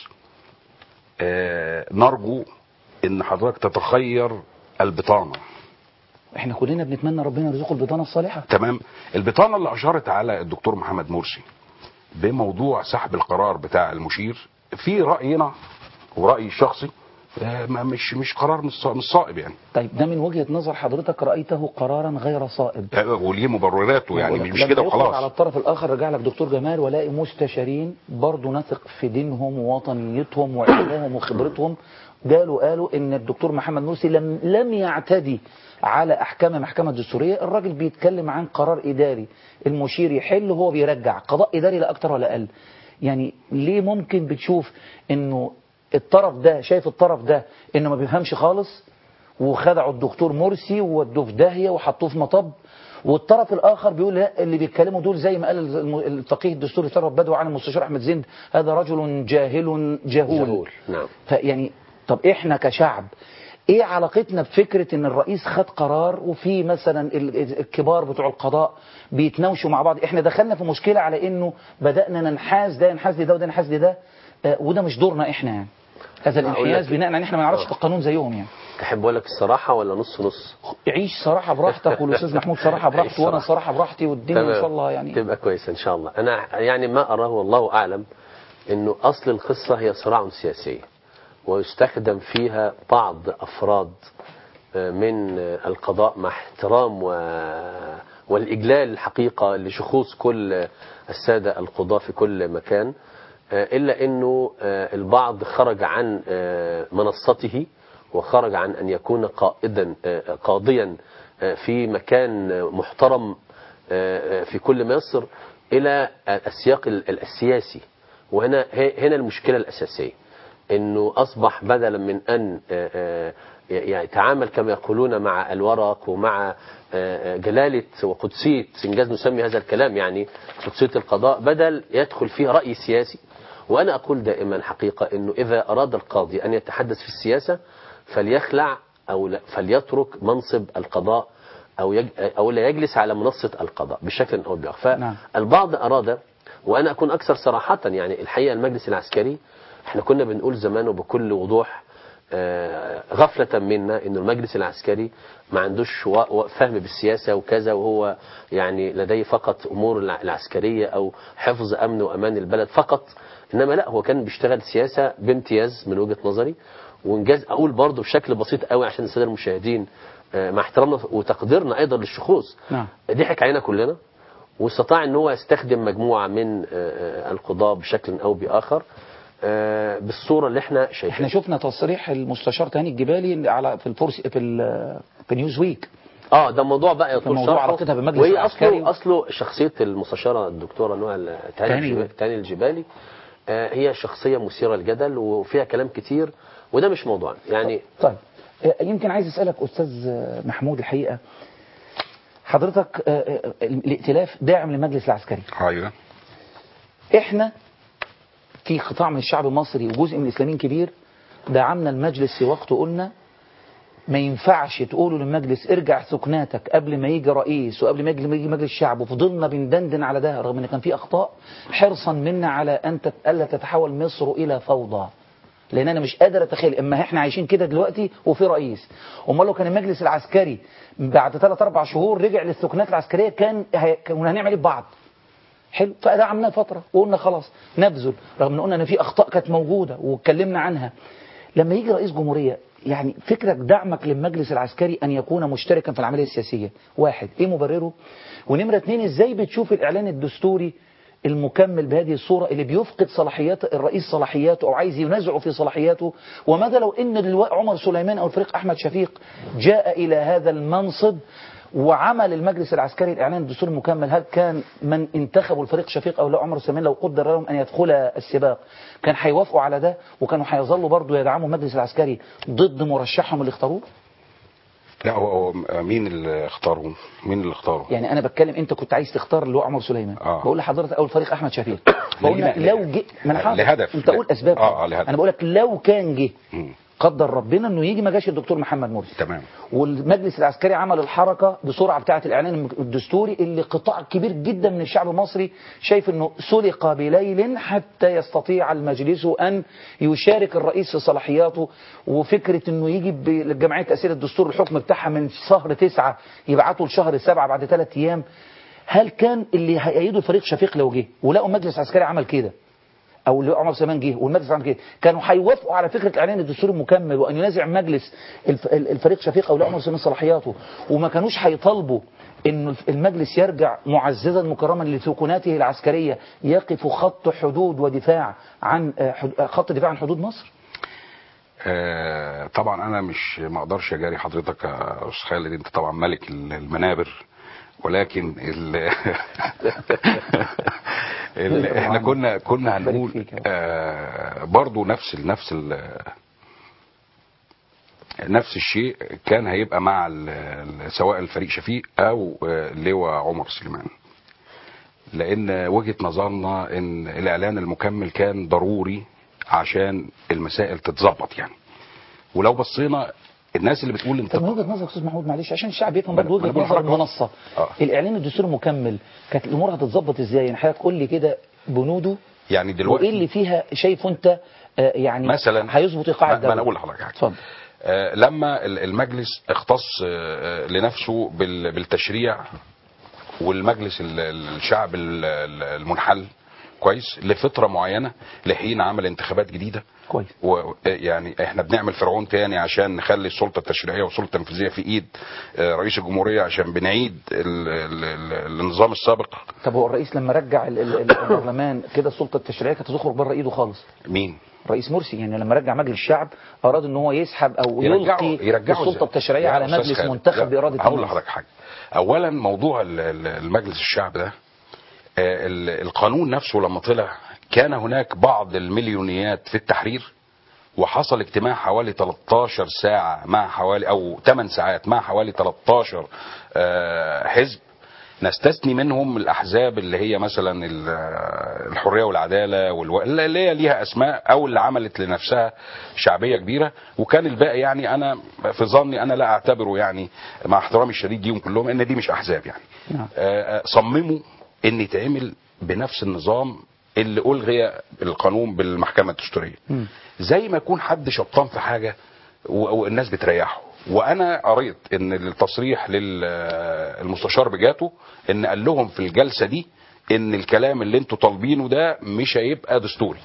آه نرجو ان حضرتك تتخير البطانه
احنا كلنا بنتمنى ربنا يرزقه البطانه الصالحه
تمام البطانه اللي اشارت على الدكتور محمد مرسي بموضوع سحب القرار بتاع المشير في راينا ورايي الشخصي آه، ما- مش مش قرار مش صا- مش صائب يعني
طيب ده من وجهة نظر حضرتك رأيته قرارا غير صائب
آه، وليه مبرراته يعني مش
لما
كده
يخرج على
وخلاص
الطرف الآخر رجع لك دكتور جمال ولاقي مستشارين برضه نثق في دينهم ووطنيتهم وعلمهم وخبرتهم قالوا قالوا ان الدكتور محمد مرسي لم لم يعتدي على احكام المحكمه الدستوريه الراجل بيتكلم عن قرار اداري المشير يحل وهو بيرجع قضاء اداري لا اكتر ولا اقل يعني ليه ممكن بتشوف انه الطرف ده شايف الطرف ده انه ما بيفهمش خالص وخدعوا الدكتور مرسي وودوه في داهيه وحطوه في مطب والطرف الاخر بيقول لا اللي بيتكلموا دول زي ما قال الم- الفقيه الدستوري ثروت بدوي عن المستشار احمد زند هذا رجل جاهل جهول,
جهول، نعم.
فيعني طب احنا كشعب ايه علاقتنا بفكره ان الرئيس خد قرار وفي مثلا ال- الكبار بتوع القضاء بيتناوشوا مع بعض احنا دخلنا في مشكله على انه بدانا ننحاز ده ينحاز لده وده ينحاز لده آه، وده مش دورنا احنا يعني هذا
أقول
الانحياز
لك-
بناء ان احنا ما نعرفش
آه.
القانون زيهم يعني
تحب اقول لك الصراحه ولا نص نص
عيش صراحة براحتك والاستاذ محمود صراحة براحته
عيش
وانا
صراحة.
صراحة براحتي والدنيا ان شاء الله يعني
تبقى كويسه ان شاء الله انا يعني ما اراه والله اعلم انه اصل القصه هي صراع سياسي ويستخدم فيها بعض افراد آه، من آه، القضاء مع احترام و... والاجلال الحقيقه لشخوص كل الساده القضاه في كل مكان آه، الا انه آه، البعض خرج عن آه، منصته وخرج عن ان يكون قائدا آه، قاضيا آه، في مكان آه، محترم آه، آه، في كل مصر الى آه، السياق ال- ال- السياسي وهنا ه- هنا المشكله الاساسيه انه اصبح بدلا من ان آه، آه، يعني يتعامل كما يقولون مع الورق ومع آه، آه، جلاله وقدسيه انجاز نسمي هذا الكلام يعني قدسيه القضاء بدل يدخل فيه راي سياسي وانا اقول دائما حقيقه انه اذا اراد القاضي ان يتحدث في السياسه فليخلع او لا- فليترك منصب القضاء او يج... او لا يجلس على منصه القضاء بشكل او باخر
نعم.
فالبعض اراد وانا اكون اكثر صراحه يعني الحقيقه المجلس العسكري احنا كنا بنقول زمان وبكل وضوح آه، غفلة منا انه المجلس العسكري ما عندوش و- و- فهم بالسياسة وكذا وهو يعني لديه فقط امور الع- العسكرية او حفظ امن وامان البلد فقط انما لا هو كان بيشتغل سياسة بامتياز من وجهة نظري وانجاز اقول برضه بشكل بسيط قوي عشان الساده المشاهدين آه، مع احترامنا وتقديرنا ايضا للشخوص
نعم.
ضحك علينا كلنا واستطاع ان هو يستخدم مجموعه من آه، آه، القضاه بشكل او باخر آه، بالصوره اللي احنا شايفينها
احنا شفنا تصريح المستشار تهاني الجبالي على في الفرس في ال- في نيوز ويك
اه ده موضوع بقى يطول
موضوع
شرحه
علاقتها بالمجلس
وهي
العسكري.
اصله اصله شخصيه المستشاره الدكتوره نوال تاني
تهاني.
الجبالي, تاني الجبالي آه، هي شخصيه مثيره للجدل وفيها كلام كتير وده مش موضوعنا يعني
طيب آه، يمكن عايز اسالك استاذ آه، محمود الحقيقه حضرتك آه، آه، الائتلاف داعم للمجلس العسكري
ايوه
احنا في قطاع من الشعب المصري وجزء من الاسلاميين كبير دعمنا المجلس في وقت قلنا ما ينفعش تقولوا للمجلس ارجع سكناتك قبل ما يجي رئيس وقبل ما يجي ما يجي مجلس الشعب وفضلنا بندندن على ده رغم ان كان في اخطاء حرصا منا على ان تت- الا تتحول مصر الى فوضى لان انا مش قادر اتخيل اما احنا عايشين كده دلوقتي وفي رئيس امال لو كان المجلس العسكري بعد ثلاث اربع شهور رجع للسكنات العسكريه كان هي- كنا هنعمل ايه ببعض حلو فدعمناه فتره وقلنا خلاص نبذل رغم ان قلنا ان في اخطاء كانت موجوده واتكلمنا عنها لما يجي رئيس جمهورية يعني فكرك دعمك للمجلس العسكري أن يكون مشتركا في العملية السياسية واحد إيه مبرره ونمرة اتنين إزاي بتشوف الإعلان الدستوري المكمل بهذه الصورة اللي بيفقد صلاحيات الرئيس صلاحياته أو عايز ينازعه في صلاحياته وماذا لو إن اللواء عمر سليمان أو الفريق أحمد شفيق جاء إلى هذا المنصب وعمل المجلس العسكري الإعلان الدستوري المكمل هل كان من انتخبوا الفريق شفيق أو لا عمر سليمان لو قدر لهم أن يدخل السباق كان هيوافقوا على ده وكانوا هيظلوا برضه يدعموا المجلس العسكري ضد مرشحهم اللي اختاروه
لا هو هو مين اللي اختاره مين اللي اختاره
يعني انا بتكلم انت كنت عايز تختار اللي هو عمر سليمان
آه.
بقول لحضرتك اول فريق احمد شفيق فقلنا
لا،
لو
لا.
جه ما انا حاضر.
لهدف.
انت قول اسباب
آه، آه، لهدف.
انا بقول لك لو كان جه
مم.
قدر ربنا انه يجي ما جاش الدكتور محمد مرسي
تمام
والمجلس العسكري عمل الحركة بسرعة بتاعة الإعلان الدستوري اللي قطاع كبير جدا من الشعب المصري شايف أنه سلق بليل حتى يستطيع المجلس أن يشارك الرئيس في صلاحياته وفكرة أنه يجي بجمعية تأثير الدستور الحكم بتاعها من شهر تسعة يبعته لشهر سبعة بعد ثلاث أيام هل كان اللي هيأيدوا الفريق شفيق لو جه ولقوا مجلس عسكري عمل كده او اللي عمر سليمان جه والمجلس عمل كده كانوا هيوافقوا على فكره الاعلان الدستوري المكمل وان ينازع مجلس الف- ال- الفريق شفيق او لا عمر سليمان صلاحياته وما كانوش هيطالبوا ان المجلس يرجع معززا مكرما لسكناته العسكريه يقف خط حدود ودفاع عن آه، حد- آه، خط دفاع عن حدود مصر
آه طبعا انا مش ما اقدرش اجاري حضرتك يا استاذ خالد انت طبعا ملك ال- المنابر ولكن ال ال احنا كنا كنا
بارك
هنقول
فيك يا رب.
آه برضو نفس ال نفس ال نفس الشيء كان هيبقى مع ال- ال- سواء الفريق شفيق او آه، لواء عمر سليمان لان وجهه نظرنا ان الاعلان المكمل كان ضروري عشان المسائل تتظبط يعني ولو بصينا الناس اللي بتقول انت
طب من وجهه نظرك استاذ محمود معلش عشان الشعب يفهم
ما
برضه
أنا- ما
وجهه
أنا
نظر
بقول لحضرتك
المنصه
آه.
الاعلان الدستوري المكمل كانت الامور هتتظبط ازاي يعني حضرتك قول لي كده بنوده
يعني دلوقتي
وايه اللي فيها شايفه انت آه، يعني
مثلا
هيظبط ايقاع
ما-
الدوله
ما انا اقول لحضرتك حاجه
اتفضل
آه، لما ال- المجلس اختص آه، لنفسه بال- بالتشريع والمجلس ال- ال- الشعب ال- ال- المنحل كويس لفتره معينه لحين عمل انتخابات جديده
كويس
و يعني احنا بنعمل فرعون تاني عشان نخلي السلطه التشريعيه والسلطه التنفيذيه في ايد آه، رئيس الجمهوريه عشان بنعيد ال ال ال النظام السابق
طب هو الرئيس لما رجع ال- ال- البرلمان كده السلطه التشريعيه كانت هتخرج بره ايده خالص
مين؟
رئيس مرسي يعني لما رجع مجلس الشعب اراد ان هو يسحب او
يرجعوا
يلقي
يرجعوا
السلطه
إزاي؟
التشريعيه
يا
على
أستاذ
مجلس
خالد،
منتخب
لا،
باراده
هقول
الناس.
لحضرتك حاجه اولا موضوع ال- ال- المجلس الشعب ده آه، ال- القانون نفسه لما طلع كان هناك بعض المليونيات في التحرير وحصل اجتماع حوالي 13 ساعة مع حوالي أو 8 ساعات مع حوالي 13 آه، حزب نستثني منهم الأحزاب اللي هي مثلا ال- الحرية والعدالة والو... اللي هي ليها أسماء أو اللي عملت لنفسها شعبية كبيرة وكان الباقي يعني أنا في ظني أنا لا أعتبره يعني مع احترامي الشديد ليهم كلهم إن دي مش أحزاب يعني
نعم.
آه، آه، صمموا ان يتعمل بنفس النظام اللي الغي القانون بالمحكمه الدستوريه
مم.
زي ما يكون حد شبطان في حاجه و- والناس بتريحه وانا قريت ان التصريح للمستشار بجاته ان قال لهم في الجلسه دي ان الكلام اللي انتوا طالبينه ده مش هيبقى دستوري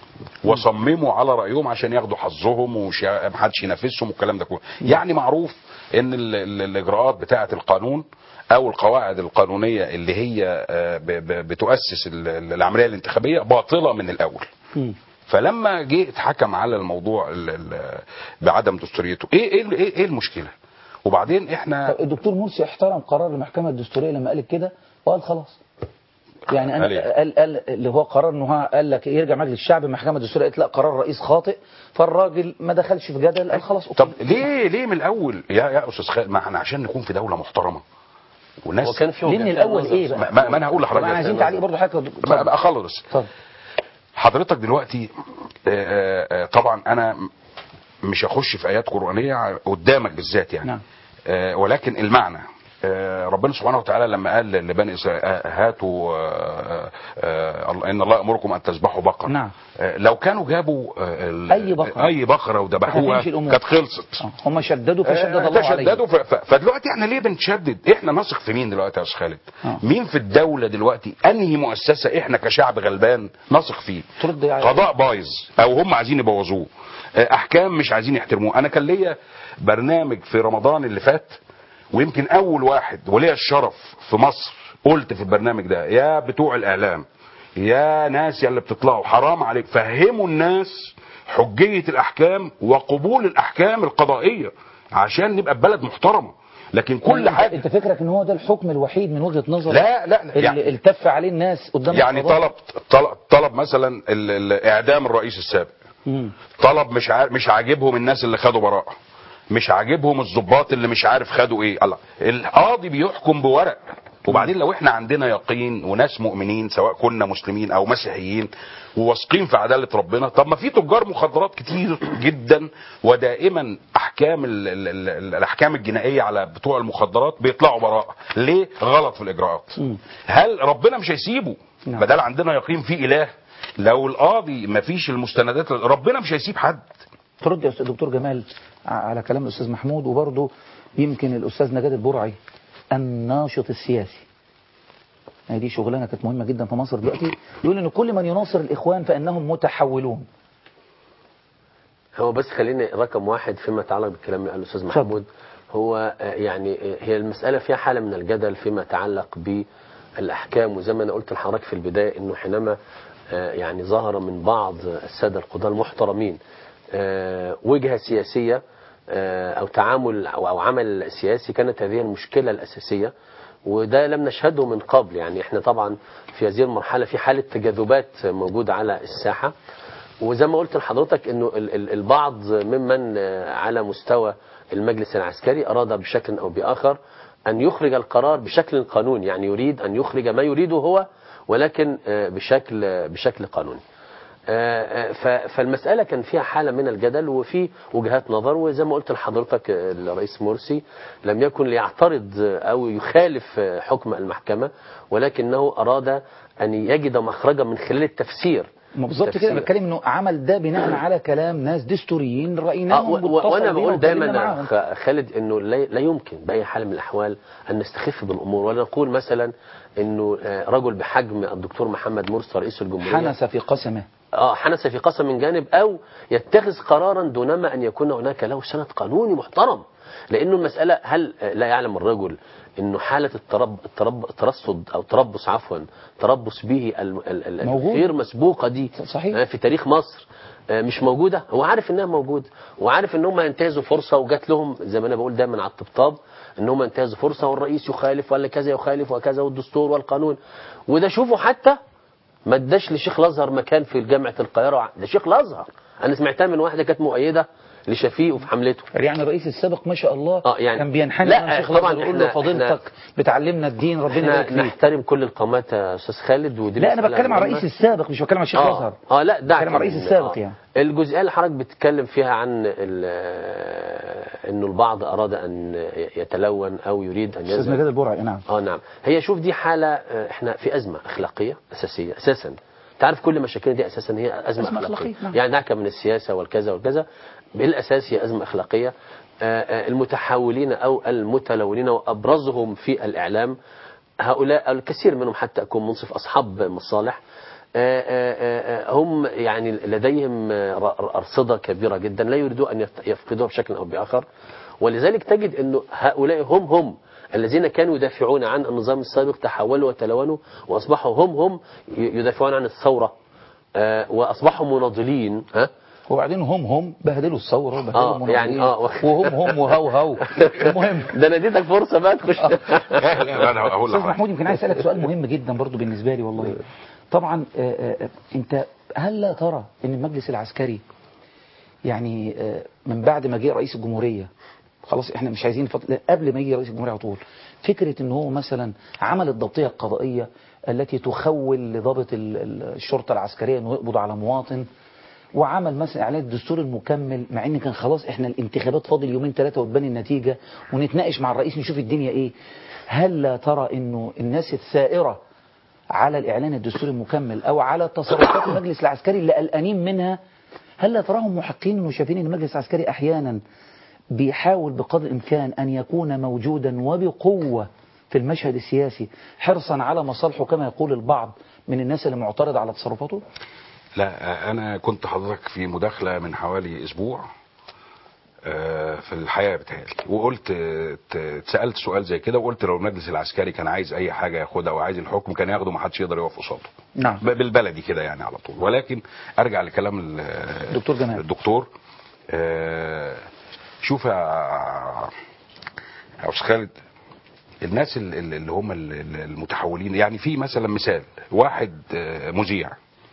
وصمموا على رايهم عشان ياخدوا حظهم ومحدش ينافسهم والكلام ده كله يعني معروف ان ال- ال- الاجراءات بتاعه القانون او القواعد القانونيه اللي هي آه، ب- ب- بتؤسس ال- ال- العمليه الانتخابيه باطله من الاول
مم.
فلما جه اتحكم على الموضوع ال- ال- بعدم دستوريته ايه ايه ايه إيه المشكله وبعدين احنا
طب الدكتور مرسي احترم قرار المحكمه الدستوريه لما قالت كده وقال خلاص يعني
قال إيه؟
انا قال, قال اللي هو قرار انه هو قال لك يرجع مجلس الشعب المحكمه الدستوريه قالت لا قرار رئيس خاطئ فالراجل ما دخلش في جدل قال خلاص أوكي.
طب ليه ليه من الاول يا يا استاذ خالد ما احنا عشان نكون في دوله محترمه والناس
هو كان في
ليه من
وجهتين
الاول
نظر.
ايه بقى؟
ما- ما- ما أنا هقول لحضرتك.
طب احنا عايزين تعليق برضه حضرتك يا دكتور.
بقى بقى اخلص
اتفضل
حضرتك دلوقتي آه، آه، آه، طبعا انا م- مش هخش في ايات قرانيه قدامك بالذات يعني
نعم.
آه، ولكن المعنى آه، ربنا سبحانه وتعالى لما قال لبني اسرائيل آه، هاتوا آه، آه، الله- ان الله يامركم ان تذبحوا بقره
نعم.
آه، لو كانوا جابوا آه، ال-
أي بقرة.
اي بقره وذبحوها
هتمشي الأمور.
كانت خلصت
آه، هم شددوا فشدد
آه،
الله عليهم
تشددوا ف- ف- فدلوقتي احنا ليه بنشدد احنا نثق في مين دلوقتي يا استاذ خالد
آه.
مين في الدوله دلوقتي انهي مؤسسه احنا كشعب غلبان نثق فيه
ترد على-
قضاء بايظ او هم عايزين يبوظوه آه، احكام مش عايزين يحترموها انا كان ليا برنامج في رمضان اللي فات ويمكن اول واحد وليا الشرف في مصر قلت في البرنامج ده يا بتوع الاعلام يا ناس يا اللي بتطلعوا حرام عليك فهموا الناس حجية الاحكام وقبول الاحكام القضائية عشان نبقى بلد محترمة لكن كل
انت-
حاجة
انت فكرك ان هو ده الحكم الوحيد من وجهة نظرك
لا لا لا
اللي
يعني,
التف عليه الناس قدام
يعني
القضاء؟
طلب طلب, طلب مثلا ال- ال- اعدام الرئيس السابق
مم.
طلب مش عارف مش عاجبهم الناس اللي خدوا براءة مش عاجبهم الضباط اللي مش عارف خدوا ايه الله القاضي بيحكم بورق وبعدين لو احنا عندنا يقين وناس مؤمنين سواء كنا مسلمين او مسيحيين وواثقين في عداله ربنا طب ما في تجار مخدرات كتير جدا ودائما احكام ال ال ال الاحكام الجنائيه على بتوع المخدرات بيطلعوا براءه ليه غلط في الاجراءات هل ربنا مش هيسيبه
نعم.
بدل عندنا يقين في اله لو القاضي ما فيش المستندات ربنا مش هيسيب حد
ترد يا استاذ دكتور جمال ع- على كلام الاستاذ محمود وبرضه يمكن الاستاذ نجاة البرعي الناشط السياسي يعني دي شغلانه كانت مهمه جدا في مصر دلوقتي يقول ان كل من يناصر الاخوان فانهم متحولون
هو بس خليني رقم واحد فيما يتعلق بالكلام اللي قاله الاستاذ
اتفضل.
محمود هو آه، يعني آه، هي المساله فيها حاله من الجدل فيما يتعلق بالاحكام وزي ما انا قلت لحضرتك في البدايه انه حينما آه، يعني ظهر من بعض الساده القضاه المحترمين آه، وجهه سياسيه آه، او تعامل او أو عمل سياسي كانت هذه المشكله الاساسيه وده لم نشهده من قبل يعني احنا طبعا في هذه المرحله في حاله تجاذبات موجوده على الساحه وزي ما قلت لحضرتك انه ال- ال- البعض ممن آه، على مستوى المجلس العسكري اراد بشكل او باخر ان يخرج القرار بشكل قانوني يعني يريد ان يخرج ما يريده هو ولكن آه، بشكل آه، بشكل قانوني آه، آه، ف- فالمسألة كان فيها حالة من الجدل وفي وجهات نظر وزي ما قلت لحضرتك آه، الرئيس مرسي لم يكن ليعترض آه، أو يخالف آه، حكم المحكمة ولكنه أراد أن يجد مخرجا من خلال التفسير
ما بالظبط كده
تفسير.
انا بتكلم انه عمل ده بناء على كلام ناس دستوريين
آه
رايناهم
و- و-
واتصل
وانا
بينا
بقول
واتكلمنا
دايما
معاهم.
خ- خالد انه لا لا يمكن باي حال من الاحوال ان نستخف بالامور ولا نقول مثلا انه آه، رجل بحجم الدكتور محمد مرسي رئيس الجمهوريه
حنس في قسمه
اه حنس في قسم من جانب او يتخذ قرارا دونما ان يكون هناك له سند قانوني محترم لانه المساله هل آه، لا يعلم الرجل انه حاله الترب الترب الترصد او تربص عفوا تربص به ال- ال- ال-
موجود.
الغير مسبوقه دي
صحيح.
آه، في تاريخ مصر آه، مش موجوده هو عارف انها موجوده وعارف ان هم ينتهزوا فرصه وجات لهم زي ما انا بقول دايما على الطبطاب ان هم ينتهزوا فرصه والرئيس يخالف ولا كذا يخالف وكذا والدستور والقانون وده شوفوا حتى ما اداش لشيخ الازهر مكان في جامعه القاهره ده شيخ الازهر انا سمعتها من واحده كانت مؤيده لشفيق في حملته
يعني الرئيس السابق ما شاء الله
آه، يعني-
كان بينحني
لا،
على شيخ
طبعاً
الازهر يقول له
إحنا-
فضيلتك بتعلمنا الدين ربنا يبارك
احنا
فيك
نحترم كل القامات يا استاذ خالد ودي
لا انا
مسألة
بتكلم على
مهمة.
الرئيس السابق مش بتكلم على شيخ
اه
الازهر
اه لا ده
بتكلم على الرئيس السابق يعني.
الجزئيه اللي حضرتك بتتكلم فيها عن ال- انه البعض اراد ان يتلون او يريد ان
استاذ
يذهب
نجاد البرعي نعم
اه نعم هي شوف دي حاله آه، احنا في ازمه اخلاقيه اساسيه اساسا تعرف كل مشاكلنا دي اساسا هي ازمه,
أزمة
اخلاقيه,
أخلاقية، نعم.
يعني دعك من السياسه والكذا والكذا بالاساس هي ازمه اخلاقيه آه، آه، المتحولين او المتلونين وابرزهم في الاعلام هؤلاء الكثير منهم حتى اكون منصف اصحاب مصالح آه، آه، آه، هم يعني لديهم آه، ر- ارصده كبيره جدا لا يريدوا ان يفت- يفقدوها بشكل او باخر ولذلك تجد انه هؤلاء هم هم الذين كانوا يدافعون عن النظام السابق تحولوا وتلونوا واصبحوا هم هم ي- يدافعون عن الثوره آه، واصبحوا مناضلين ها
وبعدين هم هم بهدلوا الثوره وبهدلوا
اه
المناضلين
يعني اه
وهم هم وهو هو المهم
ده انا اديتك فرصه بقى تخش
لا لا انا هقول
استاذ
لحضرتك
محمود يمكن عايز اسالك سؤال مهم جدا برضو بالنسبه لي والله طبعا آه، آه، آه، انت هل لا ترى ان المجلس العسكري يعني آه، من بعد ما جه رئيس الجمهوريه خلاص احنا مش عايزين فط... لا، قبل ما يجي رئيس الجمهوريه على طول فكره ان هو مثلا عمل الضبطيه القضائيه التي تخول لضابط ال- ال- الشرطه العسكريه انه يقبض على مواطن وعمل مثلا اعلان الدستور المكمل مع ان كان خلاص احنا الانتخابات فاضل يومين ثلاثه وتبان النتيجه ونتناقش مع الرئيس نشوف الدنيا ايه هل لا ترى انه الناس الثائره على الاعلان الدستوري المكمل او على تصرفات المجلس العسكري اللي قلقانين منها هل لا تراهم محقين وشايفين ان المجلس العسكري احيانا بيحاول بقدر الامكان ان يكون موجودا وبقوه في المشهد السياسي حرصا على مصالحه كما يقول البعض من الناس اللي معترض على تصرفاته؟
لا انا كنت حضرتك في مداخله من حوالي اسبوع آه، في الحياه بتهيألي وقلت آه، ت- اتسالت سؤال زي كده وقلت لو المجلس العسكري كان عايز اي حاجه ياخدها او عايز الحكم كان ياخده ما حدش يقدر يقف قصاده
نعم
ب- بالبلدي كده يعني على طول ولكن ارجع لكلام ال-
دكتور جمال.
الدكتور آه، شوف يا يا استاذ خالد الناس ال- ال- اللي هم ال- ال- المتحولين يعني في مثلا مثال واحد آه، مذيع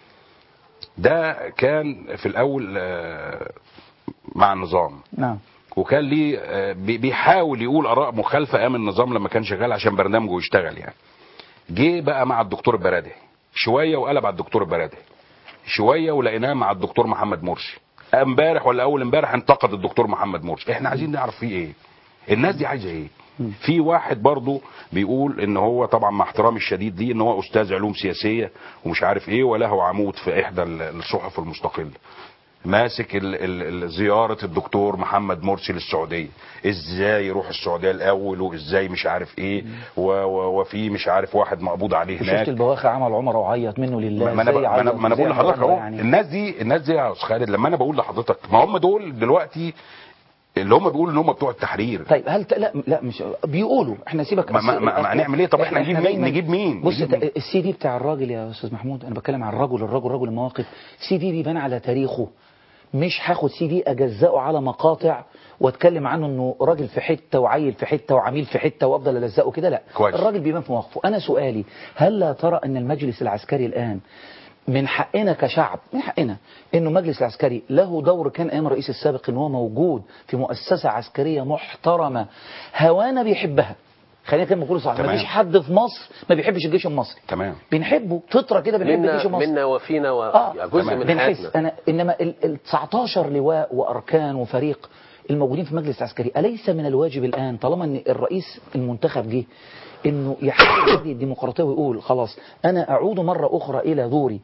ده كان في الاول آه، مع النظام
نعم
وكان ليه آه، بي- بيحاول يقول اراء مخالفه ايام النظام لما كان شغال عشان برنامجه يشتغل يعني جه بقى مع الدكتور البرادعي شويه وقلب على الدكتور البرادعي شويه ولقيناه مع الدكتور محمد مرسي امبارح ولا اول امبارح انتقد الدكتور محمد مرسي احنا عايزين نعرف فيه ايه الناس دي عايزه ايه في واحد برضه بيقول ان هو طبعا مع احترامي الشديد ليه ان هو استاذ علوم سياسيه ومش عارف ايه وله عمود في احدى الصحف المستقله ماسك ال ال ال زيارة الدكتور محمد مرسي للسعودية ازاي يروح السعودية الاول وازاي مش عارف ايه و و وفي مش عارف واحد مقبوض عليه
شفت
هناك
البواخع عمل عمر وعيط منه لله
ما انا
إزاي
ما انا
عيط
ما انا
وإزاي
بقول لحضرتك
عمل
اهو
يعني.
الناس دي الناس دي يا استاذ خالد لما انا بقول لحضرتك ما هم دول دلوقتي اللي هم بيقولوا ان هم بتوع التحرير
طيب هل ت... لا لا مش بيقولوا احنا سيبك
ما- ما- ما- ما هنعمل إيه؟ طب إحنا نجيب مين؟
دايماً-
نجيب مين؟
بص
نجيب
انت
مين؟
السي في بتاع الراجل يا استاذ محمود انا بتكلم عن الرجل الرجل رجل المواقف السي في بيبان على تاريخه مش هاخد سي في اجزأه على مقاطع واتكلم عنه انه راجل في حته وعيل في حته وعميل في حته وافضل الزقه كده لا
كويس.
الراجل بيبان في مواقفه انا سؤالي هل لا ترى ان المجلس العسكري الان من حقنا كشعب من حقنا انه المجلس العسكري له دور كان ايام الرئيس السابق ان هو موجود في مؤسسه عسكريه محترمه هوانا بيحبها خلينا كده نقول صح
تمام.
مفيش حد في مصر ما بيحبش الجيش المصري
تمام
بنحبه فطره كده بنحب الجيش
منا
المصري
منا وفينا
اه
وجزء من
بنحس
حياتنا
انا انما ال ال 19 لواء واركان وفريق الموجودين في المجلس العسكري اليس من الواجب الان طالما ان الرئيس المنتخب جه انه يحارب هذه الديمقراطيه ويقول خلاص انا اعود مره اخرى الى دوري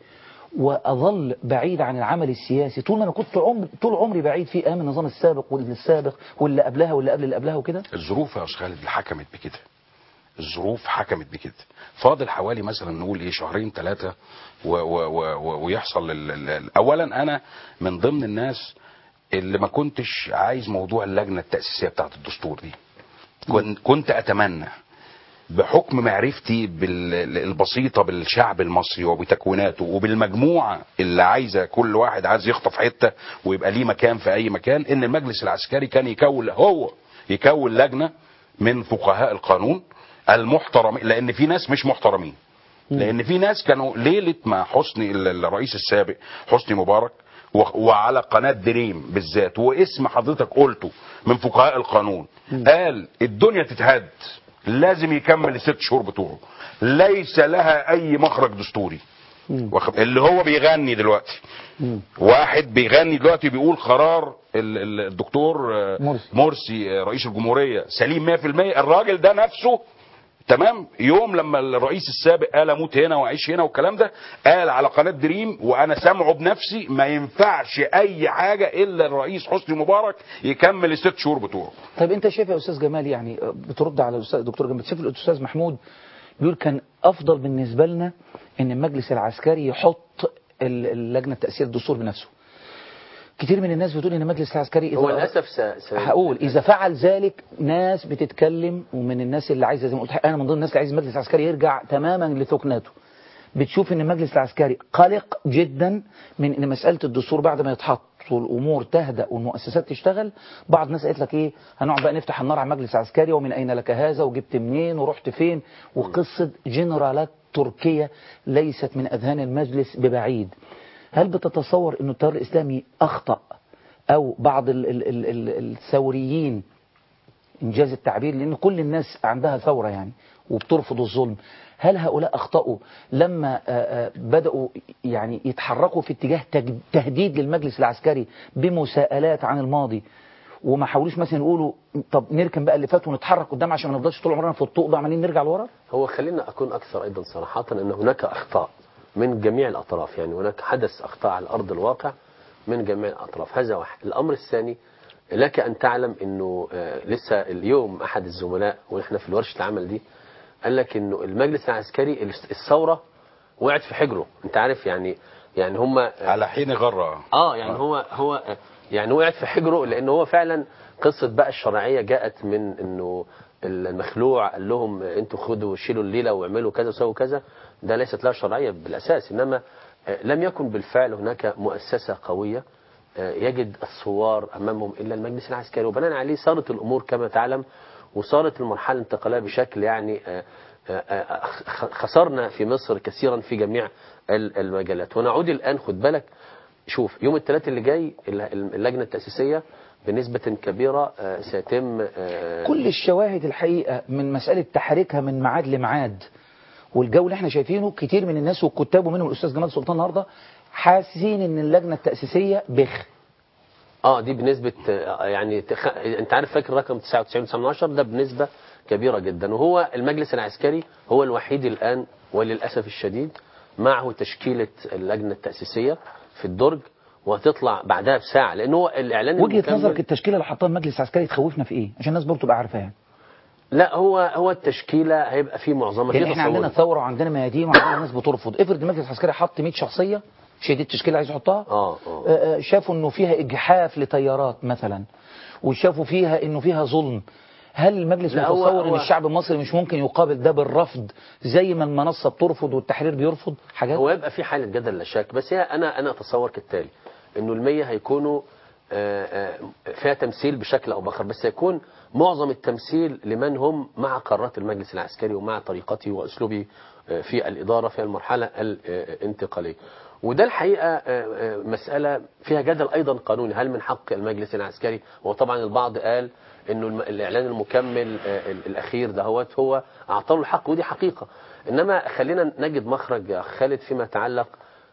واظل بعيد عن العمل السياسي طول ما انا كنت عمر طول عمري بعيد في ايام النظام السابق واللي السابق واللي قبلها واللي قبل اللي قبلها وكده
الظروف يا استاذ خالد اللي حكمت بكده الظروف حكمت بكده فاضل حوالي مثلا نقول ايه شهرين ثلاثه و و و و ويحصل ال ال ال اولا انا من ضمن الناس اللي ما كنتش عايز موضوع اللجنه التاسيسيه بتاعه الدستور دي كن- كنت اتمنى بحكم معرفتي بال- البسيطة بالشعب المصري وبتكويناته وبالمجموعة اللي عايزة كل واحد عايز يخطف حتة ويبقى ليه مكان في أي مكان إن المجلس العسكري كان يكون هو يكون لجنة من فقهاء القانون المحترمين لأن في ناس مش محترمين لأن في ناس كانوا ليلة ما حسني ال- الرئيس السابق حسني مبارك و- وعلى قناة دريم بالذات واسم حضرتك قلته من فقهاء القانون قال الدنيا تتهد لازم يكمل الست شهور بتوعه ليس لها اي مخرج دستوري واخد- اللي هو بيغني دلوقتي واحد بيغني دلوقتي بيقول قرار ال- ال- الدكتور آه،
مرسي.
مرسي آه، رئيس الجمهورية سليم 100% الراجل ده نفسه تمام يوم لما الرئيس السابق قال اموت هنا واعيش هنا والكلام ده قال على قناه دريم وانا سامعه بنفسي ما ينفعش اي حاجه الا الرئيس حسني مبارك يكمل الست شهور بتوعه
طيب انت شايف يا استاذ جمال يعني بترد على الاستاذ دكتور جمال شايف الاستاذ محمود بيقول كان افضل بالنسبه لنا ان المجلس العسكري يحط ال- اللجنه تاثير الدستور بنفسه كتير من الناس بتقول ان المجلس العسكري إذا
هو للاسف س... س...
هقول اذا فعل ذلك ناس بتتكلم ومن الناس اللي عايزه زي ما قلت انا من ضمن الناس اللي عايز المجلس العسكري يرجع تماما لثكناته بتشوف ان المجلس العسكري قلق جدا من ان مساله الدستور بعد ما يتحط والامور تهدأ والمؤسسات تشتغل بعض الناس قالت لك ايه هنقعد بقى نفتح النار على المجلس العسكري ومن اين لك هذا وجبت منين ورحت فين وقصه جنرالات تركيا ليست من اذهان المجلس ببعيد هل بتتصور أن التيار الإسلامي أخطأ أو بعض ال ال ال ال الثوريين إنجاز التعبير لأن كل الناس عندها ثورة يعني وبترفض الظلم هل هؤلاء أخطأوا لما آه، آه، بدأوا يعني يتحركوا في اتجاه تج- تهديد للمجلس العسكري بمساءلات عن الماضي وما حاولوش مثلا يقولوا طب نركن بقى اللي فات ونتحرك قدام عشان ما نفضلش طول عمرنا في الطوق ده عمالين نرجع لورا
هو خلينا أكون أكثر أيضا صراحة أن هناك أخطاء من جميع الأطراف يعني هناك حدث أخطاء على أرض الواقع من جميع الأطراف هذا واحد الأمر الثاني لك أن تعلم أنه آه، لسه اليوم أحد الزملاء ونحن في ورشة العمل دي قال لك أنه المجلس العسكري الثورة وقعت في حجره أنت عارف يعني يعني هم
على حين غره
اه يعني هو هو يعني وقعت في حجره لان هو فعلا قصه بقى الشرعيه جاءت من انه المخلوع قال لهم انتوا خدوا شيلوا الليله واعملوا كذا وسووا كذا ده ليست لها شرعيه بالاساس انما آه، لم يكن بالفعل هناك مؤسسه قويه آه، يجد الثوار امامهم الا المجلس العسكري وبناء عليه صارت الامور كما تعلم وصارت المرحله الانتقاليه بشكل يعني آه، آه، آه، خ- خسرنا في مصر كثيرا في جميع ال- المجالات ونعود الان خد بالك شوف يوم الثلاث اللي جاي ال- اللجنه التاسيسيه بنسبه كبيره آه، سيتم آه،
كل الشواهد الحقيقة من مسألة تحريكها من ميعاد لميعاد والجو اللي احنا شايفينه كتير من الناس والكتاب ومنهم الأستاذ جمال سلطان النهاردة حاسين ان اللجنة التأسيسية بخ
اه دي بنسبة آه، يعني تخ... انت عارف فاكر رقم 99.9 ده بنسبة كبيرة جدا وهو المجلس العسكري هو الوحيد الآن وللأسف الشديد معه تشكيلة اللجنة التأسيسية في الدرج وهتطلع بعدها بساعة لأن هو الإعلان
وجهة
المكمل-
نظرك التشكيلة اللي حطها المجلس العسكري تخوفنا في ايه عشان الناس برضه تبقى عارفاها يعني
لا هو هو التشكيلة هيبقى فيه معظمها
يعني
فيه
احنا عندنا
تصور.
ثورة وعندنا ميادين وعندنا ناس بترفض افرض المجلس العسكري حط 100 شخصية شيء دي التشكيلة عايز يحطها
اه اه
آه، آه، شافوا انه فيها اجحاف لتيارات مثلا وشافوا فيها انه فيها ظلم هل المجلس
لا، هو-
متصور ان
هو-
الشعب المصري مش ممكن يقابل ده بالرفض زي ما المنصة بترفض والتحرير بيرفض حاجات
هو يبقى في حالة جدل لا شك بس هي أنا أنا أتصور كالتالي إنه المية هيكونوا آه، آه، فيها تمثيل بشكل أو بآخر بس هيكون معظم التمثيل لمن هم مع قرارات المجلس العسكري ومع طريقته وأسلوبه آه، في الإدارة في المرحلة الانتقالية وده الحقيقة آه، آه، مسألة فيها جدل أيضا قانوني هل من حق المجلس العسكري وطبعا البعض قال انه الم- الاعلان المكمل آه، ال- الاخير دهوت هو اعطاه الحق ودي حقيقه انما خلينا نجد مخرج يا أخ خالد فيما يتعلق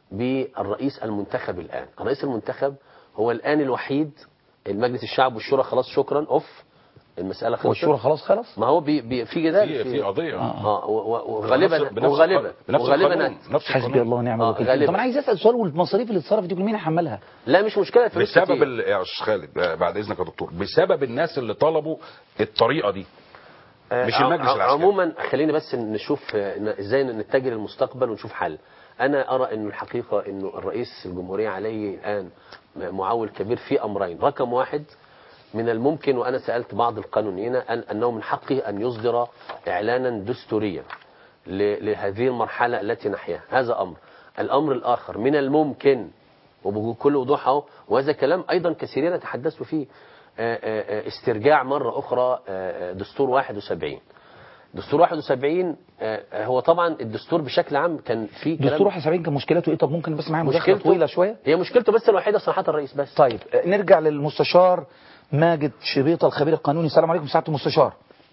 بالرئيس المنتخب الان الرئيس المنتخب هو الان الوحيد المجلس الشعب والشورى خلاص شكرا اوف المساله خلصت
والشورى خلاص خلص
ما هو بي بي في جدال
في في قضيه
اه و- و- وغالبا
بنفس- بنفس
وغالبا
القانون- بنفس
وغالبا
القانون، نفس
حسبي
القانون.
الله ونعم
آه،
الوكيل
غالبا.
طب انا عايز اسال سؤال والمصاريف اللي اتصرفت دي كل مين هيحملها
لا مش مشكله فلوس
بسبب
كتير.
ال- يا استاذ خالد آه، بعد اذنك يا دكتور بسبب الناس اللي طلبوا الطريقه دي مش
آه،
المجلس
ع-
العسكري.
عموما خلينا بس نشوف آه، ن- ازاي نتجه للمستقبل ونشوف حل انا ارى انه الحقيقه انه الرئيس الجمهوريه عليه الان معول كبير في امرين رقم واحد من الممكن وانا سالت بعض القانونيين أن انه من حقه ان يصدر اعلانا دستوريا ل- لهذه المرحله التي نحياها هذا امر الامر الاخر من الممكن وبكل وضوح اهو وهذا كلام ايضا كثيرين تحدثوا فيه آه، آه، آه، استرجاع مره اخرى آه، آه، دستور 71 دستور 71 آه، هو طبعا الدستور بشكل عام كان فيه كلام
دستور 71 كان مشكلته ايه طب ممكن بس معايا مداخله
مشكلته-
طويله شويه
هي مشكلته بس الوحيده صراحه الرئيس بس
طيب آه، نرجع للمستشار ماجد شبيطه الخبير القانوني السلام عليكم سعاده المستشار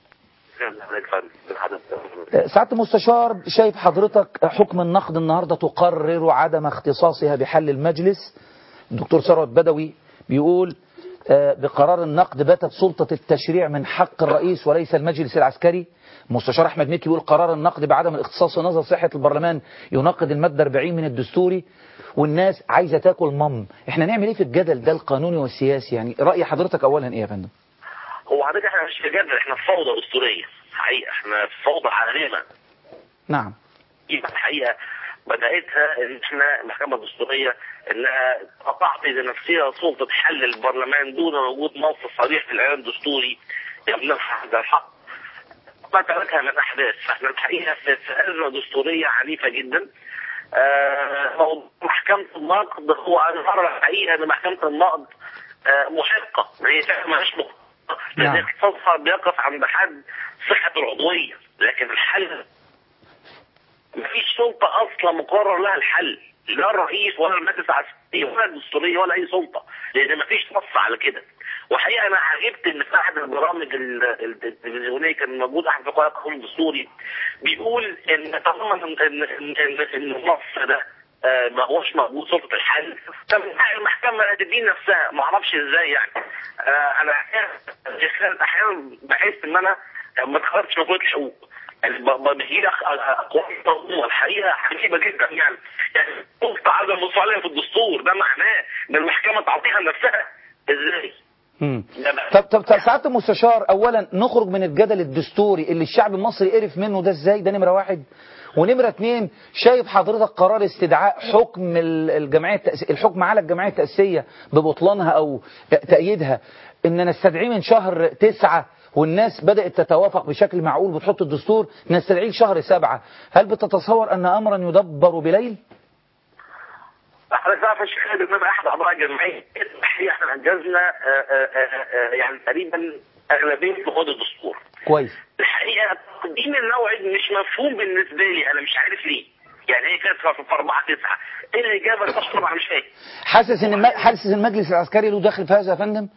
آه، سعاده المستشار شايف حضرتك حكم النقد النهارده تقرر عدم اختصاصها بحل المجلس الدكتور ثروت بدوي بيقول آه، بقرار النقد باتت سلطة التشريع من حق الرئيس وليس المجلس العسكري مستشار أحمد مكي بيقول قرار النقد بعدم الاختصاص ونظر صحة البرلمان ينقد المادة 40 من الدستوري والناس عايزة تاكل مم احنا نعمل ايه في الجدل ده القانوني والسياسي يعني رأي حضرتك أولا ايه يا فندم
هو حضرتك احنا مش في جدل احنا في فوضى دستوريه حقيقه احنا في فوضى عارمه
نعم
دي الحقيقه بدايتها ان احنا المحكمه الدستوريه انها تعطي لنفسها سلطه حل البرلمان دون وجود نص صريح في الاعلان الدستوري يمنحها هذا الحق ما تركها من احداث فاحنا الحقيقه في في ازمه دستوريه عنيفه جدا آه، موضوع محكمه النقد هو انا ارى الحقيقه ان محكمه النقد آه، محقه هي فعلا مالهاش مخ- لان
نعم.
اختصاصها بيقف عند حد صحه العضويه لكن الحل مفيش سلطة أصلا مقرر لها الحل لا الرئيس ولا المجلس العسكري ولا الدستورية ولا أي سلطة لأن مفيش نص على كده وحقيقة أنا عجبت إن في أحد البرامج ال- ال- التلفزيونية كان موجود أحد فقهاء القانون الدستوري بيقول إن طالما إن إن إن, إن, إن النص ده آه، ما هوش موجود سلطة الحل طب المحكمة تدين نفسها ما اعرفش ازاي يعني آه، انا احيانا احيانا بحس ان انا ما اتخرجتش من كلية الحقوق يعني ب- ب- بيجي لي أق- اقوال موضوع الحقيقه عجيبه جدا يعني يعني سلطه عدم الوصول عليها في الدستور ده معناه ان المحكمه تعطيها لنفسها ازاي؟
مم.
ده بقى-
طب طب طب سعاده المستشار اولا نخرج من الجدل الدستوري اللي الشعب المصري قرف منه ده ازاي ده نمره واحد ونمرة اتنين شايف حضرتك قرار استدعاء حكم ال- الجمعية التأس- الحكم على الجمعية التأسيسية ببطلانها أو تأييدها إن نستدعيه من شهر تسعة والناس بدأت تتوافق بشكل معقول بتحط الدستور نستدعيه شهر سبعة هل بتتصور أن أمرا يدبر بليل؟
حضرتك تعرف يا شيخ خالد ان انا احد اعضاء الجمعيه الحقيقه احنا انجزنا آه، آه، آه، آه، يعني تقريبا اغلبيه نقاط الدستور
كويس
الحقيقه تقديم الموعد مش مفهوم بالنسبه لي انا مش عارف ليه يعني هي كانت في 4 9 ايه الاجابه اللي طبعا مش فاهم
حاسس ان الم- حاسس المجلس العسكري له دخل في هذا يا فندم؟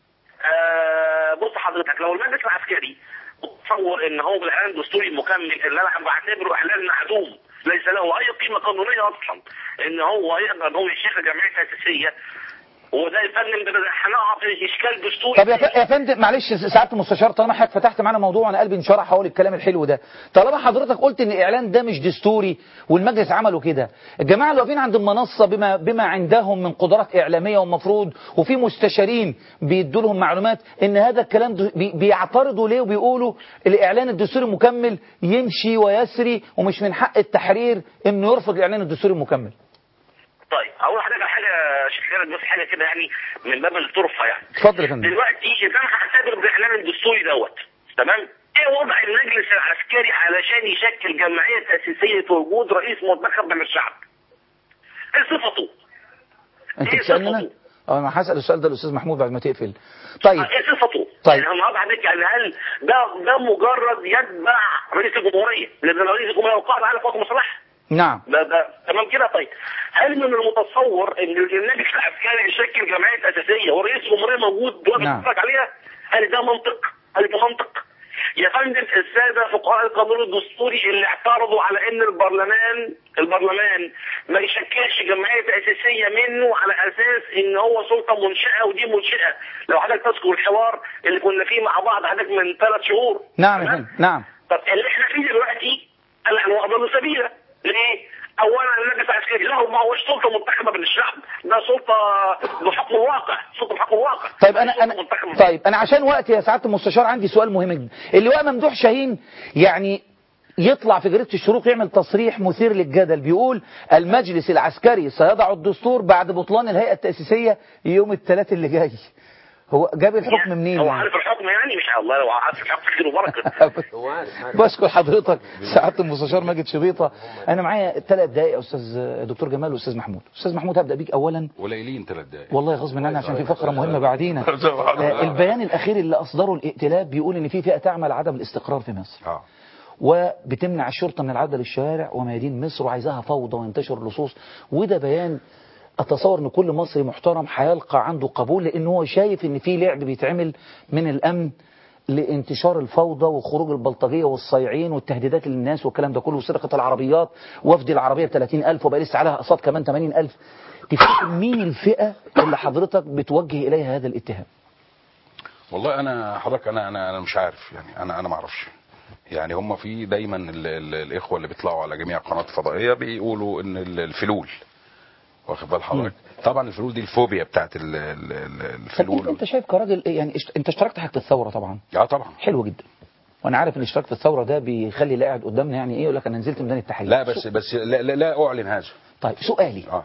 آه بص حضرتك لو المجلس العسكري تصور ان هو بالاعلان الدستوري المكمل اللي انا بعتبره اعلان معدوم ليس له اي قيمه قانونيه اصلا ان هو يقدر ان هو يشيخ جمعيه تاسيسيه وده يا فندم ده هنقع في اشكال دستوري
طب يا ف- يا فندم معلش سعاده المستشار طالما حضرتك فتحت معانا موضوع وانا قلبي انشرح حول الكلام الحلو ده طالما حضرتك قلت ان الاعلان ده مش دستوري والمجلس عمله كده الجماعه اللي واقفين عند المنصه بما بما عندهم من قدرات اعلاميه ومفروض وفي مستشارين بيدوا لهم معلومات ان هذا الكلام د- بي- بيعترضوا ليه وبيقولوا الاعلان الدستوري المكمل يمشي ويسري ومش من حق التحرير انه يرفض الاعلان الدستوري المكمل
طيب اقول لحضرتك على حاجه يا شيخ خالد بس حاجه كده يعني من باب الطرفه يعني
اتفضل يا فندم
دلوقتي اذا انا هعتبر بالاعلان الدستوري دوت تمام ايه وضع المجلس العسكري علشان يشكل جمعيه تاسيسيه وجود رئيس منتخب من الشعب؟ ايه صفته؟
انت
ايه
بتسالني انا
صفته؟
اه انا هسال السؤال ده الاستاذ محمود بعد ما تقفل طيب
ايه صفته؟
طيب.
يعني انا واضح عليك يعني هل ده ده مجرد يتبع رئيس الجمهوريه؟ لان رئيس الجمهوريه وقائد على قوات المسلحه
نعم
ده ده تمام كده طيب هل من المتصور ان المجلس العسكري يشكل جمعيه اساسيه ورئيس الجمهوريه موجود واقف
نعم.
يتفرج عليها؟ هل ده منطق؟ هل ده منطق؟ يا فندم الساده فقهاء القانون الدستوري اللي اعترضوا على ان البرلمان البرلمان ما يشكلش جمعيه اساسيه منه على اساس ان هو سلطه منشاه ودي منشاه لو حضرتك تذكر الحوار اللي كنا فيه مع بعض حضرتك من ثلاث شهور
نعم يا
تمام؟
فندم نعم
طب اللي احنا فيه دلوقتي قال احنا واخدين سبيله ليه؟ اولا المجلس العسكري له ما هوش سلطه منتخبه من الشعب ده سلطه بحكم الواقع سلطه بحكم الواقع
طيب انا
سلطة
انا
منتخبة.
طيب انا عشان وقتي يا سعاده المستشار عندي سؤال مهم جدا اللواء ممدوح شاهين يعني يطلع في جريده الشروق يعمل تصريح مثير للجدل بيقول المجلس العسكري سيضع الدستور بعد بطلان الهيئه التاسيسيه يوم الثلاث اللي جاي هو جاب الحكم منين
هو
يعني؟
عارف الحكم يعني مش الله لو عارف الحكم خير وبركه
هو عارف عارف
بشكر حضرتك سعاده المستشار ماجد شبيطه انا معايا ثلاث دقائق يا استاذ دكتور جمال واستاذ محمود استاذ محمود هبدا بيك اولا
قليلين ثلاث دقائق
والله غصب عني عشان في فقره مهمه بعدينا آه، البيان الاخير اللي اصدره الائتلاف بيقول ان في فئه تعمل عدم الاستقرار في مصر
اه
وبتمنع الشرطه من العوده للشوارع وميادين مصر وعايزاها فوضى وينتشر اللصوص وده بيان اتصور ان كل مصري محترم هيلقى عنده قبول لان هو شايف ان في لعب بيتعمل من الامن لانتشار الفوضى وخروج البلطجيه والصياعين والتهديدات للناس والكلام ده كله وسرقه العربيات وفد العربيه ب 30000 وبقى لسه عليها اقساط كمان 80000 تفتكر مين الفئه اللي حضرتك بتوجه اليها هذا الاتهام؟
والله انا حضرتك انا انا انا مش عارف يعني انا انا ما اعرفش يعني هم في دايما ال ال الاخوه اللي بيطلعوا على جميع قنوات فضائيه بيقولوا ان ال- الفلول واخد بال حضرتك طبعا الفلول دي الفوبيا بتاعت ال- ال- ال-
طب انت,
الفلول
انت شايف كراجل يعني اشت- انت اشتركت حاجه الثوره طبعا
اه طبعا
حلو جدا وانا عارف ان الاشتراك في الثوره ده بيخلي اللي قاعد قدامنا يعني ايه يقول لك انا نزلت ميدان التحرير
لا بس بس لا, لا, لا اعلن هذا
طيب سؤالي
اه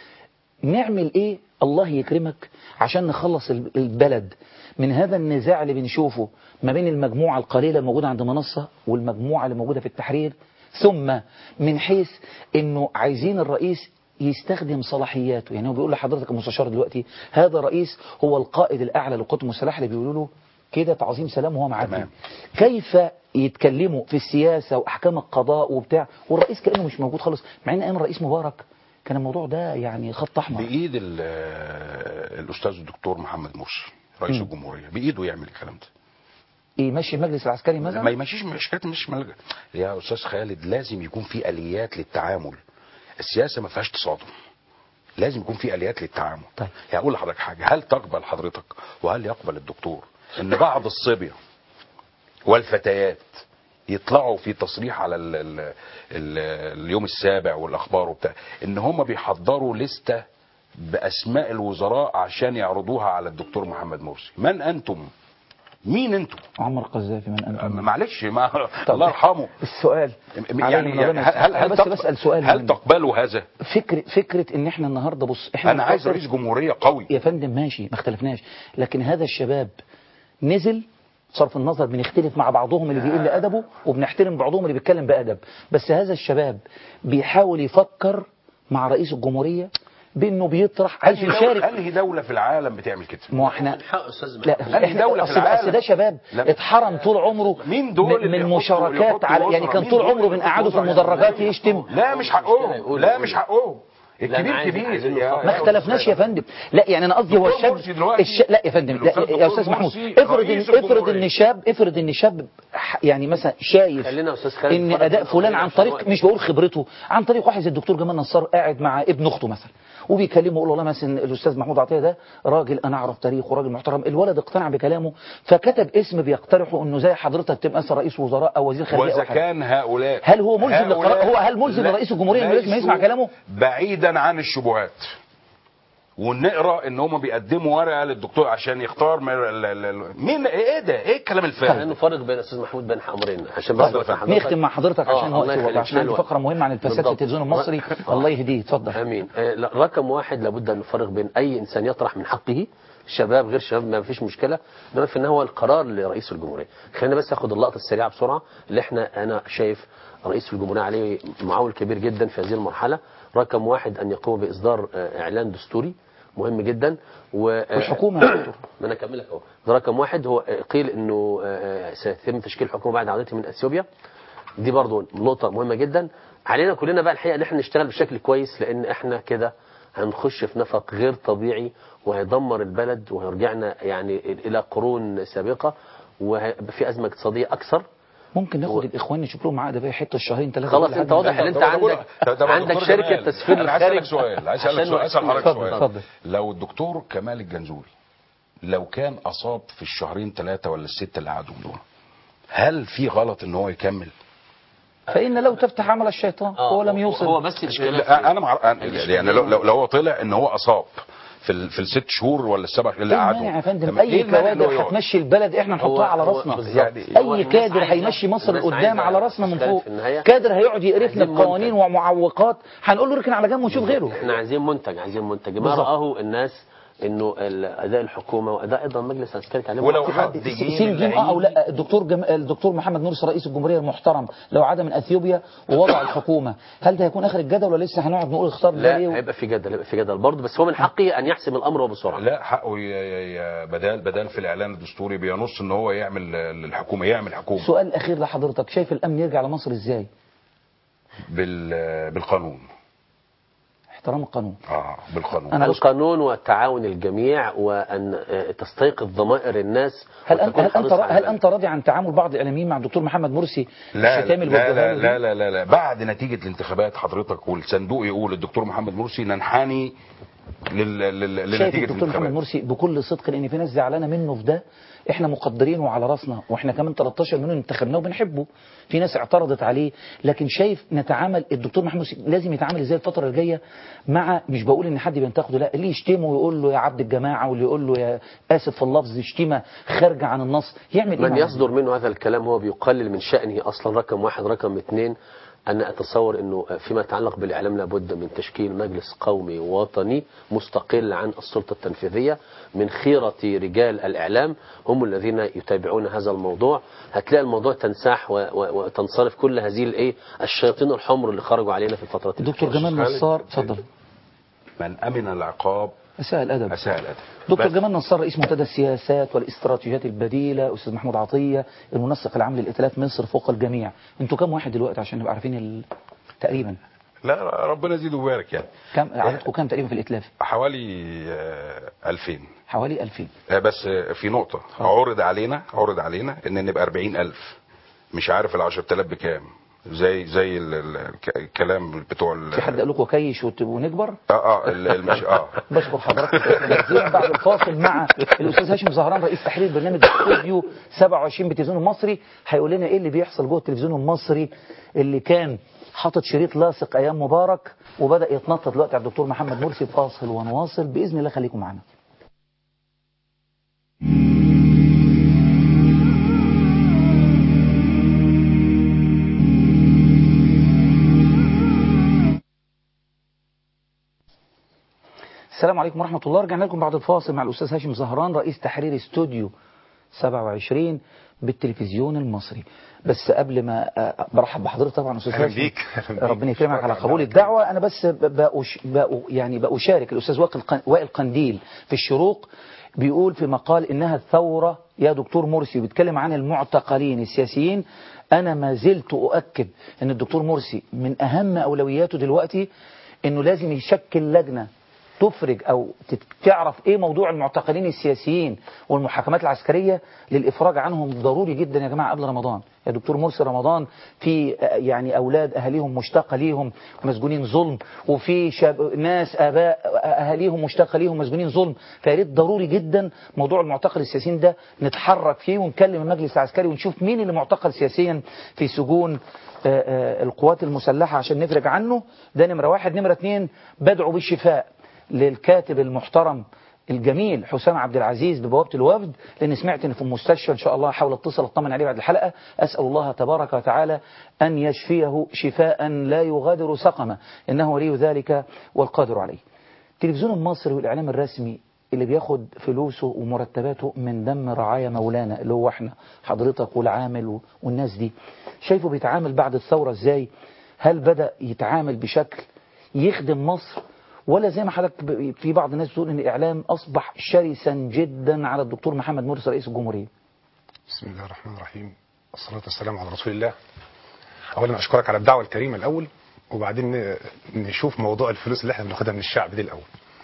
نعمل ايه الله يكرمك عشان نخلص ال- البلد من هذا النزاع اللي بنشوفه ما بين المجموعة القليلة الموجودة عند منصة والمجموعة اللي موجودة في التحرير ثم من حيث انه عايزين الرئيس يستخدم صلاحياته يعني هو بيقول لحضرتك المستشار دلوقتي هذا رئيس هو القائد الاعلى للقوات المسلحه اللي بيقولوا له كده تعظيم سلام وهو معدي
تمام.
كيف يتكلموا في السياسه واحكام القضاء وبتاع والرئيس كانه مش موجود خالص مع ان ايام الرئيس مبارك كان الموضوع ده يعني خط احمر
بايد ال- الاستاذ الدكتور محمد مرسي رئيس الجمهوريه بايده يعمل الكلام ده
يمشي المجلس العسكري مثلا
ما يمشيش مش حكايه مش ملجأ يا استاذ خالد لازم يكون في اليات للتعامل السياسه ما فيهاش تصادم لازم يكون في اليات للتعامل
طيب.
يعني اقول لحضرتك حاجه هل تقبل حضرتك وهل يقبل الدكتور ان بعض الصبيه والفتيات يطلعوا في تصريح على ال ال ال اليوم السابع والاخبار وبتاع ان هم بيحضروا لستة باسماء الوزراء عشان يعرضوها على الدكتور محمد مرسي من انتم مين انتوا
عمر قذافي من انتم
معلش ما
طب.
الله يرحمه
السؤال علي
يعني
من ربنا
هل هل,
يسأل.
هل,
بس
تقبل
بسأل سؤال
هل
مهم.
تقبلوا هذا
فكرة فكرة ان احنا النهارده بص احنا
انا عايز
بنفكر-
رئيس جمهوريه قوي
يا فندم ماشي ما اختلفناش لكن هذا الشباب نزل صرف النظر بنختلف مع بعضهم اللي بيقل ادبه وبنحترم بعضهم اللي بيتكلم بادب بس هذا الشباب بيحاول يفكر مع رئيس الجمهوريه بانه بيطرح عايز
انهي دولة,
يشارك
انهي دوله في العالم بتعمل كده
ما هو احنا
حق استاذ
لا
محمود.
أنهي
احنا
دولة في
أصل-
العالم؟
أصل ده شباب
لا.
اتحرم طول عمره
مين دول
من,
اللي
من
يحطوا-
مشاركات
يحطوا
على يعني
وزراء؟
كان
مين
طول
دول
عمره
اللي
بنقعده في
يحطوا
المدرجات
وزراء؟
يشتم
لا مش حقهم لا مش حقهم
لا، أنا
الكبير
عايز-
كبير
عايزين
يا-
نفكر.
ما اختلفناش يا فندم لا يعني انا قصدي هو
دكتور
الشاب
مرسي دلوقتي-
الش... لا يا فندم لا
الأستاذ
يا
دكتور
استاذ محمود
مرسي
افرض
رئيس
ان افرض
الجمهورية.
ان شاب افرض ان شاب ح- يعني مثلا شايف
خلينا يا أستاذ خالد
ان
نتفرج
اداء
في
فلان عن
عشان
طريق
وقت.
مش بقول خبرته عن طريق واحد زي الدكتور جمال نصار قاعد مع ابن اخته مثلا وبيكلمه يقول له والله مثلا الاستاذ محمود عطيه ده راجل انا اعرف تاريخه وراجل محترم الولد اقتنع بكلامه فكتب اسم بيقترحه انه زي حضرتك تبقى مثلا رئيس وزراء او وزير خارجيه
واذا
أو حاجة.
كان هؤلاء
هل هو ملزم
هؤلاء
لقرار- هو هل ملزم
لا-
لرئيس الجمهورية إنه لازم
ليسوا
يسمع كلامه؟
بعيدا عن الشبهات ونقرا ان هم بيقدموا ورقه للدكتور عشان يختار من ال- ال- ال- مين ايه ده ايه الكلام
خلينا
الفارغ
نفرق بين استاذ محمود بين امرين عشان بس
اتفضل
وقت
يا فندم.
حضرتك.
نختم مع حضرتك عشان
آه،
وقت
الله
الوقت
يخليك.
عشان عندي
الوقت.
فقره مهمه عن الفساد في
بالضبط.
التلفزيون المصري
آه.
الله يهديه اتفضل
امين آه، لا، رقم واحد لابد ان نفرق بين اي انسان يطرح من حقه شباب غير شباب ما فيش مشكله انما في ان هو القرار لرئيس الجمهوريه خلينا بس اخد اللقطه السريعه بسرعه اللي احنا انا شايف رئيس الجمهوريه عليه معول كبير جدا في هذه المرحله رقم واحد ان يقوم باصدار آه، اعلان دستوري مهم جدا و آه،
والحكومة يا دكتور.
ما انا اكملك اهو ده رقم واحد هو آه، قيل انه آه، آه، سيتم تشكيل حكومه بعد عودته من اثيوبيا دي برضو نقطة مهمة جدا علينا كلنا بقى الحقيقة ان احنا نشتغل بشكل كويس لان احنا كده هنخش في نفق غير طبيعي وهيدمر البلد وهيرجعنا يعني الى قرون سابقة وهيبقى في ازمة اقتصادية اكثر
ممكن ناخد
و-
الاخوان نشوف لهم عقد بقى حته الشهرين ثلاثه
خلاص
لحد
انت
ما-
واضح ان انت
طب أنا بقول-
عندك
طب- طب
عندك
دكتور
شركة
جمال،
تسفير
انا عايز
الخارج
اسالك سؤال عايز اسالك
عشان
سؤال اسال حضرتك
اتفضل،
سؤال
اتفضل.
لو الدكتور كمال الجنزوري لو كان اصاب في الشهرين ثلاثه ولا السته اللي قعدوا دول هل في غلط ان هو يكمل؟
فان لو تفتح عمل الشيطان
آه،
هو لم يوصل
هو بس الاشكاليه
لا انا مع... أنا- يعني لو, لو, لو هو طلع ان هو اصاب في ال... في الست شهور ولا السبع اللي
ايه
قعدوا
المانع يا فندم
تمام. إيه
اي
المانع إن هو
كوادر
يقعد؟
هتمشي البلد احنا
هو-
نحطها على
هو
راسنا
بالظبط.
يعني
هو
اي
الناس
كادر
عايزة-
هيمشي مصر
الناس
لقدام
عايزة
على راسنا من
تختلف
فوق
في النهاية.
كادر هيقعد يقرفنا
عايزين
بقوانين
منتج.
ومعوقات هنقول له اركن على جنب ونشوف غيره
احنا عايزين منتج عايزين منتج ما
بالظبط.
رآه الناس انه ال- اداء الحكومه واداء ايضا مجلس عسكري عليهم
ولو
وقت
حد
حد-
جه
سين جيم اه او
اللعيب
لا الدكتور جم... الدكتور محمد مرسي رئيس الجمهوريه المحترم لو عاد من اثيوبيا ووضع الحكومه هل ده هيكون اخر الجدول ولا لسه هنقعد نقول اختار ده
لا
ليه
هيبقى في جدل هيبقى في جدل برضه بس هو من حقه ان يحسم الامر وبسرعه
لا حقه ي... ي... ي... بدال بدال في الاعلان الدستوري بينص ان هو يعمل للحكومه يعمل حكومه
سؤال اخير لحضرتك شايف الامن يرجع لمصر ازاي
بال... بالقانون
احترام القانون
اه بالقانون
أنا بص-
القانون وتعاون الجميع وان آه، تستيقظ ضمائر الناس
هل انت
وتكون
هل انت
حريص على
هل
البلد.
انت راضي عن تعامل بعض الاعلاميين مع الدكتور محمد مرسي
لا
الشتائم اللي
لا
بيوجهها
لا,
له
لا
دي؟
لا لا لا بعد نتيجة الانتخابات حضرتك والصندوق يقول الدكتور محمد مرسي ننحني لل... لل...
شايف
لنتيجة
الدكتور محمد
الانتخابات
مرسي بكل صدق لان في ناس زعلانه منه في ده احنا مقدرينه على راسنا واحنا كمان 13 مليون انتخبناه وبنحبه في ناس اعترضت عليه لكن شايف نتعامل الدكتور محمد مرسي لازم يتعامل ازاي الفتره الجايه مع مش بقول ان حد بينتقده لا اللي يشتمه ويقول له يا عبد الجماعه واللي يقول له يا اسف في اللفظ شتيمه خارجه عن النص يعمل ايه
من
مع
يصدر منه هذا الكلام هو بيقلل من شأنه أصلا رقم واحد رقم اثنين أنا أتصور أنه فيما يتعلق بالإعلام لابد من تشكيل مجلس قومي وطني مستقل عن السلطة التنفيذية من خيرة رجال الإعلام هم الذين يتابعون هذا الموضوع هتلاقي الموضوع تنساح و- و- وتنصرف كل هذه الإيه الشياطين الحمر اللي خرجوا علينا في الفترة
دكتور جمال
خالد.
نصار اتفضل
من امن العقاب
اساء الادب
اساء الادب
دكتور
بس.
جمال نصار رئيس منتدى السياسات والاستراتيجيات البديله استاذ محمود عطيه المنسق العام للائتلاف مصر فوق الجميع انتوا كام واحد دلوقتي عشان نبقى عارفين ال... تقريبا
لا ربنا يزيده ويبارك يعني
كام عددكم كام تقريبا في الائتلاف
حوالي آه، 2000
حوالي 2000
آه، بس آه، في نقطة عرض علينا عرض علينا ان نبقى 40000 مش عارف ال 10000 بكام زي زي ال- ال- الك- الكلام بتوع ال-
في حد قال لكم كيش وت- ونكبر
اه اه ال- المش... اه
بشكر حضرتك جزيلا بعد الفاصل مع الاستاذ هاشم زهران رئيس تحرير برنامج استوديو 27 بالتلفزيون المصري هيقول لنا ايه اللي بيحصل جوه التلفزيون المصري اللي كان حاطط شريط لاصق ايام مبارك وبدا يتنطط دلوقتي على الدكتور محمد مرسي فاصل ونواصل باذن الله خليكم معانا السلام عليكم ورحمة الله رجعنا لكم بعد الفاصل مع الأستاذ هاشم زهران رئيس تحرير استوديو 27 بالتلفزيون المصري بس قبل ما آه، برحب بحضرتك طبعا استاذ
أهلا
هاشم
بيك، أهلا بيك.
ربنا يكرمك
شكراً
على
على
قبول
دعوتك.
الدعوه انا بس ب- بأش بأ يعني بأشارك الاستاذ وائل قن- وائل قنديل في الشروق بيقول في مقال انها الثوره يا دكتور مرسي بيتكلم عن المعتقلين السياسيين انا ما زلت اؤكد ان الدكتور مرسي من اهم اولوياته دلوقتي انه لازم يشكل لجنه تفرج او تت- تعرف ايه موضوع المعتقلين السياسيين والمحاكمات العسكريه للافراج عنهم ضروري جدا يا جماعه قبل رمضان يا دكتور مرسي رمضان في آه، يعني اولاد اهاليهم مشتاقه ليهم مسجونين ظلم وفي شاب ناس اباء اهاليهم مشتاقه ليهم مسجونين ظلم فيا ريت ضروري جدا موضوع المعتقل السياسيين ده نتحرك فيه ونكلم المجلس العسكري ونشوف مين اللي معتقل سياسيا في سجون آه، آه، القوات المسلحه عشان نفرج عنه ده نمره واحد نمره اتنين بدعو بالشفاء للكاتب المحترم الجميل حسام عبد العزيز ببوابة الوفد لأن سمعت إن في المستشفى إن شاء الله هحاول أتصل أطمن عليه بعد الحلقة أسأل الله تبارك وتعالى أن يشفيه شفاء لا يغادر سقما إنه ولي ذلك والقادر عليه التلفزيون المصري والإعلام الرسمي اللي بياخد فلوسه ومرتباته من دم رعايا مولانا اللي هو احنا حضرتك والعامل و- والناس دي شايفه بيتعامل بعد الثورة ازاي هل بدأ يتعامل بشكل يخدم مصر ولا زي ما حضرتك ب- في بعض الناس بتقول ان الاعلام اصبح شرسا جدا على الدكتور محمد مرسي رئيس الجمهوريه
بسم الله الرحمن الرحيم والصلاة والسلام على رسول الله أولا أشكرك على الدعوة الكريمة الأول وبعدين ن- نشوف موضوع الفلوس اللي احنا بناخدها من الشعب دي الأول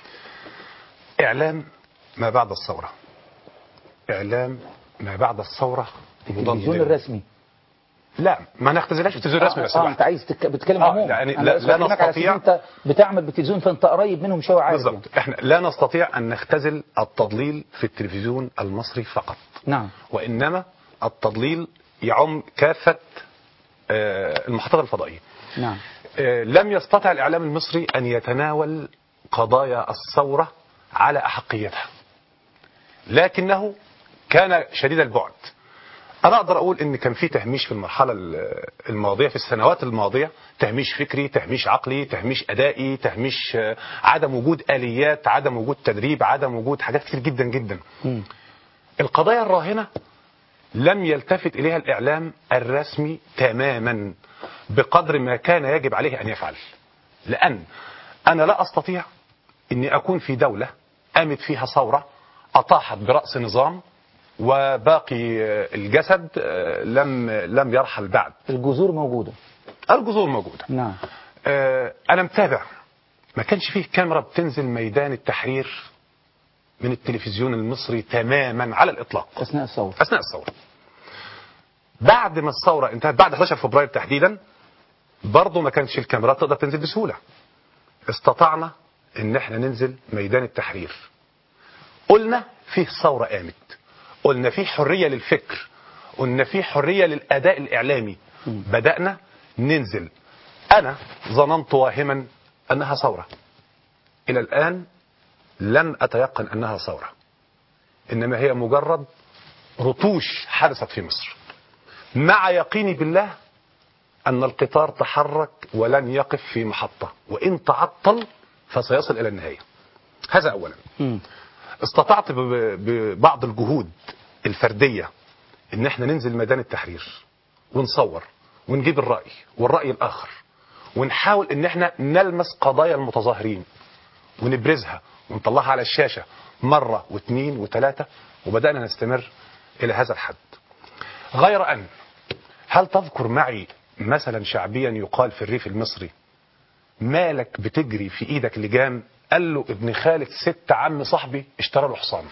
إعلام ما بعد الثورة إعلام ما بعد الثورة
التلفزيون
مضلل.
الرسمي
لا ما نختزلهاش في التلفزيون الرسمي بس
اه
لوحده.
انت عايز تك... بتتكلم
آه،
عموما
يعني
أنا
لا-
بس
لا
بكلمك على أساس
نستطيع-
إن انت بتعمل بالتلفزيون فانت قريب منهم شويه عارف
بالضبط
يعني.
احنا لا نستطيع أن نختزل التضليل في التلفزيون المصري فقط
نعم
وإنما التضليل يعم كافة آه، المحطات الفضائية
نعم
آه، لم يستطع الإعلام المصري أن يتناول قضايا الثورة على أحقيتها لكنه كان شديد البعد أنا أقدر أقول إن كان في تهميش في المرحلة ال- الماضية في السنوات الماضية تهميش فكري تهميش عقلي تهميش أدائي تهميش آه، عدم وجود آليات عدم وجود تدريب عدم وجود حاجات كتير جدا جدا
مم.
القضايا الراهنة لم يلتفت إليها الإعلام الرسمي تماما بقدر ما كان يجب عليه أن يفعل لأن أنا لا أستطيع أني أكون في دولة قامت فيها ثورة أطاحت برأس نظام وباقي آه، الجسد آه، لم لم يرحل بعد
الجذور موجوده
الجذور موجودة
نعم
آه، أنا متابع ما كانش فيه كاميرا بتنزل ميدان التحرير من التلفزيون المصري تماما على الإطلاق
اثناء الثوره
اثناء الثوره بعد ما الثوره انتهت بعد 11 فبراير تحديدا برضه ما كانتش الكاميرات تقدر تنزل بسهوله استطعنا ان احنا ننزل ميدان التحرير قلنا فيه ثوره قامت قلنا فيه حريه للفكر قلنا فيه حريه للاداء الاعلامي بدانا ننزل انا ظننت واهما انها ثوره الى الان لم اتيقن انها ثوره انما هي مجرد رتوش حدثت في مصر مع يقيني بالله أن القطار تحرك ولن يقف في محطة وإن تعطل فسيصل إلى النهاية هذا أولا
مم.
استطعت ب- ببعض الجهود الفردية ان احنا ننزل ميدان التحرير ونصور ونجيب الرأي والرأي الآخر ونحاول ان احنا نلمس قضايا المتظاهرين ونبرزها ونطلعها على الشاشة مرة واثنين وثلاثة وبدأنا نستمر إلى هذا الحد غير أن هل تذكر معي مثلا شعبيا يقال في الريف المصري مالك بتجري في ايدك لجام قال له ابن خالة ست عم صاحبي اشترى له حصان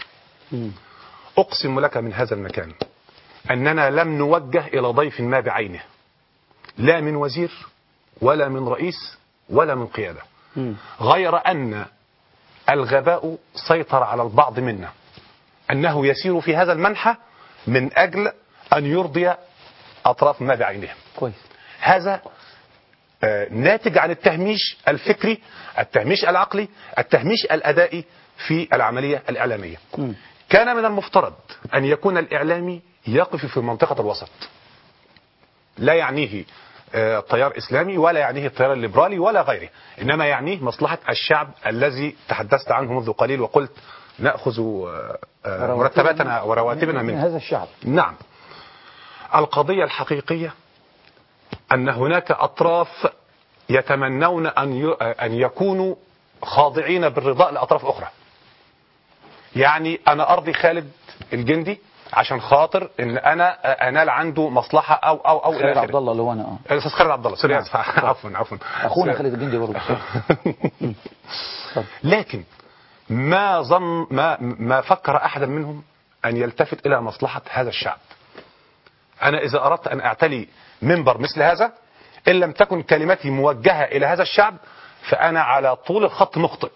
اقسم لك من هذا المكان اننا لم نوجه الى ضيف ما بعينه لا من وزير ولا من رئيس ولا من قيادة غير ان الغباء سيطر على البعض منا انه يسير في هذا المنحى من اجل ان يرضي اطراف ما بعينهم
كويس
هذا آه، ناتج عن التهميش الفكري التهميش العقلي التهميش الأدائي في العملية الإعلامية
مم.
كان من المفترض أن يكون الإعلامي يقف في منطقة الوسط لا يعنيه آه، تيار اسلامي ولا يعنيه التيار الليبرالي ولا غيره انما يعنيه مصلحه الشعب الذي تحدثت عنه منذ قليل وقلت ناخذ آه، آه، مرتباتنا ورواتبنا
من
منه
هذا الشعب
نعم القضية الحقيقية أن هناك أطراف يتمنون أن ي- أن يكونوا خاضعين بالرضاء لأطراف أخرى يعني أنا أرضي خالد الجندي عشان خاطر ان انا انال عنده مصلحه او او او
خالد
الى
عبد
اخره
الله اللي هو انا اه
الاستاذ خالد عبد الله سوري
نعم.
اسف عفوا عفوا
اخونا خالد الجندي برضه
لكن ما ظن ما ما فكر احدا منهم ان يلتفت الى مصلحه هذا الشعب. انا اذا اردت ان اعتلي منبر مثل هذا ان لم تكن كلمتي موجهه الى هذا الشعب فانا على طول الخط مخطئ.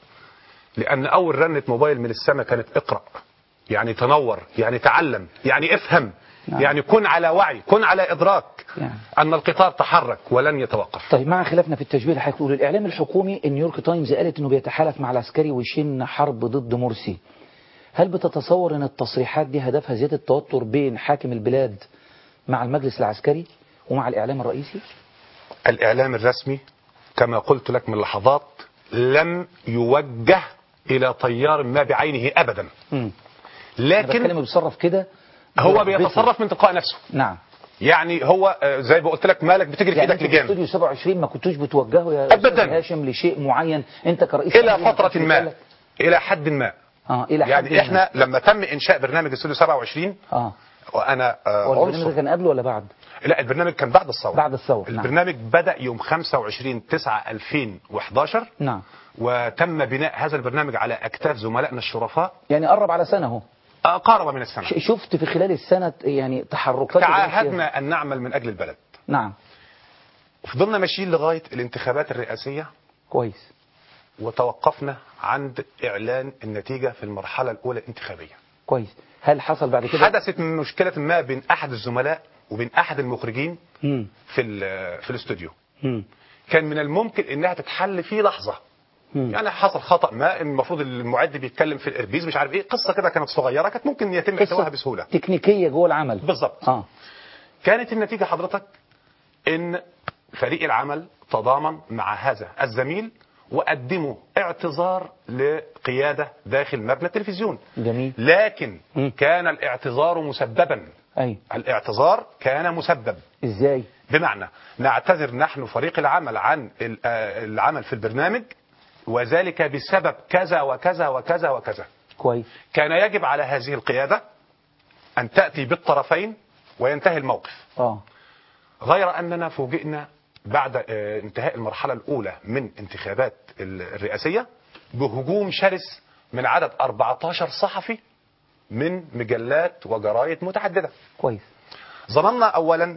لان اول رنه موبايل من السماء كانت اقرا. يعني تنور، يعني تعلم، يعني افهم،
نعم.
يعني كن على وعي، كن على ادراك
نعم.
ان القطار تحرك ولن يتوقف.
طيب مع خلافنا في التشبيه اللي حضرتك تقول الاعلام الحكومي النيويورك تايمز قالت انه بيتحالف مع العسكري ويشن حرب ضد مرسي هل بتتصور ان التصريحات دي هدفها زياده التوتر بين حاكم البلاد مع المجلس العسكري ومع الاعلام الرئيسي
الإعلام الرسمي كما قلت لك من لحظات لم يوجه إلى طيار ما بعينه أبدا
امم انا بتكلم
لكن
بيتصرف كده
هو
برغبته.
بيتصرف من تلقاء نفسه
نعم
يعني هو آه، زي ما قلت لك مالك بتجري في
يعني
ايدك
انتوا في
لجان
استوديو 27 ما كنتوش بتوجهوا يا
أبداً.
أستاذ هاشم لشيء معين انت كرئيس
إلى
تحرير
فترة
كنت
ما
بتقول-
إلى حد ما
اه الى حد
يعني
ما.
احنا لما تم إنشاء برنامج استوديو 27
اه
وأنا آه،
هو البرنامج ده
عنصر
كان قبل ولا بعد
لا البرنامج كان بعد الثورة
بعد الثورة، نعم.
البرنامج بدأ يوم 25 9 2011
نعم
وتم بناء هذا البرنامج على أكتاف زملائنا الشرفاء
يعني قرب على سنه اهو
آه، قارب من السنة
ش- شفت في خلال السنه يعني تحركات
تعاهدنا أن نعمل من أجل البلد
نعم
فضلنا ماشيين لغاية الانتخابات الرئاسية
كويس
وتوقفنا عند إعلان النتيجة في المرحلة الأولى الانتخابية
كويس هل حصل بعد كده
حدثت مشكلة ما بين أحد الزملاء وبين أحد المخرجين
مم.
في ال- في الاستوديو
مم.
كان من الممكن انها تتحل في لحظه
مم.
يعني حصل خطا ما المفروض المعد بيتكلم في الاربيز مش عارف ايه قصه كده كانت صغيره كانت ممكن يتم احتوائها بسهوله
تكنيكيه جوه العمل
بالظبط
اه
كانت النتيجه حضرتك ان فريق العمل تضامن مع هذا الزميل وقدموا اعتذار لقياده داخل مبنى التلفزيون
جميل
لكن
مم.
كان الاعتذار مسببا
ايوه
الاعتذار كان مسبب
ازاي
بمعنى نعتذر نحن فريق العمل عن ال- آه، العمل في البرنامج وذلك بسبب كذا وكذا وكذا وكذا
كويس
كان يجب على هذه القيادة أن تأتي بالطرفين وينتهي الموقف
اه
غير أننا فوجئنا بعد آه، انتهاء المرحلة الأولى من انتخابات ال- الرئاسية بهجوم شرس من عدد 14 صحفي من مجلات وجرايد متعددة
كويس
ظننا أولا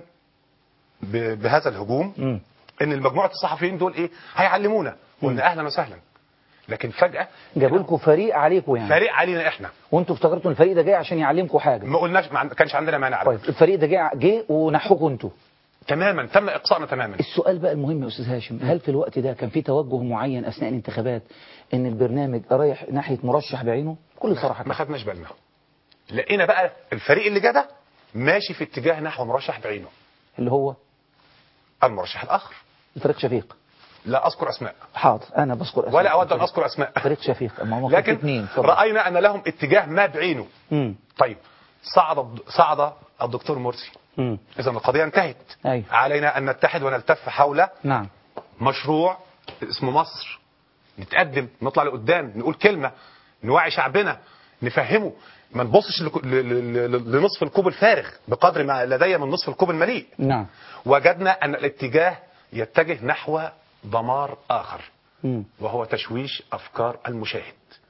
ب- بهذا الهجوم
مم.
ان المجموعه الصحفيين دول ايه هيعلمونا قلنا اهلا وسهلا لكن فجاه
جابوا لكم فريق عليكم يعني
فريق علينا احنا
وانتوا افتكرتوا ان الفريق ده جاي عشان يعلمكم حاجه
ما قلناش ما عن- كانش عندنا مانع على
كويس الفريق ده جه جه ونحوكم انتوا
تماما تم اقصائنا تماما
السؤال بقى المهم يا استاذ هاشم هل في الوقت ده كان في توجه معين اثناء الانتخابات ان البرنامج رايح ناحيه مرشح بعينه بكل صراحه
ما
كده.
خدناش بالنا لقينا بقى الفريق اللي جه ده ماشي في اتجاه نحو مرشح بعينه
اللي هو
المرشح الاخر
فريق شفيق
لا اذكر اسماء
حاضر انا بذكر اسماء
ولا اود ان اذكر اسماء
فريق شفيق اما هم كان في
لكن
اثنين اتفضل.
راينا ان لهم اتجاه ما بعينه
امم
طيب صعد صعد الدكتور مرسي
امم
اذا القضيه انتهت
ايوه
علينا ان نتحد ونلتف حول
نعم
مشروع اسمه مصر نتقدم نطلع لقدام نقول كلمة نوعي شعبنا نفهمه ما نبصش لك- ل- ل- ل- لنصف الكوب الفارغ بقدر ما لدي من نصف الكوب المليء
نعم
وجدنا أن الاتجاه يتجه نحو دمار آخر
امم
وهو تشويش أفكار المشاهد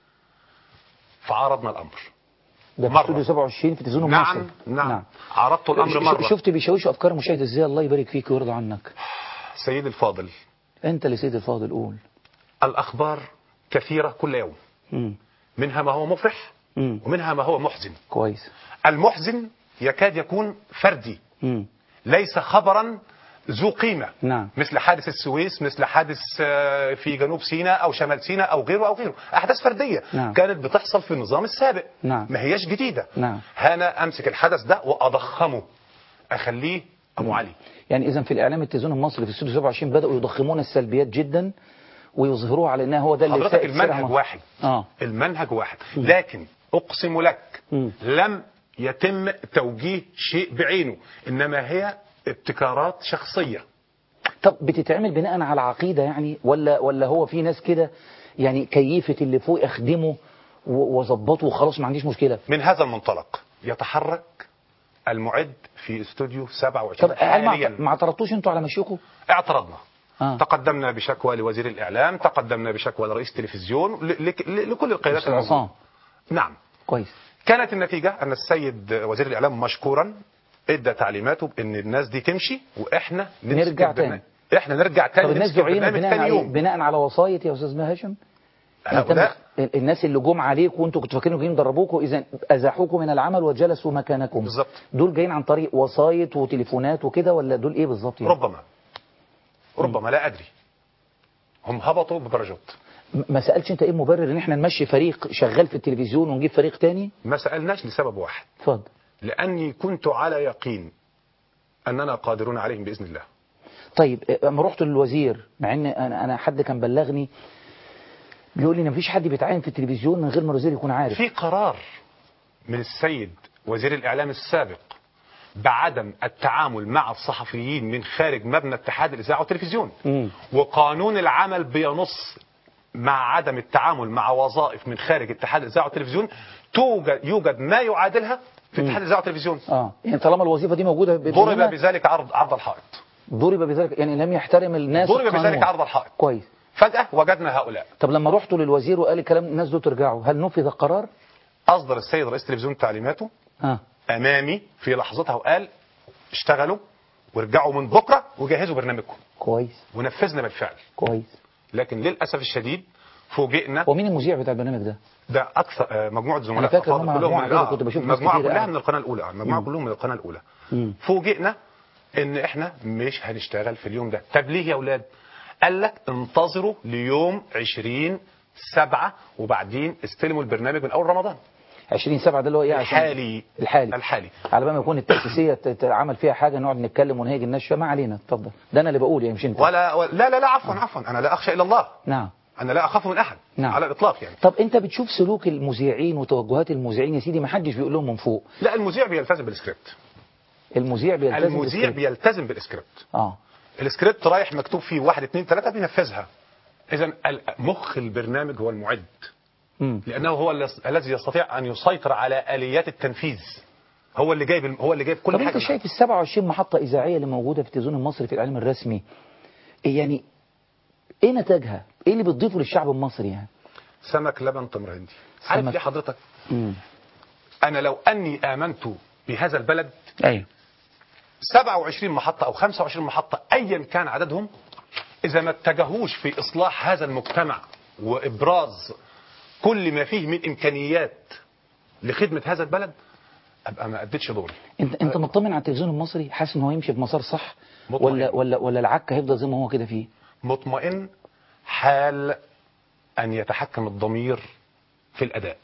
فعارضنا الأمر
ده في
مرة.
استوديو 27 في تلفزيون
نعم
مصر
نعم, عرضت الأمر
ش-
مرة
شفت بيشوشوا افكار المشاهد ازاي الله يبارك فيك ويرضى عنك
سيدي الفاضل
انت اللي سيدي الفاضل قول
الأخبار كثيرة كل يوم
امم
منها ما هو مفرح
امم
ومنها ما هو محزن
كويس
المحزن يكاد يكون فردي
امم
ليس خبرا ذو قيمة
نعم
مثل حادث السويس مثل حادث آه، في جنوب سيناء أو شمال سيناء أو غيره أو غيره أحداث فردية
نعم.
كانت بتحصل في النظام السابق
نعم.
ما هياش جديدة
نعم.
أنا أمسك الحدث ده وأضخمه أخليه ابو علي
يعني اذا في الاعلام التلفزيون المصري في استوديو 27 بداوا يضخمون السلبيات جدا ويظهروها على انها هو ده اللي
حضرتك
سائد سيرها
المنهج
مصر.
واحد
اه
المنهج واحد لكن اقسم لك
مم.
لم يتم توجيه شيء بعينه انما هي ابتكارات شخصيه
طب بتتعمل بناء على عقيده يعني ولا ولا هو في ناس كده يعني كيفه اللي فوق اخدمه و- وظبطه وخلاص ما عنديش مشكله
من هذا المنطلق يتحرك المعد في استوديو
طب
27
هل ما
حاليا
ما اعترضتوش انتوا على مشيكم؟
اعترضنا
آه.
تقدمنا بشكوى لوزير الاعلام تقدمنا بشكوى لرئيس التلفزيون ل- لك- ل- لكل القيادات
أستاذ عصام
الموجودة. نعم
كويس
كانت النتيجة أن السيد وزير الإعلام مشكورا ادى تعليماته بأن الناس دي تمشي وإحنا نمسك
نرجع
البرنامج. إحنا نرجع تاني
طب الناس
نمسك
دي عينت
البرنامج
بناء
تاني
على
يوم
بناء على وصاية يا استاذ هاشم
هؤلاء
تم- الناس اللي جم عليكم وانتوا كنتوا فاكرين جايين يدربوكم اذا ازاحوكم من العمل وجلسوا مكانكم
بالظبط.
دول جايين عن طريق وسايط وتليفونات وكده ولا دول ايه بالظبط يعني؟
ربما ربما لا أدري هم هبطوا بباراشوت
م- ما سالتش انت ايه المبرر ان احنا نمشي فريق شغال في التلفزيون ونجيب فريق تاني
ما سألناش لسبب واحد
اتفضل
لأني كنت على يقين أننا قادرون عليهم بإذن الله
طيب اما رحت للوزير مع ان انا انا حد كان بلغني بيقول لي ان مفيش حد بيتعين في التلفزيون من غير ما الوزير يكون عارف
في قرار من السيد وزير الإعلام السابق بعدم التعامل مع الصحفيين من خارج مبنى اتحاد الإذاعة والتلفزيون
مم.
وقانون العمل بينص مع عدم التعامل مع وظائف من خارج اتحاد الإذاعة والتلفزيون توجد يوجد ما يعادلها في اتحاد الإذاعة والتلفزيون
اه يعني طالما الوظيفه دي موجوده ب-
ضرب
بدونها،
بذلك عرض عرض الحائط
ضرب بذلك يعني لم يحترم الناس
ضرب
القانون.
بذلك عرض الحائط
كويس
فجأة وجدنا هؤلاء
طب لما رحتوا للوزير وقال الكلام الناس دول ترجعوا هل نفذ القرار؟
أصدر السيد رئيس التلفزيون تعليماته
ها
أمامي في لحظتها وقال اشتغلوا وارجعوا من بكرة وجهزوا برنامجكم
كويس
ونفذنا بالفعل
كويس
لكن للأسف الشديد فوجئنا
ومين المذيع بتاع البرنامج ده؟
ده أكثر آه، مجموعة زملاء
أنا فاكر
أفاضل
إنهم
كلهم
مجموعة
من
كده
آه،
كنت بشوف ناس
مجموعة
كتير
كلها
قاعدة.
من القناة الأولى مجموعة كلهم من القناة الأولى
مم.
فوجئنا إن إحنا مش هنشتغل في اليوم ده طب ليه يا أولاد؟ قال لك انتظروا ليوم 20 سبعة وبعدين استلموا البرنامج من أول رمضان
20 7 ده اللي هو ايه عشان
الحالي
الحالي
الحالي
على بال ما يكون التأسيسية ت- تتعمل فيها حاجة نقعد نتكلم ونهيج الناس شوية ما علينا اتفضل ده أنا اللي بقول يعني مش أنت
ولا, ولا لا لا لا عفوا عفوا أنا لا أخشى إلا الله
نعم
أنا لا أخاف من أحد
نعم.
على الإطلاق يعني
طب أنت بتشوف سلوك المذيعين وتوجهات المذيعين يا سيدي ما حدش بيقول لهم من فوق
لا المذيع بيلتزم بالسكريبت
المذيع بيلتزم
المذيع
بالسكريبت.
بيلتزم بالسكريبت
اه
السكريبت رايح مكتوب فيه واحد اتنين تلاتة بينفذها إذا مخ البرنامج هو المعد
مم.
لأنه هو الذي- الذي يستطيع أن يسيطر على آليات التنفيذ هو اللي جايب هو اللي جايب كل
طب
حاجة
أنت شايف ال 27 محطة إذاعية اللي موجودة في التلفزيون المصري في الإعلام الرسمي إيه يعني إيه نتاجها؟ إيه اللي بتضيفه للشعب المصري يعني؟
سمك لبن تمر هندي عارف
سمك.
ليه حضرتك
مم.
أنا لو أني آمنت بهذا البلد
أيوه
27 محطة أو 25 محطة أيا كان عددهم إذا ما اتجهوش في إصلاح هذا المجتمع وإبراز كل ما فيه من إمكانيات لخدمة هذا البلد أبقى ما أديتش دوري
انت انت مطمن على التلفزيون المصري حاسس ان هو يمشي في مسار صح
مطمئن.
ولا ولا ولا العك هيفضل زي ما هو كده فيه
مطمئن حال أن يتحكم الضمير في الأداء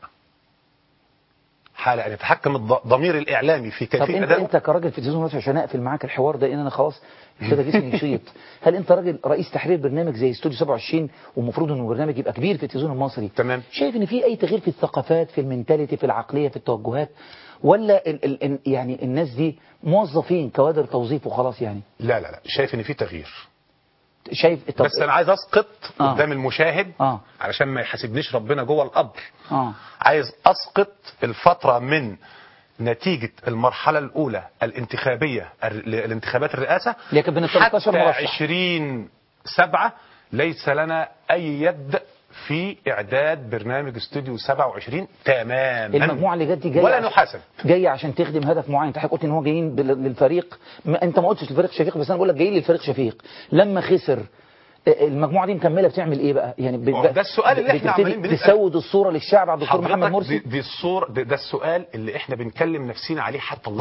حال أن يتحكم الضمير الإعلامي في
طب
كيفية
انت
أدائه
انت كراجل في التلفزيون المصري عشان اقفل معاك الحوار ده ان انا خلاص ابتدى جسمي يشيط هل انت راجل رئيس تحرير برنامج زي استوديو 27 ومفروض انه برنامج يبقى كبير في التلفزيون المصري
تمام.
شايف ان في اي تغيير في الثقافات في المنتاليتي في العقليه في التوجهات ولا ال ال ال- يعني الناس دي موظفين كوادر توظيف وخلاص يعني
لا لا لا شايف إن في تغيير
شايف طب
بس أنا عايز أسقط
آه.
قدام المشاهد
آه.
علشان ما يحاسبنيش ربنا جوه القبر
اه
عايز أسقط الفترة من نتيجة المرحلة الأولى الانتخابية الر- لانتخابات الرئاسة
اللي كانت بين ال 13
حتى
مرشح.
20 سبعة ليس لنا أي يد في إعداد برنامج استوديو 27 تماما
المجموعه اللي جت دي جايه
ولا
عشان-
نحاسب
جايه عشان تخدم هدف معين انت حضرتك قلت ان هو جايين بال- للفريق ما انت ما قلتش للفريق شفيق بس انا بقول لك جايين للفريق شفيق لما خسر آه، المجموعه دي مكمله بتعمل ايه بقى يعني ب-
هو ده السؤال اللي احنا
بتبتدي
عمالين بنسأل.
تسود الصوره للشعب عبد الدكتور محمد
حضرتك
مرسي
دي, دي الصورة ده, ده السؤال اللي احنا بنكلم نفسنا عليه حتى اللحظة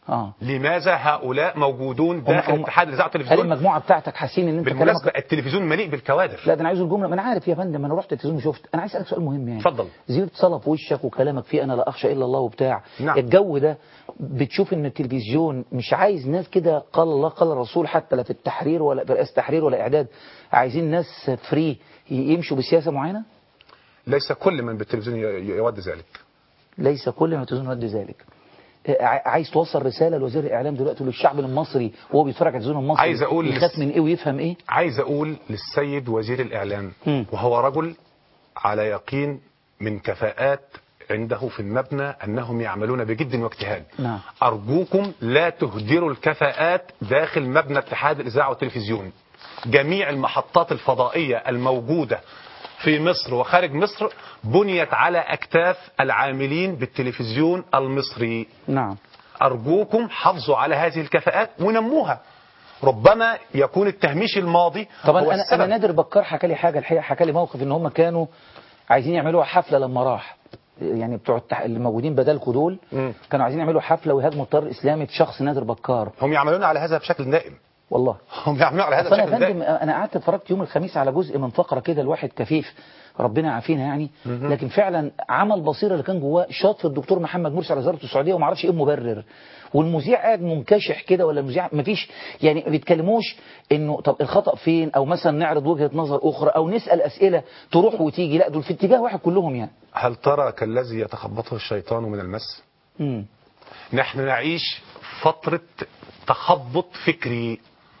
اه
لماذا هؤلاء موجودون
هم-
داخل
هم-
اتحاد الاذاعه
هل
والتلفزيون
المجموعه بتاعتك حاسين ان انت
بالمناسبه
كلامك
التلفزيون مليء بالكوادر
لا ده انا عايز الجمله ما انا عارف يا فندم انا رحت التلفزيون وشفت انا عايز اسالك سؤال مهم يعني
اتفضل.
زيرة صلاه في وشك وكلامك فيه انا لا اخشى الا الله وبتاع
نعم.
الجو ده بتشوف ان التلفزيون مش عايز ناس كده قال الله قال الرسول حتى لا في التحرير ولا في رئاسه التحرير ولا اعداد عايزين ناس فري يمشوا بسياسه معينه
ليس كل من بالتلفزيون ي- ي- يود ذلك
ليس كل ما تظن يود ذلك ع- عايز توصل رساله لوزير الاعلام دلوقتي للشعب المصري وهو بيتفرج على التلفزيون المصري
عايز أقول
يخاف
لس-
من ايه ويفهم ايه
عايز اقول للسيد وزير الاعلام
مم.
وهو رجل على يقين من كفاءات عنده في المبنى انهم يعملون بجد واجتهاد
نعم.
ارجوكم لا تهدروا الكفاءات داخل مبنى اتحاد الاذاعه والتلفزيون جميع المحطات الفضائيه الموجوده في مصر وخارج مصر بنيت على اكتاف العاملين بالتلفزيون المصري
نعم
أرجوكم حافظوا على هذه الكفاءات ونموها ربما يكون التهميش الماضي
طبعا
هو
انا
السبب.
انا نادر بكار حكى لي حاجه الحقيقه حكى لي موقف ان هم كانوا عايزين يعملوا حفله لما راح يعني بتوع التح... اللي موجودين بدالكوا دول
مم.
كانوا عايزين يعملوا حفله ويهاجموا التيار الاسلامي بشخص نادر بكار
هم يعملون على هذا بشكل دائم
والله
هم يعملون على هذا
أصل انا يا
بشكل
فندم
دائم
انا قعدت اتفرجت يوم الخميس على جزء من فقره كده الواحد كفيف ربنا يعافينا يعني لكن فعلا عمل بصيره اللي كان جواه شاط في الدكتور محمد مرسي على وزاره السعوديه وما اعرفش ايه المبرر والمذيع قاعد منكشح كده ولا المذيع ما فيش يعني ما بيتكلموش انه طب الخطا فين او مثلا نعرض وجهه نظر اخرى او نسال اسئله تروح وتيجي لا دول في اتجاه واحد كلهم يعني
هل ترى كالذي يتخبطه الشيطان من المس
امم
نحن نعيش فترة تخبط فكري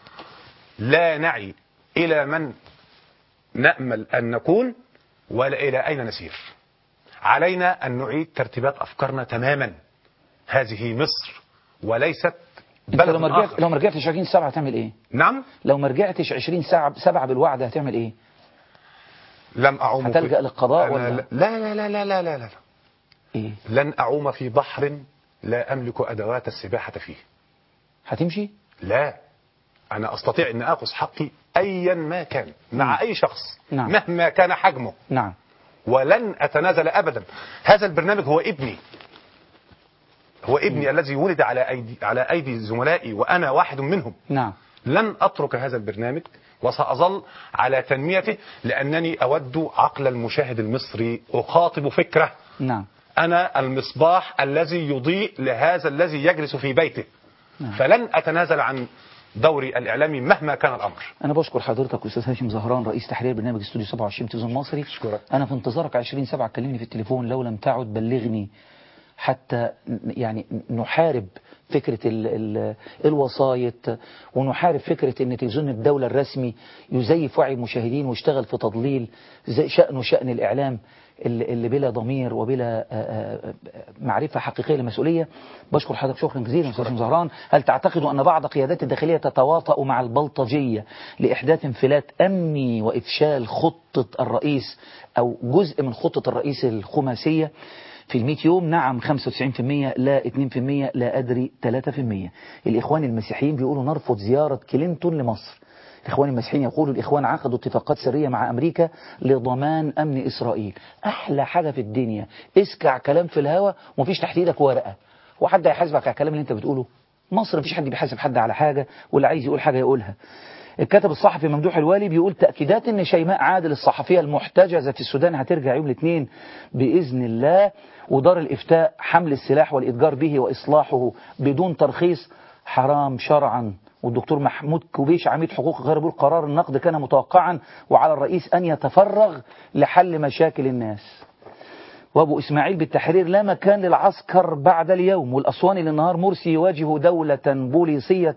لا نعي إلى من نأمل أن نكون ولا إلى أين نسير علينا أن نعيد ترتيبات أفكارنا تماما هذه مصر وليست
انت
بلد
لو ما رجعت
آخر
لو ما رجعتش 20 7 هتعمل ايه؟
نعم
لو ما رجعتش 20 ساعه سبعه بالوعد هتعمل ايه؟
لم أعوم
هتلجأ
في-
للقضاء
أنا
ولا؟
لا لا لا لا لا لا لا
ايه؟
لن أعوم في بحر لا أملك أدوات السباحة فيه
هتمشي؟
لا أنا أستطيع أن أخذ حقي أيا ما كان مع أي شخص
نعم.
مهما كان حجمه
نعم
ولن أتنازل أبدا هذا البرنامج هو ابني هو ابني الذي ولد على أيدي على أيدي زملائي وأنا واحد منهم
نعم
لن أترك هذا البرنامج وسأظل على تنميته لأنني أود عقل المشاهد المصري أخاطب فكره
نعم
أنا المصباح الذي يضيء لهذا الذي يجلس في بيته فلن أتنازل عن دوري الإعلامي مهما كان الأمر
انا بشكر حضرتك استاذ هاشم زهران رئيس تحرير برنامج استوديو 27 تلفزيون مصري
أشكرك.
انا في انتظارك 20 7 كلمني في التليفون لو لم تعد بلغني حتى ن- يعني نحارب فكرة ال ال الوسايط ونحارب فكرة ان تلفزيون الدولة الرسمي يزيف وعي المشاهدين ويشتغل في تضليل زي شأنه شأن الإعلام اللي اللي بلا ضمير وبلا آه، آه، معرفة حقيقية لمسؤولية بشكر حضرتك شكرا جزيلا أستاذ هاشم زهران هل تعتقد أن بعض قيادات الداخلية تتواطأ مع البلطجية لإحداث انفلات أمني وإفشال خطة الرئيس أو جزء من خطة الرئيس الخماسية في المئة يوم نعم 95% لا 2% لا أدري 3% الإخوان المسيحيين بيقولوا نرفض زيارة كلينتون لمصر الإخوان المسيحيين يقولوا الإخوان عقدوا اتفاقات سرية مع أمريكا لضمان أمن إسرائيل أحلى حاجة في الدنيا اسكع كلام في الهوا ومفيش تحت إيدك ورقة وحد هيحاسبك على الكلام اللي أنت بتقوله مصر مفيش حد بيحاسب حد على حاجة واللي عايز يقول حاجة يقولها الكاتب الصحفي ممدوح الوالي بيقول تأكيدات ان شيماء عادل الصحفية المحتجزة في السودان هترجع يوم الاثنين بإذن الله ودار الإفتاء حمل السلاح والإتجار به وإصلاحه بدون ترخيص حرام شرعا والدكتور محمود كوبيش عميد حقوق الغير بيقول قرار النقد كان متوقعا وعلى الرئيس أن يتفرغ لحل مشاكل الناس وابو اسماعيل بالتحرير لا مكان للعسكر بعد اليوم والاسواني للنهار مرسي يواجه دولة بوليسية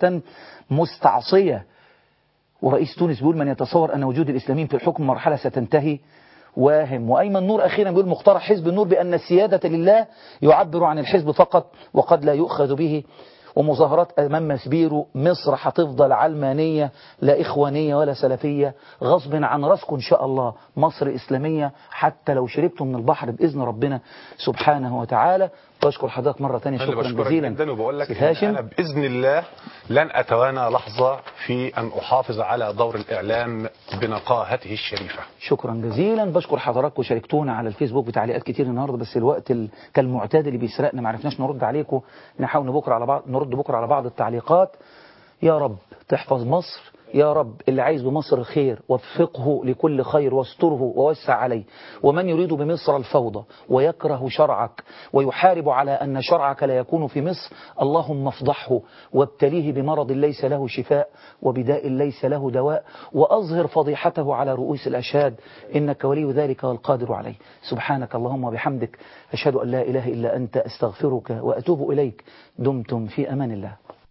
مستعصية ورئيس تونس بيقول من يتصور أن وجود الإسلاميين في الحكم مرحلة ستنتهي واهم وأيمن نور أخيرا بيقول مقترح حزب النور بأن السيادة لله يعبر عن الحزب فقط وقد لا يؤخذ به ومظاهرات أمام مسبيرو مصر هتفضل علمانية لا إخوانية ولا سلفية غصب عن راسكم إن شاء الله مصر إسلامية حتى لو شربتم من البحر بإذن ربنا سبحانه وتعالى بشكر حضرتك مرة تانية
أنا
شكرا
بشكرك
جزيلا
جدا وبقول لك
سيد
إن
هاشم
أنا بإذن الله لن أتوانى لحظة في أن أحافظ على دور الإعلام بنقاهته الشريفة
شكرا جزيلا بشكر حضراتكم شاركتونا على الفيسبوك بتعليقات كتير النهارده بس الوقت ال- كالمعتاد اللي بيسرقنا ما عرفناش نرد عليكم نحاول بكره على بعض نرد هرد بكرة على بعض التعليقات يا رب تحفظ مصر يا رب اللي عايز بمصر الخير وفقه لكل خير واستره ووسع عليه ومن يريد بمصر الفوضى ويكره شرعك ويحارب على أن شرعك لا يكون في مصر اللهم افضحه وابتليه بمرض ليس له شفاء وبداء ليس له دواء وأظهر فضيحته على رؤوس الأشهاد إنك ولي ذلك والقادر عليه سبحانك اللهم وبحمدك أشهد أن لا إله إلا أنت أستغفرك وأتوب إليك دمتم في أمان الله